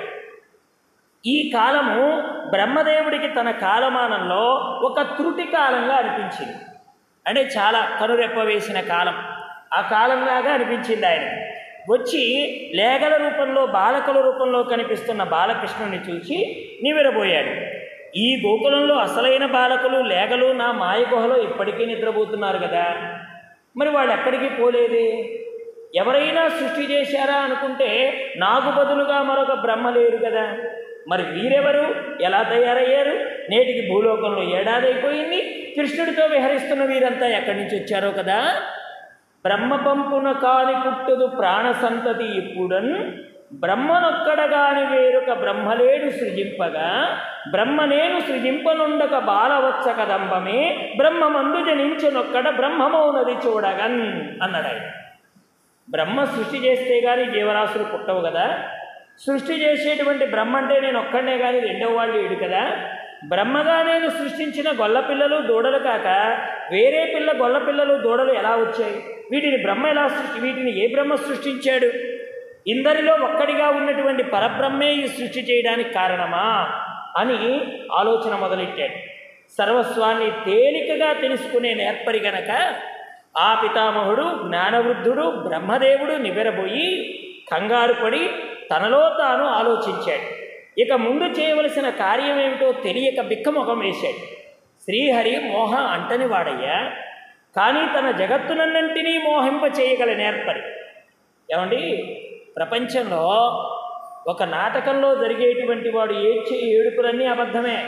[SPEAKER 1] ఈ కాలము బ్రహ్మదేవుడికి తన కాలమానంలో ఒక త్రుటి కాలంగా అనిపించింది అంటే చాలా కనురెప్ప వేసిన కాలం ఆ కాలంలాగా అనిపించింది ఆయన వచ్చి లేగల రూపంలో బాలకుల రూపంలో కనిపిస్తున్న బాలకృష్ణుని చూసి నివ్వెరబోయాడు ఈ గోకులంలో అసలైన బాలకులు లేగలు నా మాయ గుహలో ఇప్పటికీ నిద్రపోతున్నారు కదా మరి వాళ్ళు ఎక్కడికి పోలేదే ఎవరైనా సృష్టి చేశారా అనుకుంటే నాకు బదులుగా మరొక బ్రహ్మ లేరు కదా మరి వీరెవరు ఎలా తయారయ్యారు నేటికి భూలోకంలో ఏడాది అయిపోయింది కృష్ణుడితో విహరిస్తున్న వీరంతా ఎక్కడి నుంచి వచ్చారో కదా బ్రహ్మ పంపున కాని పుట్టుదు ప్రాణ సంతతి ఇప్పుడన్ బ్రహ్మనొక్కడగాని వేరొక బ్రహ్మలేడు సృజింపగా బ్రహ్మ నేను సృజింపనుండక బాలవత్స కదంబమే బ్రహ్మమందు జనించనొక్కడ బ్రహ్మమౌనది చూడగన్ అన్నాడు ఆయన బ్రహ్మ సృష్టి చేస్తే కానీ జీవరాశులు పుట్టవు కదా సృష్టి చేసేటువంటి బ్రహ్మ అంటే నేను ఒక్కడనే కానీ రెండవ వాళ్ళు ఏడు కదా బ్రహ్మగా నేను సృష్టించిన గొల్ల పిల్లలు దూడలు కాక వేరే పిల్ల గొల్ల పిల్లలు దూడలు ఎలా వచ్చాయి వీటిని బ్రహ్మ ఎలా సృష్టి వీటిని ఏ బ్రహ్మ సృష్టించాడు ఇందరిలో ఒక్కడిగా ఉన్నటువంటి పరబ్రహ్మే ఈ సృష్టి చేయడానికి కారణమా అని ఆలోచన మొదలెట్టాడు సర్వస్వాన్ని తేలికగా తెలుసుకునే నేర్పరి గనక ఆ పితామహుడు జ్ఞానవృద్ధుడు బ్రహ్మదేవుడు నివ్వెరబోయి కంగారు పడి తనలో తాను ఆలోచించాడు ఇక ముందు చేయవలసిన కార్యం ఏమిటో తెలియక బిక్కముఖం వేశాడు శ్రీహరి మోహ అంటని వాడయ్యా కానీ తన జగత్తునన్నింటినీ మోహింప చేయగల నేర్పరి ఏమండి ప్రపంచంలో ఒక నాటకంలో జరిగేటువంటి వాడు ఏడ్చే ఏడుపులన్నీ అబద్ధమే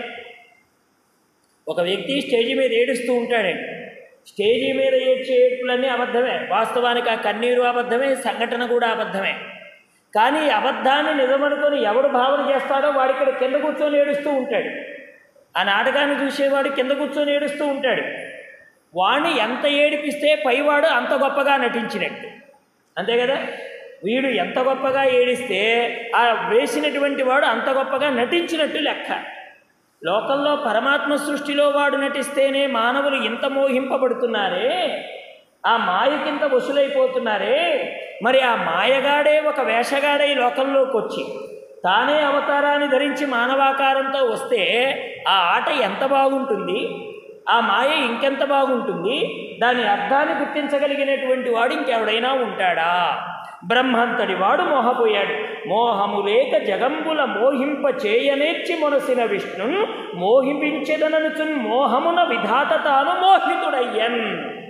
[SPEAKER 1] ఒక వ్యక్తి స్టేజి మీద ఏడుస్తూ ఉంటాడండి స్టేజి మీద ఏడ్చే ఏడుపులన్నీ అబద్ధమే వాస్తవానికి ఆ కన్నీరు అబద్ధమే సంఘటన కూడా అబద్ధమే కానీ ఈ అబద్ధాన్ని నిజమనుకొని ఎవడు భావన చేస్తాడో వాడి ఇక్కడ కింద కూర్చొని ఏడుస్తూ ఉంటాడు ఆ నాటకాన్ని చూసేవాడు కింద కూర్చొని ఏడుస్తూ ఉంటాడు వాణ్ణి ఎంత ఏడిపిస్తే పైవాడు అంత గొప్పగా నటించినట్టు అంతే కదా వీడు ఎంత గొప్పగా ఏడిస్తే ఆ వేసినటువంటి వాడు అంత గొప్పగా నటించినట్టు లెక్క లోకంలో పరమాత్మ సృష్టిలో వాడు నటిస్తేనే మానవులు ఇంత మోహింపబడుతున్నారే ఆ మాయకింత వసులైపోతున్నారే మరి ఆ మాయగాడే ఒక వేషగాడై లోకంలోకి వచ్చి తానే అవతారాన్ని ధరించి మానవాకారంతో వస్తే ఆ ఆట ఎంత బాగుంటుంది ఆ మాయ ఇంకెంత బాగుంటుంది దాని అర్థాన్ని గుర్తించగలిగినటువంటి వాడు ఇంకెవడైనా ఉంటాడా బ్రహ్మంతడి వాడు మోహపోయాడు మోహము లేక జగంబుల మోహింప చేయనేర్చి మొనసిన విష్ణున్ మోహింపించెదననుచున్ మోహమున విధాత తాను మోహితుడయ్యన్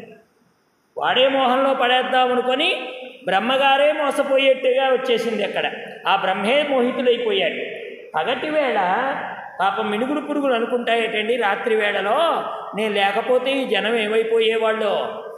[SPEAKER 1] వాడే మోహంలో పడేద్దామనుకొని బ్రహ్మగారే మోసపోయేట్టుగా వచ్చేసింది అక్కడ ఆ బ్రహ్మే మోహితుడైపోయాడు పగటి వేళ పాపం మినుగురు పురుగులు అనుకుంటాయేటండి రాత్రి వేళలో నేను లేకపోతే ఈ జనం ఏమైపోయేవాళ్ళు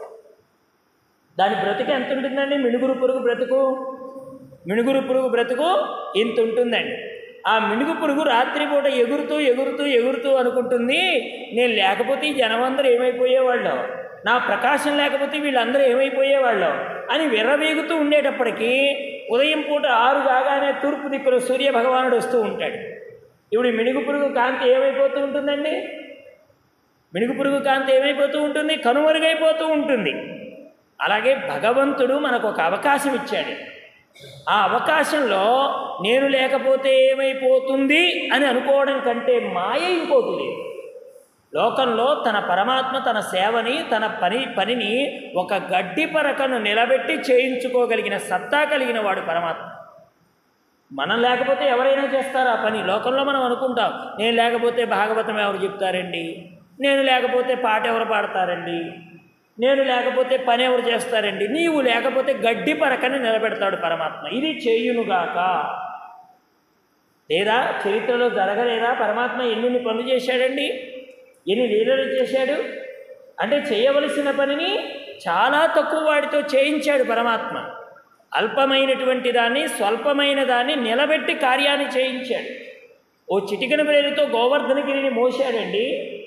[SPEAKER 1] దాని బ్రతుకు ఎంత ఉంటుందండి మినుగురు పురుగు బ్రతుకు మినుగురు పురుగు బ్రతుకు ఇంత ఉంటుందండి ఆ మినుగు పురుగు రాత్రిపూట ఎగురుతూ ఎగురుతూ ఎగురుతూ అనుకుంటుంది నేను లేకపోతే ఈ జనమందరూ ఏమైపోయేవాళ్ళు నా ప్రకాశం లేకపోతే వీళ్ళందరూ ఏమైపోయేవాళ్ళు అని విర్రవీగుతూ ఉండేటప్పటికీ ఉదయం పూట ఆరు కాగానే తూర్పు దిక్కులో సూర్య భగవానుడు వస్తూ ఉంటాడు ఇప్పుడు ఈ మినుగు పురుగు కాంతి ఏమైపోతూ ఉంటుందండి మినుగు పురుగు కాంతి ఏమైపోతూ ఉంటుంది కనుమరుగైపోతూ ఉంటుంది అలాగే భగవంతుడు మనకు ఒక అవకాశం ఇచ్చాడు ఆ అవకాశంలో నేను లేకపోతే ఏమైపోతుంది అని అనుకోవడం కంటే మాయ ఇంకోటి లేదు లోకంలో తన పరమాత్మ తన సేవని తన పని పనిని ఒక గడ్డి పరకను నిలబెట్టి చేయించుకోగలిగిన సత్తా కలిగిన వాడు పరమాత్మ మనం లేకపోతే ఎవరైనా చేస్తారా పని లోకంలో మనం అనుకుంటాం నేను లేకపోతే భాగవతం ఎవరు చెప్తారండి నేను లేకపోతే పాట ఎవరు పాడతారండి నేను లేకపోతే పని ఎవరు చేస్తారండి నీవు లేకపోతే గడ్డి పరకని నిలబెడతాడు పరమాత్మ ఇది చేయునుగాక లేదా చరిత్రలో జరగలేదా పరమాత్మ ఎన్ని పనులు చేశాడండి ఎన్ని లీలలు చేశాడు అంటే చేయవలసిన పనిని చాలా తక్కువ వాడితో చేయించాడు పరమాత్మ అల్పమైనటువంటి దాన్ని స్వల్పమైన దాన్ని నిలబెట్టి కార్యాన్ని చేయించాడు ఓ చిటికన బ్రేలుతో గోవర్ధనగిరిని మోశాడండి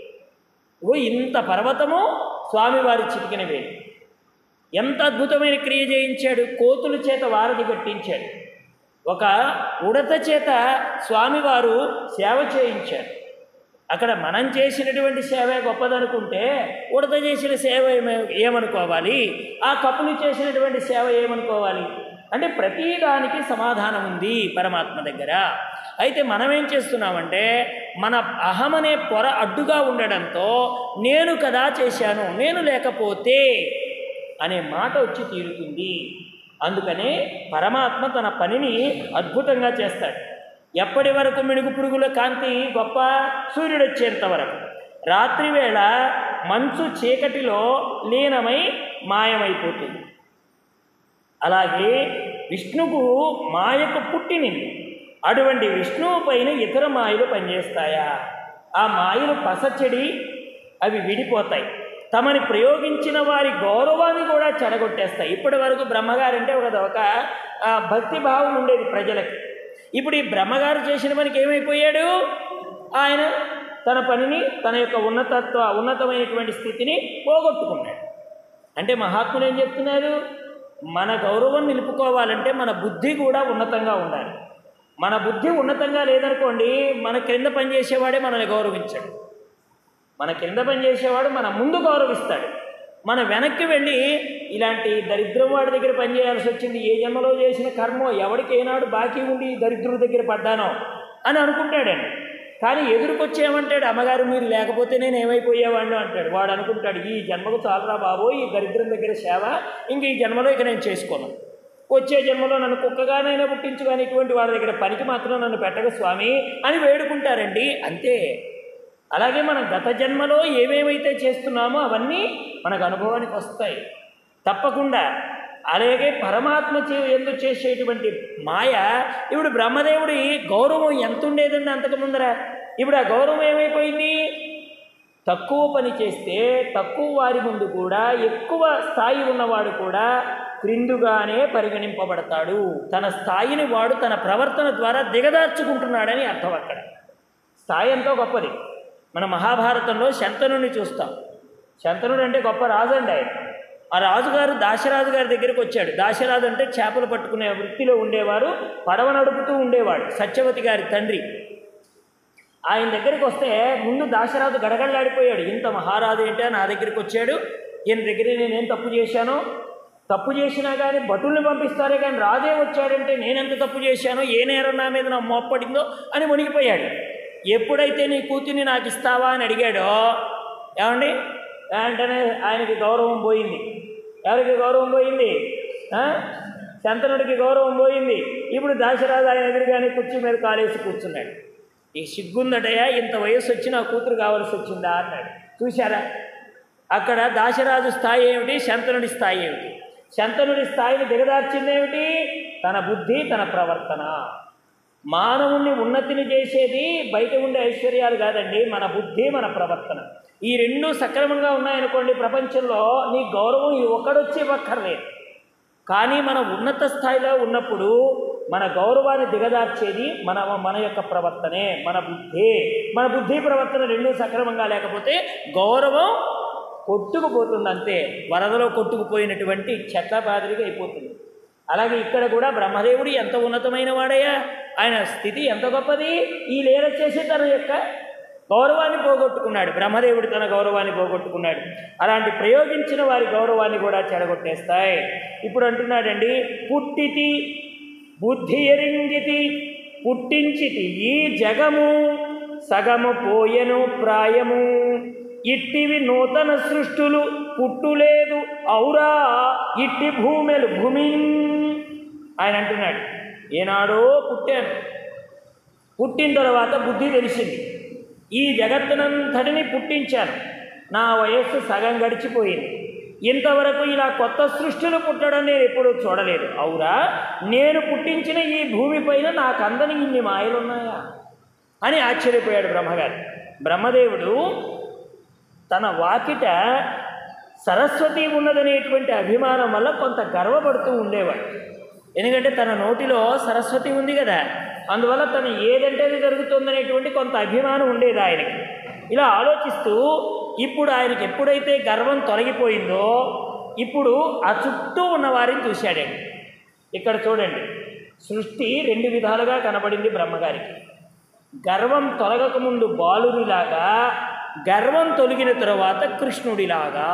[SPEAKER 1] ఓ ఇంత పర్వతము స్వామివారి చిటికిన వేలు ఎంత అద్భుతమైన క్రియ చేయించాడు కోతుల చేత వారధి కట్టించాడు ఒక ఉడత చేత స్వామివారు సేవ చేయించారు అక్కడ మనం చేసినటువంటి సేవే గొప్పదనుకుంటే ఉడత చేసిన సేవ ఏమే ఏమనుకోవాలి ఆ కపులు చేసినటువంటి సేవ ఏమనుకోవాలి అంటే ప్రతి దానికి సమాధానం ఉంది పరమాత్మ దగ్గర అయితే మనం ఏం చేస్తున్నామంటే మన అహం అనే పొర అడ్డుగా ఉండడంతో నేను కదా చేశాను నేను లేకపోతే అనే మాట వచ్చి తీరుతుంది అందుకనే పరమాత్మ తన పనిని అద్భుతంగా చేస్తాడు ఎప్పటి వరకు మిడుగు పురుగుల కాంతి గొప్ప సూర్యుడు వచ్చేంత వరకు రాత్రి వేళ మంచు చీకటిలో లీనమై మాయమైపోతుంది అలాగే విష్ణుకు మాయకు పుట్టినింది అటువంటి విష్ణువు పైన ఇతర మాయలు పనిచేస్తాయా ఆ మాయలు పసచెడి అవి విడిపోతాయి తమని ప్రయోగించిన వారి గౌరవాన్ని కూడా చెడగొట్టేస్తాయి ఇప్పటి వరకు బ్రహ్మగారంటే ఒక ఒక ఆ, భక్తి భావం ఉండేది ప్రజలకి ఇప్పుడు ఈ బ్రహ్మగారు చేసిన పనికి ఏమైపోయాడు ఆయన తన పనిని తన యొక్క ఉన్నతత్వ ఉన్నతమైనటువంటి స్థితిని పోగొట్టుకున్నాడు అంటే మహాత్ములు ఏం చెప్తున్నారు మన గౌరవం నిలుపుకోవాలంటే మన బుద్ధి కూడా ఉన్నతంగా ఉండాలి మన బుద్ధి ఉన్నతంగా లేదనుకోండి మన క్రింద పనిచేసేవాడే మనల్ని గౌరవించాడు మన కింద పనిచేసేవాడు మన ముందు గౌరవిస్తాడు మన వెనక్కి వెళ్ళి ఇలాంటి దరిద్రం వాడి దగ్గర పనిచేయాల్సి వచ్చింది ఏ జన్మలో చేసిన కర్మో ఎవడికి ఏనాడు బాకీ ఉండి ఈ దరిద్రుడి దగ్గర పడ్డానో అని అనుకుంటాడండి కానీ ఎదురుకొచ్చేయమంటాడు అమ్మగారు మీరు లేకపోతే నేను ఏమైపోయేవాడిని అంటాడు వాడు అనుకుంటాడు ఈ జన్మకు చాలరా బాబో ఈ దరిద్రం దగ్గర సేవ ఇంక ఈ జన్మలో ఇక నేను చేసుకోను వచ్చే జన్మలో నన్ను కుక్కగానైనా పుట్టించు కానీ ఇటువంటి వాడి దగ్గర పనికి మాత్రం నన్ను పెట్టక స్వామి అని వేడుకుంటారండి అంతే అలాగే మనం గత జన్మలో ఏమేమైతే చేస్తున్నామో అవన్నీ మనకు అనుభవానికి వస్తాయి తప్పకుండా అలాగే పరమాత్మ చే ఎందుకు చేసేటువంటి మాయ ఇప్పుడు బ్రహ్మదేవుడి గౌరవం ఎంత ఉండేదండి అంతకు ముందర ఇప్పుడు ఆ గౌరవం ఏమైపోయింది తక్కువ పని చేస్తే తక్కువ వారి ముందు కూడా ఎక్కువ స్థాయి ఉన్నవాడు కూడా క్రిందుగానే పరిగణింపబడతాడు తన స్థాయిని వాడు తన ప్రవర్తన ద్వారా దిగదార్చుకుంటున్నాడని అర్థం అక్కడ స్థాయి ఎంతో గొప్పది మన మహాభారతంలో శంతనుని చూస్తాం శంతనుడు అంటే గొప్ప రాజు అండి ఆయన ఆ రాజుగారు దాశరాజు గారి దగ్గరికి వచ్చాడు దాశరాజు అంటే చేపలు పట్టుకునే వృత్తిలో ఉండేవారు పడవ నడుపుతూ ఉండేవాడు సత్యవతి గారి తండ్రి ఆయన దగ్గరికి వస్తే ముందు దాశరాజు గడగడలాడిపోయాడు ఇంత మహారాజు ఏంటో నా దగ్గరికి వచ్చాడు ఈయన దగ్గర నేనేం తప్పు చేశానో తప్పు చేసినా కానీ భటుల్ని పంపిస్తారే కానీ రాజే వచ్చాడంటే నేనెంత తప్పు చేశానో ఏ నేరం నా మీద నా మోపడిందో అని మునిగిపోయాడు ఎప్పుడైతే నీ కూతుర్ని నాకు ఇస్తావా అని అడిగాడో ఏమండి వెంటనే ఆయనకి గౌరవం పోయింది ఎవరికి గౌరవం పోయింది ఆ? శంతనుడికి గౌరవం పోయింది ఇప్పుడు దాశరాజు ఆయన ఎదురుగానే కుర్చీ మీద కాలేసి కూర్చున్నాడు ఈ సిగ్గుందటయ్యా ఇంత వయస్సు వచ్చి నా కూతురు కావాల్సి వచ్చిందా అన్నాడు చూశారా అక్కడ దాశరాజు స్థాయి ఏమిటి శంతనుడి స్థాయి ఏమిటి శంతనుడి స్థాయిని దిగదార్చిందేమిటి తన బుద్ధి తన ప్రవర్తన మానవుణ్ణి ఉన్నతిని చేసేది బయట ఉండే ఐశ్వర్యాలు కాదండి మన బుద్ధి మన ప్రవర్తన ఈ రెండు సక్రమంగా ఉన్నాయనుకోండి ప్రపంచంలో నీ గౌరవం ఈ ఒక్కడొచ్చి ఇవ్వక్కర్లేదు కానీ మన ఉన్నత స్థాయిలో ఉన్నప్పుడు మన గౌరవాన్ని దిగదార్చేది మన మన యొక్క ప్రవర్తనే మన బుద్ధి మన బుద్ధి ప్రవర్తన రెండూ సక్రమంగా లేకపోతే గౌరవం కొట్టుకుపోతుంది అంతే వరదలో కొట్టుకుపోయినటువంటి చెట్ల పాదిరిగా అయిపోతుంది అలాగే ఇక్కడ కూడా బ్రహ్మదేవుడు ఎంత ఉన్నతమైన వాడయ్యా ఆయన స్థితి ఎంత గొప్పది ఈ లీల చేసి తన యొక్క గౌరవాన్ని పోగొట్టుకున్నాడు బ్రహ్మదేవుడు తన గౌరవాన్ని పోగొట్టుకున్నాడు అలాంటి ప్రయోగించిన వారి గౌరవాన్ని కూడా చెడగొట్టేస్తాయి ఇప్పుడు అంటున్నాడండి పుట్టితి బుద్ధి ఎరింగితి పుట్టించితి ఈ జగము సగము పోయెను ప్రాయము ఇట్టివి నూతన సృష్టులు పుట్టులేదు ఔరా ఇట్టి భూమెలు భూమి ఆయన అంటున్నాడు ఏనాడో పుట్టాను పుట్టిన తర్వాత బుద్ధి తెలిసింది ఈ జగత్తునంతటిని పుట్టించాను నా వయస్సు సగం గడిచిపోయింది ఇంతవరకు ఇలా కొత్త సృష్టిలు పుట్టడం నేను ఎప్పుడూ చూడలేదు అవురా నేను పుట్టించిన ఈ భూమిపైన నాకు అందని ఇన్ని మాయలున్నాయా అని ఆశ్చర్యపోయాడు బ్రహ్మగారు బ్రహ్మదేవుడు తన వాకిట సరస్వతి ఉన్నదనేటువంటి అభిమానం వల్ల కొంత గర్వపడుతూ ఉండేవాడు ఎందుకంటే తన నోటిలో సరస్వతి ఉంది కదా అందువల్ల తను ఏదంటే అది జరుగుతుందనేటువంటి కొంత అభిమానం ఉండేది ఆయనకి ఇలా ఆలోచిస్తూ ఇప్పుడు ఆయనకి ఎప్పుడైతే గర్వం తొలగిపోయిందో ఇప్పుడు ఆ చుట్టూ ఉన్న వారిని చూశాడండి ఇక్కడ చూడండి సృష్టి రెండు విధాలుగా కనబడింది బ్రహ్మగారికి గర్వం తొలగకముందు బాలుడిలాగా గర్వం తొలగిన తరువాత కృష్ణుడిలాగా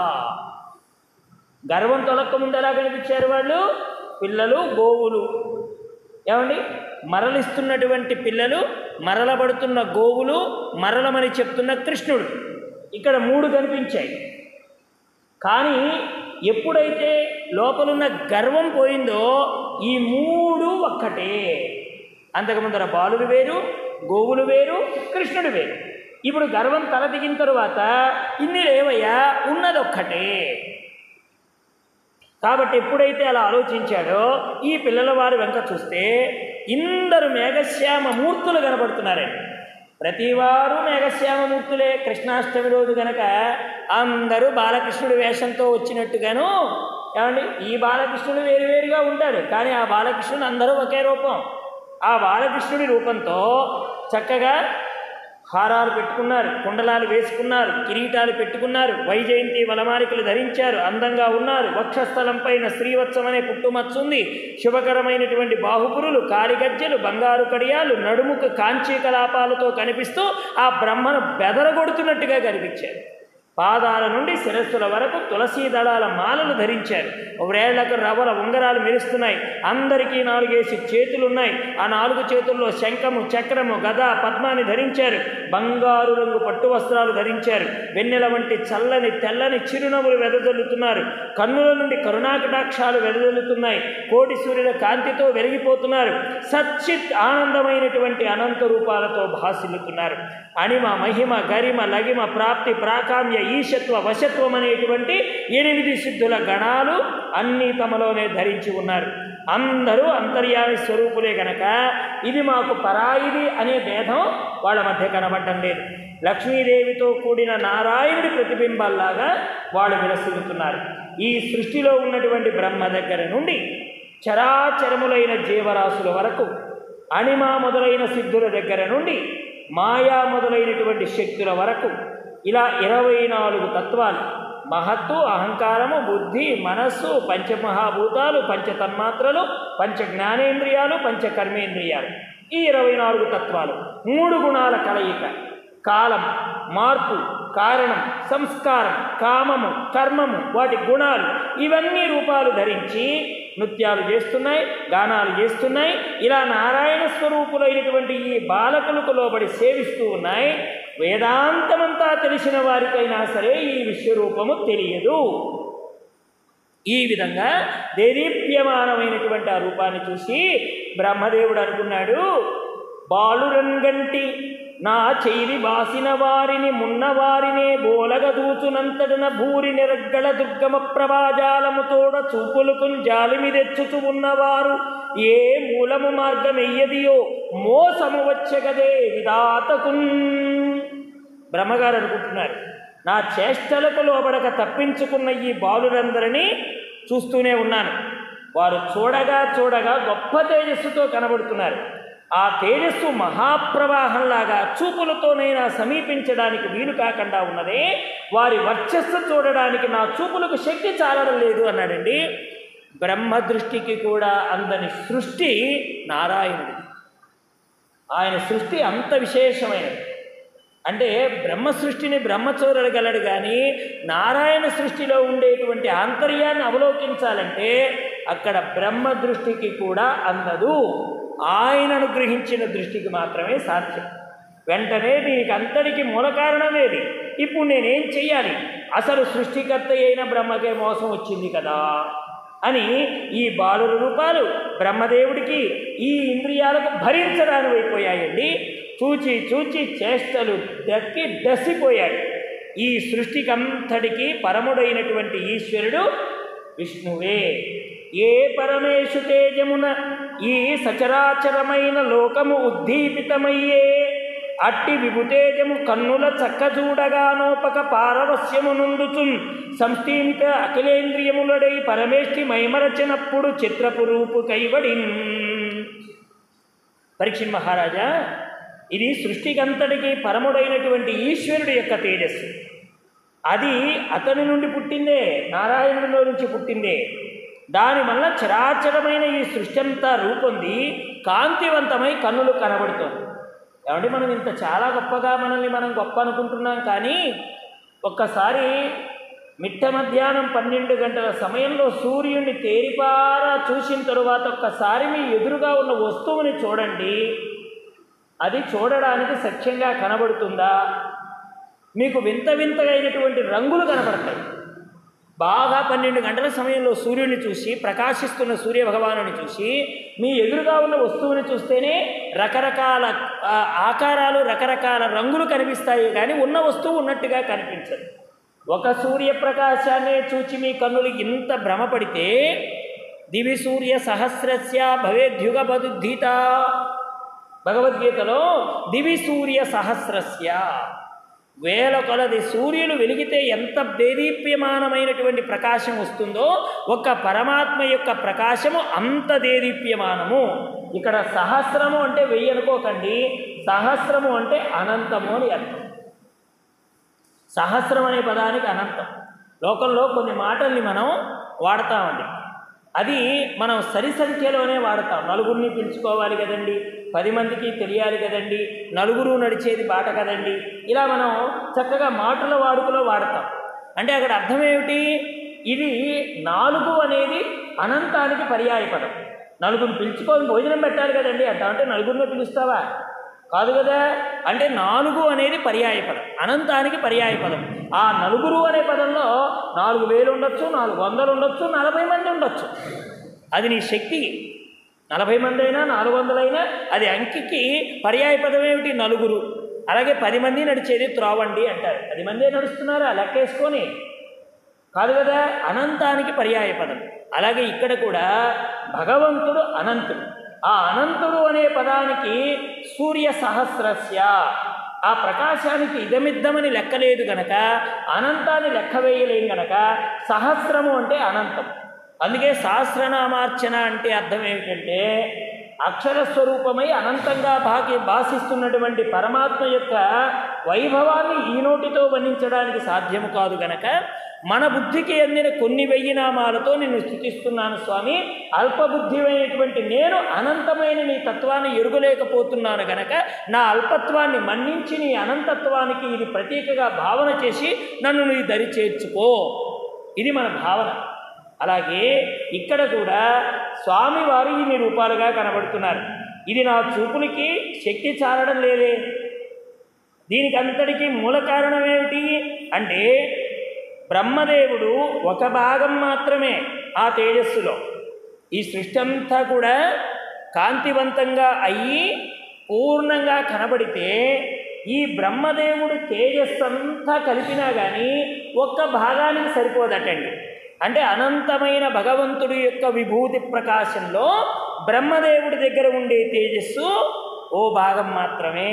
[SPEAKER 1] గర్వం తొలగకముందు ఎలా కనిపించారు వాళ్ళు పిల్లలు గోవులు ఏమండి మరలిస్తున్నటువంటి పిల్లలు మరలబడుతున్న గోవులు మరలమని చెప్తున్న కృష్ణుడు ఇక్కడ మూడు కనిపించాయి కానీ ఎప్పుడైతే లోపలున్న గర్వం పోయిందో ఈ మూడు ఒక్కటే అంతకుముందర బాలులు వేరు గోవులు వేరు కృష్ణుడు వేరు ఇప్పుడు గర్వం తల దిగిన తరువాత ఇన్ని లేవయ్యా ఉన్నదొక్కటే కాబట్టి ఎప్పుడైతే అలా ఆలోచించాడో ఈ పిల్లల వారి వెంక చూస్తే ఇందరు మేఘశ్యామ మూర్తులు కనబడుతున్నారండి ప్రతివారు మేఘశ్యామ మూర్తులే కృష్ణాష్టమి రోజు గనక అందరూ బాలకృష్ణుడి వేషంతో వచ్చినట్టుగాను ఏమండి ఈ బాలకృష్ణుడు వేరువేరుగా ఉంటాడు కానీ ఆ బాలకృష్ణుడు అందరూ ఒకే రూపం ఆ బాలకృష్ణుడి రూపంతో చక్కగా హారాలు పెట్టుకున్నారు కుండలాలు వేసుకున్నారు కిరీటాలు పెట్టుకున్నారు వైజయంతి వలమాలికలు ధరించారు అందంగా ఉన్నారు వక్షస్థలం పైన శ్రీవత్సం అనే పుట్టుమచ్చుంది శుభకరమైనటువంటి బాహుపురులు కాలిగజ్జలు బంగారు కడియాలు నడుముకు కాంచీ కలాపాలతో కనిపిస్తూ ఆ బ్రహ్మను బెదరగొడుతున్నట్టుగా కనిపించారు పాదాల నుండి శిరస్సుల వరకు తులసీ దళాల మాలలు ధరించారు వేళ్లకు రవ్వల ఉంగరాలు మెరుస్తున్నాయి అందరికీ నాలుగేసి చేతులున్నాయి ఆ నాలుగు చేతుల్లో శంఖము చక్రము గద పద్మాన్ని ధరించారు బంగారు రంగు పట్టు వస్త్రాలు ధరించారు వెన్నెల వంటి చల్లని తెల్లని చిరునవ్వులు వెదజల్లుతున్నారు కన్నుల నుండి కరుణాకటాక్షాలు వెదజల్లుతున్నాయి కోటి సూర్యుల కాంతితో వెలిగిపోతున్నారు సచ్చిత్ ఆనందమైనటువంటి అనంత రూపాలతో భాసిల్లుతున్నారు అణిమ మహిమ గరిమ లగిమ ప్రాప్తి ప్రాకామ్య ఈశత్వ వశత్వం అనేటువంటి ఎనిమిది సిద్ధుల గణాలు అన్నీ తమలోనే ధరించి ఉన్నారు అందరూ అంతర్యామి స్వరూపులే గనక ఇది మాకు పరాయిది అనే భేదం వాళ్ళ మధ్య కనబడటం లేదు లక్ష్మీదేవితో కూడిన నారాయణుడి ప్రతిబింబాల్లాగా వాళ్ళు విలసిల్లుతున్నారు ఈ సృష్టిలో ఉన్నటువంటి బ్రహ్మ దగ్గర నుండి చరాచరములైన జీవరాశుల వరకు అణిమ మొదలైన సిద్ధుల దగ్గర నుండి మాయా మొదలైనటువంటి శక్తుల వరకు ఇలా ఇరవై నాలుగు తత్వాలు మహత్తు అహంకారము బుద్ధి మనస్సు పంచమహాభూతాలు పంచతన్మాత్రలు పంచ జ్ఞానేంద్రియాలు పంచ కర్మేంద్రియాలు ఈ ఇరవై నాలుగు తత్వాలు మూడు గుణాల కలయిక కాలం మార్పు కారణం సంస్కారం కామము కర్మము వాటి గుణాలు ఇవన్నీ రూపాలు ధరించి నృత్యాలు చేస్తున్నాయి గానాలు చేస్తున్నాయి ఇలా నారాయణ స్వరూపులైనటువంటి ఈ బాలకులకు లోబడి సేవిస్తూ ఉన్నాయి వేదాంతమంతా తెలిసిన వారికైనా సరే ఈ విశ్వరూపము తెలియదు ఈ విధంగా దేదీప్యమానమైనటువంటి ఆ రూపాన్ని చూసి బ్రహ్మదేవుడు అనుకున్నాడు బాలురంగంటి నా చెయ్యి బాసిన వారిని మున్నవారినే బోలగదూచునంతటన భూరి నిరగ్గళ దుర్గమ ప్రభాజాలముతోడ చూపులకు జాలిమిదెచ్చుచు ఉన్నవారు ఏ మూలము మార్గమెయ్యదియో మోసము వచ్చగదే విధాతకున్ బ్రహ్మగారు అనుకుంటున్నారు నా చేష్టలకు లోబడక తప్పించుకున్న ఈ బాలురందరినీ చూస్తూనే ఉన్నాను వారు చూడగా చూడగా గొప్ప తేజస్సుతో కనబడుతున్నారు ఆ తేజస్సు మహాప్రవాహంలాగా చూపులతోనైనా సమీపించడానికి వీలు కాకుండా ఉన్నదే వారి వర్చస్సు చూడడానికి నా చూపులకు శక్తి చాలడం లేదు అన్నాడండి బ్రహ్మ దృష్టికి కూడా అందని సృష్టి నారాయణుడి ఆయన సృష్టి అంత విశేషమైనది అంటే బ్రహ్మ సృష్టిని బ్రహ్మ చూడగలడు కానీ నారాయణ సృష్టిలో ఉండేటువంటి ఆంతర్యాన్ని అవలోకించాలంటే అక్కడ బ్రహ్మ దృష్టికి కూడా అందదు ఆయన అనుగ్రహించిన దృష్టికి మాత్రమే సాధ్యం వెంటనే దీనికి అంతటికి మూల కారణమేది ఇప్పుడు నేనేం చెయ్యాలి అసలు సృష్టికర్త అయిన బ్రహ్మకే మోసం వచ్చింది కదా అని ఈ బాలుర రూపాలు బ్రహ్మదేవుడికి ఈ ఇంద్రియాలకు భరించడానికి అయిపోయాయండి చూచి చూచి చేష్టలు దక్కి దసిపోయాడు ఈ సృష్టికంతటికి పరముడైనటువంటి ఈశ్వరుడు విష్ణువే ఏ పరమేశు తేజమున ఈ సచరాచరమైన లోకము ఉద్దీపితమయ్యే అట్టి విభుతేజము కన్నుల చక్కచూడగానోపక పారవస్యము నుండుచున్ సంస్థీమిత అఖిలేంద్రియములడై పరమేష్టి మైమరచినప్పుడు చిత్రపు రూపు కైవడిన్ పరీక్ష మహారాజా ఇది సృష్టికంతటికి పరముడైనటువంటి ఈశ్వరుడు యొక్క తేజస్సు అది అతని నుండి పుట్టిందే నారాయణుడిలో నుంచి పుట్టిందే దానివల్ల చరాచరమైన ఈ సృష్టి అంతా రూపొంది కాంతివంతమై కన్నులు కనబడుతోంది ఏమంటే మనం ఇంత చాలా గొప్పగా మనల్ని మనం గొప్ప అనుకుంటున్నాం కానీ ఒక్కసారి మిట్ట మధ్యాహ్నం పన్నెండు గంటల సమయంలో సూర్యుడిని తేరిపారా చూసిన తరువాత ఒక్కసారి మీ ఎదురుగా ఉన్న వస్తువుని చూడండి అది చూడడానికి సత్యంగా కనబడుతుందా మీకు వింత వింతగా అయినటువంటి రంగులు కనబడతాయి బాగా పన్నెండు గంటల సమయంలో సూర్యుడిని చూసి ప్రకాశిస్తున్న సూర్య భగవానుని చూసి మీ ఎదురుగా ఉన్న వస్తువుని చూస్తేనే రకరకాల ఆ, ఆకారాలు రకరకాల రంగులు కనిపిస్తాయి కానీ ఉన్న వస్తువు ఉన్నట్టుగా కనిపించదు ఒక సూర్యప్రకాశాన్నే చూచి మీ కన్నులు ఇంత భ్రమపడితే దివి సూర్య సహస్రస్య భవేద్యుగ బదుద్ధీత భగవద్గీతలో దివి సూర్య సహస్రస్య వేల కొలది సూర్యులు వెలిగితే ఎంత దేదీప్యమానమైనటువంటి ప్రకాశం వస్తుందో ఒక పరమాత్మ యొక్క ప్రకాశము అంత దేదీప్యమానము ఇక్కడ సహస్రము అంటే వెయ్యి అనుకోకండి సహస్రము అంటే అనంతము అని అర్థం సహస్రం అనే పదానికి అనంతం లోకంలో కొన్ని మాటల్ని మనం వాడతామండి అది మనం సరి సంఖ్యలోనే వాడతాం నలుగురిని పిలుచుకోవాలి కదండి పది మందికి తెలియాలి కదండి నలుగురు నడిచేది బాట కదండి ఇలా మనం చక్కగా మాటల వాడుకలో వాడతాం అంటే అక్కడ అర్థం ఏమిటి ఇది నాలుగు అనేది అనంతానికి పర్యాయపదం నలుగురు పిలుచుకొని భోజనం పెట్టాలి కదండి అంట అంటే నలుగురిని పిలుస్తావా కాదు కదా అంటే నాలుగు అనేది పర్యాయపదం అనంతానికి పర్యాయపదం ఆ నలుగురు అనే పదంలో నాలుగు వేలు ఉండొచ్చు నాలుగు వందలు ఉండొచ్చు నలభై మంది ఉండొచ్చు అది నీ శక్తి నలభై మంది అయినా నాలుగు వందలైనా అది అంకికి పర్యాయపదం ఏమిటి నలుగురు అలాగే పది మంది నడిచేది త్రోవండి అంటారు పది మందే నడుస్తున్నారా లెక్కేసుకొని కాదు కదా అనంతానికి పర్యాయపదం అలాగే ఇక్కడ కూడా భగవంతుడు అనంతుడు ఆ అనంతుడు అనే పదానికి సూర్య సహస్రస్య ఆ ప్రకాశానికి ఇదమిద్దమని లెక్కలేదు గనక అనంతాన్ని లెక్క వేయలేం గనక సహస్రము అంటే అనంతం అందుకే సహస్రనామార్చన అంటే అర్థం ఏమిటంటే అక్షర స్వరూపమై అనంతంగా బాకి భాషిస్తున్నటువంటి పరమాత్మ యొక్క వైభవాన్ని ఈ నోటితో వర్ణించడానికి సాధ్యము కాదు గనక మన బుద్ధికి అందిన కొన్ని వెయ్యి నామాలతో నిన్ను స్థుతిస్తున్నాను స్వామి అల్పబుద్ధిమైనటువంటి నేను అనంతమైన నీ తత్వాన్ని ఎరుగలేకపోతున్నాను గనక నా అల్పత్వాన్ని మన్నించి నీ అనంతత్వానికి ఇది ప్రతీకగా భావన చేసి నన్ను నీ దరి చేర్చుకో ఇది మన భావన అలాగే ఇక్కడ కూడా స్వామివారు ఇన్ని రూపాలుగా కనబడుతున్నారు ఇది నా చూపులకి శక్తి చాలడం లేదే దీనికి అంతటికీ మూల కారణం ఏమిటి అంటే బ్రహ్మదేవుడు ఒక భాగం మాత్రమే ఆ తేజస్సులో ఈ సృష్టి అంతా కూడా కాంతివంతంగా అయ్యి పూర్ణంగా కనబడితే ఈ బ్రహ్మదేవుడు తేజస్సు అంతా కలిపినా కానీ ఒక్క భాగానికి సరిపోదటండి అంటే అనంతమైన భగవంతుడి యొక్క విభూతి ప్రకాశంలో బ్రహ్మదేవుడి దగ్గర ఉండే తేజస్సు ఓ భాగం మాత్రమే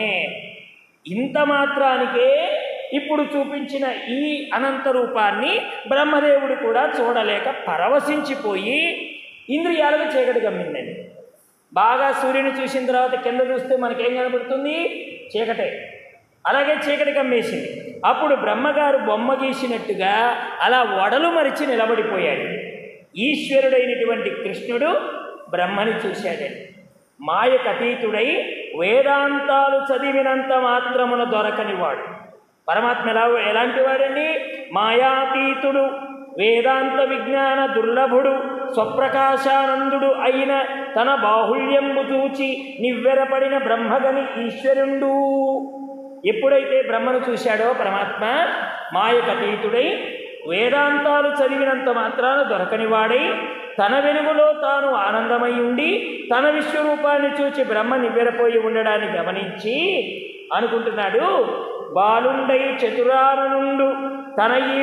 [SPEAKER 1] ఇంత మాత్రానికే ఇప్పుడు చూపించిన ఈ అనంత రూపాన్ని బ్రహ్మదేవుడు కూడా చూడలేక పరవశించిపోయి ఇంద్రియాలకు చీకటి గమ్మిందండి బాగా సూర్యుని చూసిన తర్వాత కింద చూస్తే మనకేం కనబడుతుంది చీకటే అలాగే చీకటి కమ్మేసింది అప్పుడు బ్రహ్మగారు బొమ్మ గీసినట్టుగా అలా వడలు మరిచి నిలబడిపోయాడు ఈశ్వరుడైనటువంటి కృష్ణుడు బ్రహ్మని చూశాడండి మాయకు అతీతుడై వేదాంతాలు చదివినంత మాత్రమున దొరకనివాడు పరమాత్మ ఎలా ఎలాంటి వాడండి మాయాతీతుడు వేదాంత విజ్ఞాన దుర్లభుడు స్వప్రకాశానందుడు అయిన తన బాహుళ్యంబు చూచి నివ్వెరపడిన బ్రహ్మగని ఈశ్వరుండు ఎప్పుడైతే బ్రహ్మను చూశాడో పరమాత్మ మాయకు అతీతుడై వేదాంతాలు చదివినంత మాత్రాన దొరకనివాడై తన వెలుగులో తాను ఆనందమై ఉండి తన విశ్వరూపాన్ని చూచి బ్రహ్మ నివ్వెరపోయి ఉండడాన్ని గమనించి అనుకుంటున్నాడు బాలుండై చతురాననుండు తన ఈ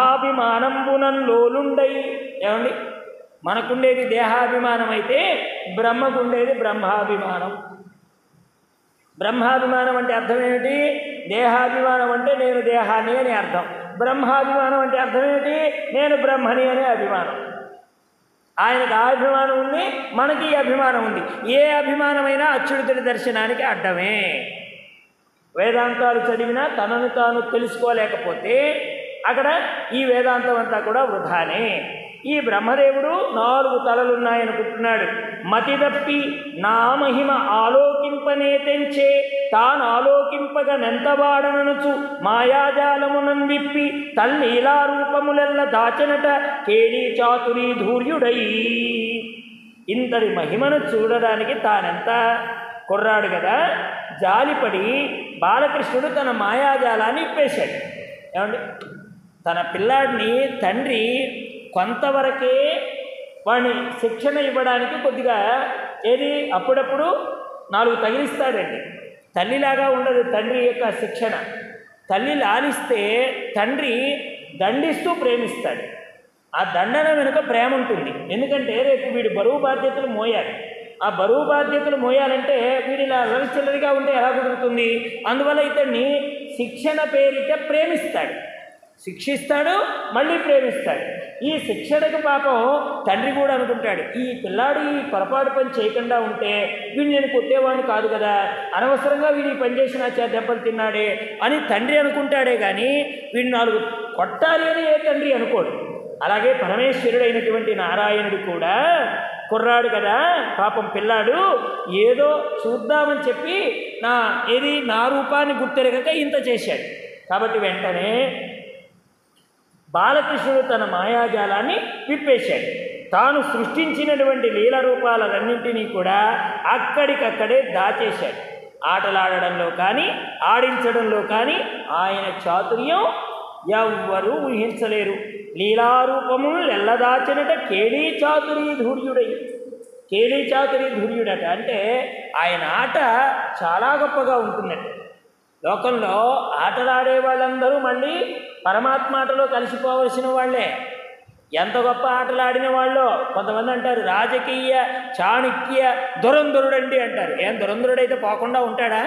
[SPEAKER 1] బ్రహ్మాభిమానంబునంలోలుండై ఏమండి మనకుండేది దేహాభిమానం అయితే బ్రహ్మకుండేది బ్రహ్మాభిమానం బ్రహ్మాభిమానం అంటే అర్థం ఏమిటి దేహాభిమానం అంటే నేను దేహాన్ని అని అర్థం బ్రహ్మాభిమానం అంటే అర్థం ఏమిటి నేను బ్రహ్మని అనే అభిమానం ఆయనకు ఆ అభిమానం ఉంది మనకి ఈ అభిమానం ఉంది ఏ అభిమానమైనా అచ్యుతుడి దర్శనానికి అడ్డమే వేదాంతాలు చదివినా తనను తాను తెలుసుకోలేకపోతే అక్కడ ఈ వేదాంతం అంతా కూడా వృధానే ఈ బ్రహ్మదేవుడు నాలుగు తలలున్నాయనుకుంటున్నాడు మతిదప్పి నా మహిమ ఆలోకింపనే తెంచే తాను ఆలోకింపగ నెంతవాడననుచు మాయాజాలమునం విప్పి తల్లీలా రూపములెల్ల దాచనట కేళీ చాతురీ ధూర్యుడై ఇంతటి మహిమను చూడడానికి తానెంత కుర్రాడు కదా జాలిపడి బాలకృష్ణుడు తన మాయాజాలాన్ని ఇప్పేశాడు ఏమండి తన పిల్లాడిని తండ్రి కొంతవరకే వాడిని శిక్షణ ఇవ్వడానికి కొద్దిగా ఏది అప్పుడప్పుడు నాలుగు తగిలిస్తాడండి తల్లిలాగా ఉండదు తండ్రి యొక్క శిక్షణ తల్లి లాలిస్తే తండ్రి దండిస్తూ ప్రేమిస్తాడు ఆ దండన వెనుక ప్రేమ ఉంటుంది ఎందుకంటే రేపు వీడి బరువు బాధ్యతలు మోయాలి ఆ బరువు బాధ్యతలు మోయాలంటే వీడి ఇలా చిల్లరిగా ఉంటే ఎలా కుదురుతుంది అందువల్ల ఇతన్ని శిక్షణ పేరిట ప్రేమిస్తాడు శిక్షిస్తాడు మళ్ళీ ప్రేమిస్తాడు ఈ శిక్షణకు పాపం తండ్రి కూడా అనుకుంటాడు ఈ పిల్లాడు ఈ పొరపాటు పని చేయకుండా ఉంటే వీడు నేను కొట్టేవాడిని కాదు కదా అనవసరంగా వీడు ఈ పని చేసిన చే దెబ్బలు తిన్నాడే అని తండ్రి అనుకుంటాడే కానీ వీడు నాలుగు కొట్టాలి అని ఏ తండ్రి అనుకోడు అలాగే పరమేశ్వరుడైనటువంటి నారాయణుడు కూడా కుర్రాడు కదా పాపం పిల్లాడు ఏదో చూద్దామని చెప్పి నా ఏది నా రూపాన్ని గుర్తెరగక ఇంత చేశాడు కాబట్టి వెంటనే బాలకృష్ణుడు తన మాయాజాలాన్ని విప్పేశాడు తాను సృష్టించినటువంటి లీల రూపాలన్నింటినీ కూడా అక్కడికక్కడే దాచేశాడు ఆటలాడడంలో కానీ ఆడించడంలో కానీ ఆయన చాతుర్యం ఎవ్వరూ ఊహించలేరు లీలారూపమును ఎల్లదాచినట కేళీ చాతురీ ధూర్యుడై కేళీ చాతురీ ధూర్యుడట అంటే ఆయన ఆట చాలా గొప్పగా ఉంటుందట లోకంలో ఆటలాడే వాళ్ళందరూ మళ్ళీ పరమాత్మ ఆటలో కలిసిపోవలసిన వాళ్ళే ఎంత గొప్ప ఆటలు ఆడిన వాళ్ళు కొంతమంది అంటారు రాజకీయ చాణక్య దురంధరుడండి అంటారు ఏం దురంధరుడైతే పోకుండా ఉంటాడా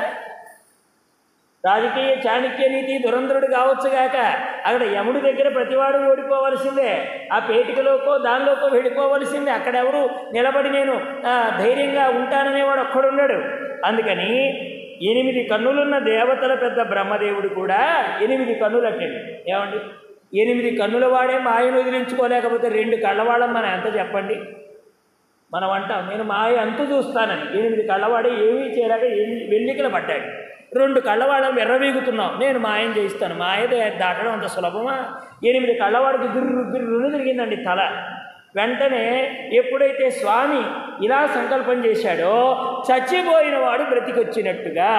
[SPEAKER 1] రాజకీయ చాణక్య నీతి దురంధరుడు కావచ్చుగాక అక్కడ యముడి దగ్గర ప్రతివాడు ఓడిపోవలసిందే ఆ పేటికలోకో దానిలోకో వెళ్ళిపోవలసిందే అక్కడెవరు నిలబడి నేను ఆ, ధైర్యంగా ఉంటాననేవాడు ఒక్కడున్నాడు అందుకని ఎనిమిది కన్నులున్న దేవతల పెద్ద బ్రహ్మదేవుడు కూడా ఎనిమిది కన్నులు అట్టండి ఏమండి ఎనిమిది కన్నుల వాడే మాయను వదిలించుకోలేకపోతే రెండు కళ్ళవాళ్ళం మనం ఎంత చెప్పండి మనం అంటాం నేను మాయ అంతు చూస్తానని ఎనిమిది కళ్ళవాడే ఏమీ చేయలేక ఎన్ని వెల్లికలు పడ్డాడు రెండు కళ్ళవాళ్ళం ఎర్రవీగుతున్నాం నేను మాయం చేయిస్తాను మాయ దా- దాటడం అంత సులభమా ఎనిమిది కళ్ళవాడికి గిర్రు గిర్రును తిరిగిందండి తల వెంటనే ఎప్పుడైతే స్వామి ఇలా సంకల్పం చేశాడో చచ్చిపోయిన వాడు బ్రతికొచ్చినట్టుగా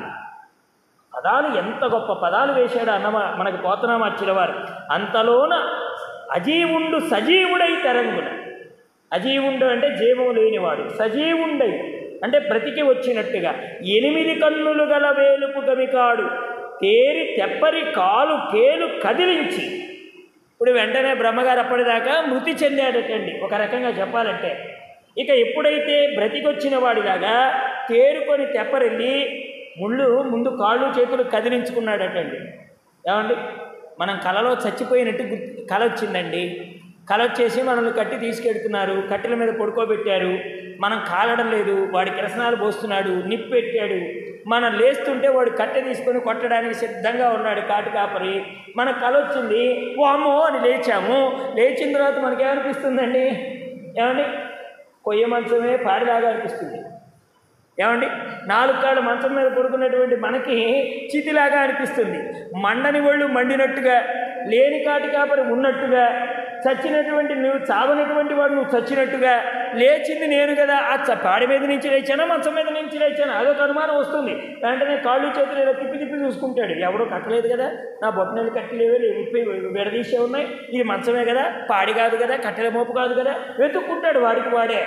[SPEAKER 1] పదాలు ఎంత గొప్ప పదాలు వేశాడు అన్న మనకు పోతనామాచ్చిన వారు అంతలోన అజీవుండు సజీవుడై తెరంగున అజీవుండు అంటే జీవము లేనివాడు సజీవుండై అంటే బ్రతికి వచ్చినట్టుగా ఎనిమిది కన్నులు గల వేలుపు గమికాడు తేరి తెప్పరి కాలు కేలు కదిలించి ఇప్పుడు వెంటనే బ్రహ్మగారు అప్పటిదాకా మృతి చెందాడటండి ఒక రకంగా చెప్పాలంటే ఇక ఎప్పుడైతే బ్రతికొచ్చిన వాడిలాగా తేరుకొని తెప్పరెళ్ళి ముళ్ళు ముందు కాళ్ళు చేతులు కదిలించుకున్నాడటండి ఏమండి మనం కలలో చచ్చిపోయినట్టు గుర్తు కల వచ్చిందండి కల వచ్చేసి మనల్ని కట్టి తీసుకెడుతున్నారు కట్టెల మీద పడుకోబెట్టారు మనం కాలడం లేదు వాడి కిరసనాలు పోస్తున్నాడు నిప్పు పెట్టాడు మనం లేస్తుంటే వాడు కట్టె తీసుకొని కొట్టడానికి సిద్ధంగా ఉన్నాడు కాటు కాపరి మన కల వచ్చింది ఓ అమ్మో అని లేచాము లేచిన తర్వాత మనకేమనిపిస్తుందండి ఏమండి కొయ్య మంచమే పాడిలాగా అనిపిస్తుంది ఏమండి నాలుగు కాళ్ళు మంచం మీద పడుకున్నటువంటి మనకి చితిలాగా అనిపిస్తుంది మండని ఒళ్ళు మండినట్టుగా లేని కాటి కాపరి ఉన్నట్టుగా చచ్చినటువంటి నువ్వు చావనటువంటి వాడు నువ్వు చచ్చినట్టుగా లేచింది నేను కదా ఆ చ- పాడి మీద నుంచి లేచానా మంచం మీద నుంచి లేచానా అదొక అనుమానం వస్తుంది వెంటనే కాళ్ళు చేతులు ఇలా తిప్పి తిప్పి చూసుకుంటాడు ఎవడో కట్టలేదు కదా నా బొట్టనలు కట్టలేవే ఉప్పి విడదీసే ఉన్నాయి ఇది మంచమే కదా పాడి కాదు కదా కట్టెల మోపు కాదు కదా వెతుక్కుంటాడు వాడికి వాడే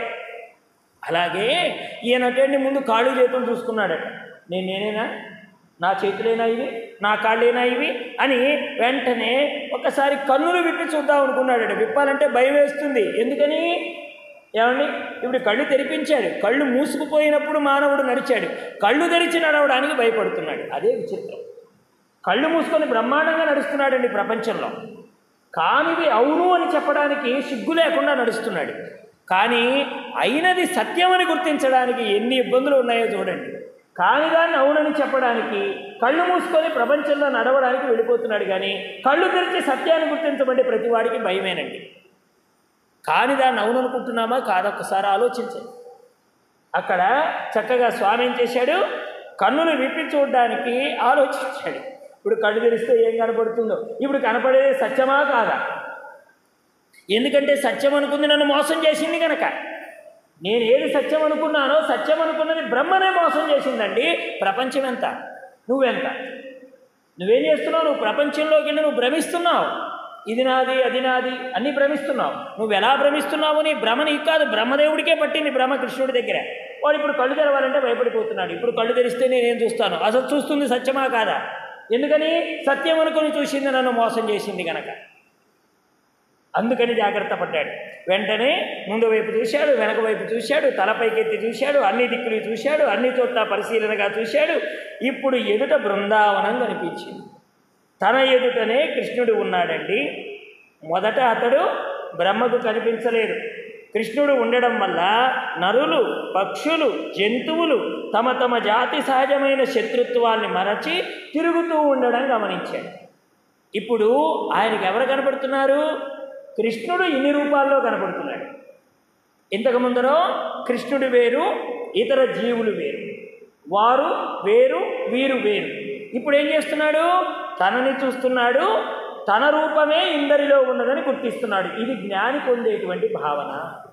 [SPEAKER 1] అలాగే ఈయనటండి ముందు కాళ్ళు చేతులు చూసుకున్నాడట నేను నేనేనా నా చేతులేనా ఇవి నా కాళ్ళేనా ఇవి అని వెంటనే ఒకసారి కన్నులు విప్పి చూద్దాం అనుకున్నాడట విప్పాలంటే భయం వేస్తుంది ఎందుకని ఏమండి ఇప్పుడు కళ్ళు తెరిపించాడు కళ్ళు మూసుకుపోయినప్పుడు మానవుడు నడిచాడు కళ్ళు తెరిచి నడవడానికి భయపడుతున్నాడు అదే విచిత్రం కళ్ళు మూసుకొని బ్రహ్మాండంగా నడుస్తున్నాడండి ప్రపంచంలో కానిది అవును అని చెప్పడానికి సిగ్గు లేకుండా నడుస్తున్నాడు కానీ అయినది సత్యమని గుర్తించడానికి ఎన్ని ఇబ్బందులు ఉన్నాయో చూడండి కాని దాన్ని అవునని చెప్పడానికి కళ్ళు మూసుకొని ప్రపంచంలో నడవడానికి వెళ్ళిపోతున్నాడు కానీ కళ్ళు తెరిచి సత్యాన్ని గుర్తించబడే ప్రతి వాడికి భయమేనండి కాని దాన్ని అవును అనుకుంటున్నామా కాదొక్కసారి ఆలోచించండి అక్కడ చక్కగా స్వామి ఏం చేశాడు కన్నులు విప్పి చూడడానికి ఆలోచించాడు ఇప్పుడు కళ్ళు తెరిస్తే ఏం కనపడుతుందో ఇప్పుడు కనపడేది సత్యమా కాదా ఎందుకంటే సత్యం అనుకుంది నన్ను మోసం చేసింది కనుక నేను ఏది సత్యం అనుకున్నానో సత్యం అనుకున్నది బ్రహ్మనే మోసం చేసిందండి ప్రపంచం ఎంత నువ్వెంత నువ్వేం చేస్తున్నావు నువ్వు ప్రపంచంలోకి వెళ్ళి నువ్వు భ్రమిస్తున్నావు ఇది నాది అది నాది అన్నీ భ్రమిస్తున్నావు నువ్వు ఎలా భ్రమిస్తున్నావు నీ భ్రమ నీకు కాదు బ్రహ్మదేవుడికే పట్టింది బ్రహ్మ కృష్ణుడి దగ్గర వాడు ఇప్పుడు కళ్ళు తెరవాలంటే భయపడిపోతున్నాడు ఇప్పుడు కళ్ళు తెరిస్తే నేనేం చూస్తాను అసలు చూస్తుంది సత్యమా కాదా ఎందుకని సత్యం అనుకుని చూసింది నన్ను మోసం చేసింది కనుక అందుకని జాగ్రత్త పడ్డాడు వెంటనే ముందు వైపు చూశాడు వెనక వైపు చూశాడు తలపైకెత్తి చూశాడు అన్ని దిక్కులు చూశాడు అన్ని చోట్ల పరిశీలనగా చూశాడు ఇప్పుడు ఎదుట బృందావనం కనిపించింది తన ఎదుటనే కృష్ణుడు ఉన్నాడండి మొదట అతడు బ్రహ్మకు కనిపించలేదు కృష్ణుడు ఉండడం వల్ల నరులు పక్షులు జంతువులు తమ తమ జాతి సహజమైన శత్రుత్వాల్ని మరచి తిరుగుతూ ఉండడం గమనించాడు ఇప్పుడు ఆయనకి ఎవరు కనపడుతున్నారు కృష్ణుడు ఇన్ని రూపాల్లో కనపడుతున్నాడు ఇంతకు ముందరో కృష్ణుడు వేరు ఇతర జీవులు వేరు వారు వేరు వీరు వేరు ఇప్పుడు ఏం చేస్తున్నాడు తనని చూస్తున్నాడు తన రూపమే ఇందరిలో ఉన్నదని గుర్తిస్తున్నాడు ఇది జ్ఞాని పొందేటువంటి భావన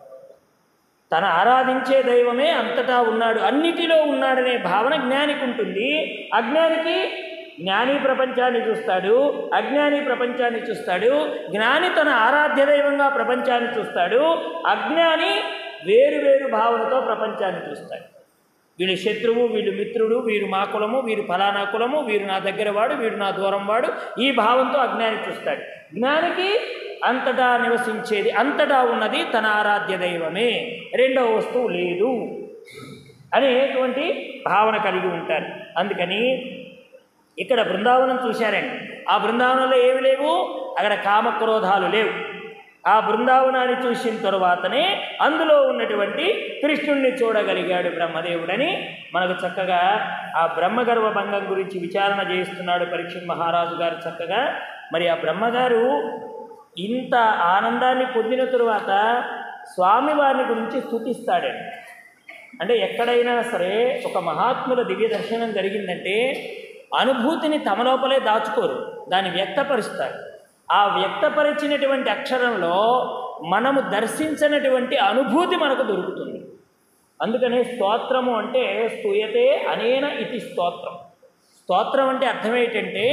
[SPEAKER 1] తన ఆరాధించే దైవమే అంతటా ఉన్నాడు అన్నిటిలో ఉన్నాడనే భావన జ్ఞానికి ఉంటుంది అజ్ఞానికి జ్ఞాని ప్రపంచాన్ని చూస్తాడు అజ్ఞాని ప్రపంచాన్ని చూస్తాడు జ్ఞాని తన ఆరాధ్య దైవంగా ప్రపంచాన్ని చూస్తాడు అజ్ఞాని వేరు వేరు భావనతో ప్రపంచాన్ని చూస్తాడు వీడు శత్రువు వీడు మిత్రుడు వీరు మా కులము వీరు ఫలానా కులము వీరు నా దగ్గర వాడు వీడు నా దూరం వాడు ఈ భావంతో అజ్ఞాని చూస్తాడు జ్ఞానికి అంతటా నివసించేది అంతటా ఉన్నది తన ఆరాధ్య దైవమే రెండవ వస్తువు లేదు అనేటువంటి భావన కలిగి ఉంటారు అందుకని ఇక్కడ బృందావనం చూశారండి ఆ బృందావనంలో ఏమి లేవు అక్కడ కామక్రోధాలు లేవు ఆ బృందావనాన్ని చూసిన తరువాతనే అందులో ఉన్నటువంటి కృష్ణుణ్ణి చూడగలిగాడు బ్రహ్మదేవుడని మనకు చక్కగా ఆ బ్రహ్మగర్వ భంగం గురించి విచారణ చేస్తున్నాడు పరీక్ష మహారాజు గారు చక్కగా మరి ఆ బ్రహ్మగారు ఇంత ఆనందాన్ని పొందిన తరువాత స్వామివారిని గురించి స్థుతిస్తాడండి అంటే ఎక్కడైనా సరే ఒక మహాత్ముల దివ్య దర్శనం జరిగిందంటే అనుభూతిని తమ లోపలే దాచుకోరు దాన్ని వ్యక్తపరుస్తారు ఆ వ్యక్తపరిచినటువంటి అక్షరంలో మనము దర్శించినటువంటి అనుభూతి మనకు దొరుకుతుంది అందుకనే స్తోత్రము అంటే స్తూయతే అనేన ఇది స్తోత్రం స్తోత్రం అంటే అర్థం ఏంటంటే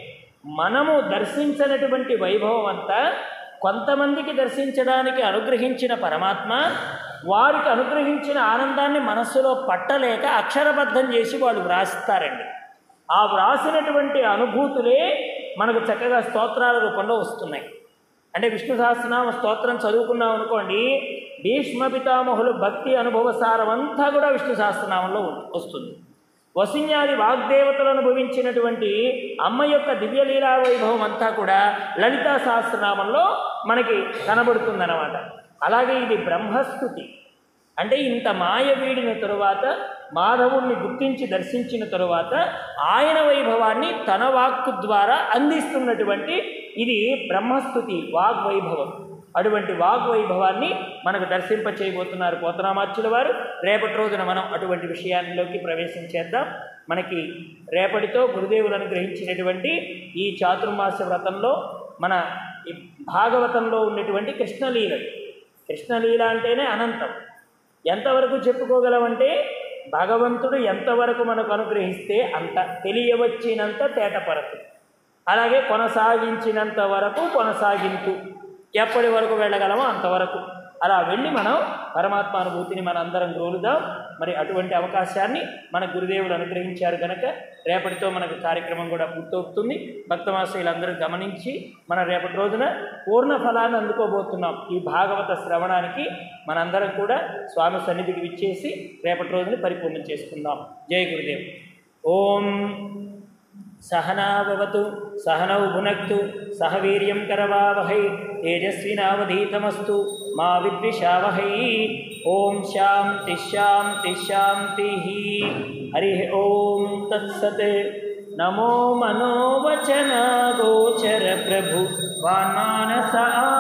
[SPEAKER 1] మనము దర్శించినటువంటి వైభవం అంతా కొంతమందికి దర్శించడానికి అనుగ్రహించిన పరమాత్మ వారికి అనుగ్రహించిన ఆనందాన్ని మనస్సులో పట్టలేక అక్షరబద్ధం చేసి వాళ్ళు వ్రాస్తారండి ఆ వ్రాసినటువంటి అనుభూతులే మనకు చక్కగా స్తోత్రాల రూపంలో వస్తున్నాయి అంటే విష్ణు సహస్రనామ స్తోత్రం చదువుకున్నాం అనుకోండి భీష్మ పితామహులు భక్తి అనుభవ సారం అంతా కూడా విష్ణు సహస్రనామంలో వస్తుంది వసిన్యాది వాగ్దేవతలు అనుభవించినటువంటి అమ్మ యొక్క దివ్యలీలా వైభవం అంతా కూడా లలితా సహస్రనామంలో మనకి కనబడుతుందన్నమాట అలాగే ఇది బ్రహ్మస్థుతి అంటే ఇంత మాయ వీడిన తరువాత మాధవుణ్ణి గుర్తించి దర్శించిన తరువాత ఆయన వైభవాన్ని తన వాక్కు ద్వారా అందిస్తున్నటువంటి ఇది బ్రహ్మస్థుతి వాగ్వైభవం అటువంటి వాగ్వైభవాన్ని మనకు దర్శింప చేయబోతున్నారు పోతనామాచ్యుల వారు రేపటి రోజున మనం అటువంటి విషయాల్లోకి ప్రవేశించేద్దాం మనకి రేపటితో గురుదేవులు అనుగ్రహించినటువంటి ఈ చాతుర్మాస వ్రతంలో మన ఈ భాగవతంలో ఉన్నటువంటి కృష్ణలీలలు కృష్ణలీల అంటేనే అనంతం ఎంతవరకు చెప్పుకోగలమంటే భగవంతుడు ఎంతవరకు మనకు అనుగ్రహిస్తే అంత తెలియవచ్చినంత తేటపరచు అలాగే కొనసాగించినంత వరకు కొనసాగించు ఎప్పటి వరకు వెళ్ళగలమో అంతవరకు అలా వెళ్ళి మనం పరమాత్మ అనుభూతిని మన అందరం గ్రోలుదాం మరి అటువంటి అవకాశాన్ని మన గురుదేవులు అనుగ్రహించారు కనుక రేపటితో మనకు కార్యక్రమం కూడా పూర్తవుతుంది భక్తమాసయులందరూ గమనించి మన రేపటి రోజున పూర్ణ ఫలాన్ని అందుకోబోతున్నాం ఈ భాగవత శ్రవణానికి మనందరం కూడా స్వామి సన్నిధికి విచ్చేసి రేపటి రోజుని పరిపూర్ణం చేసుకుందాం జై గురుదేవ్ ఓం సహనావతు సహనౌ భునక్తు సహ వీర్యం కరవావహై తేజస్వినావధీతమస్తు మా విద్విషావహై ఓం శాంతి శాంతి శాంతి హరి ఓం తత్సత్ నమో మనోవచన గోచర ప్రభు వాన్మానస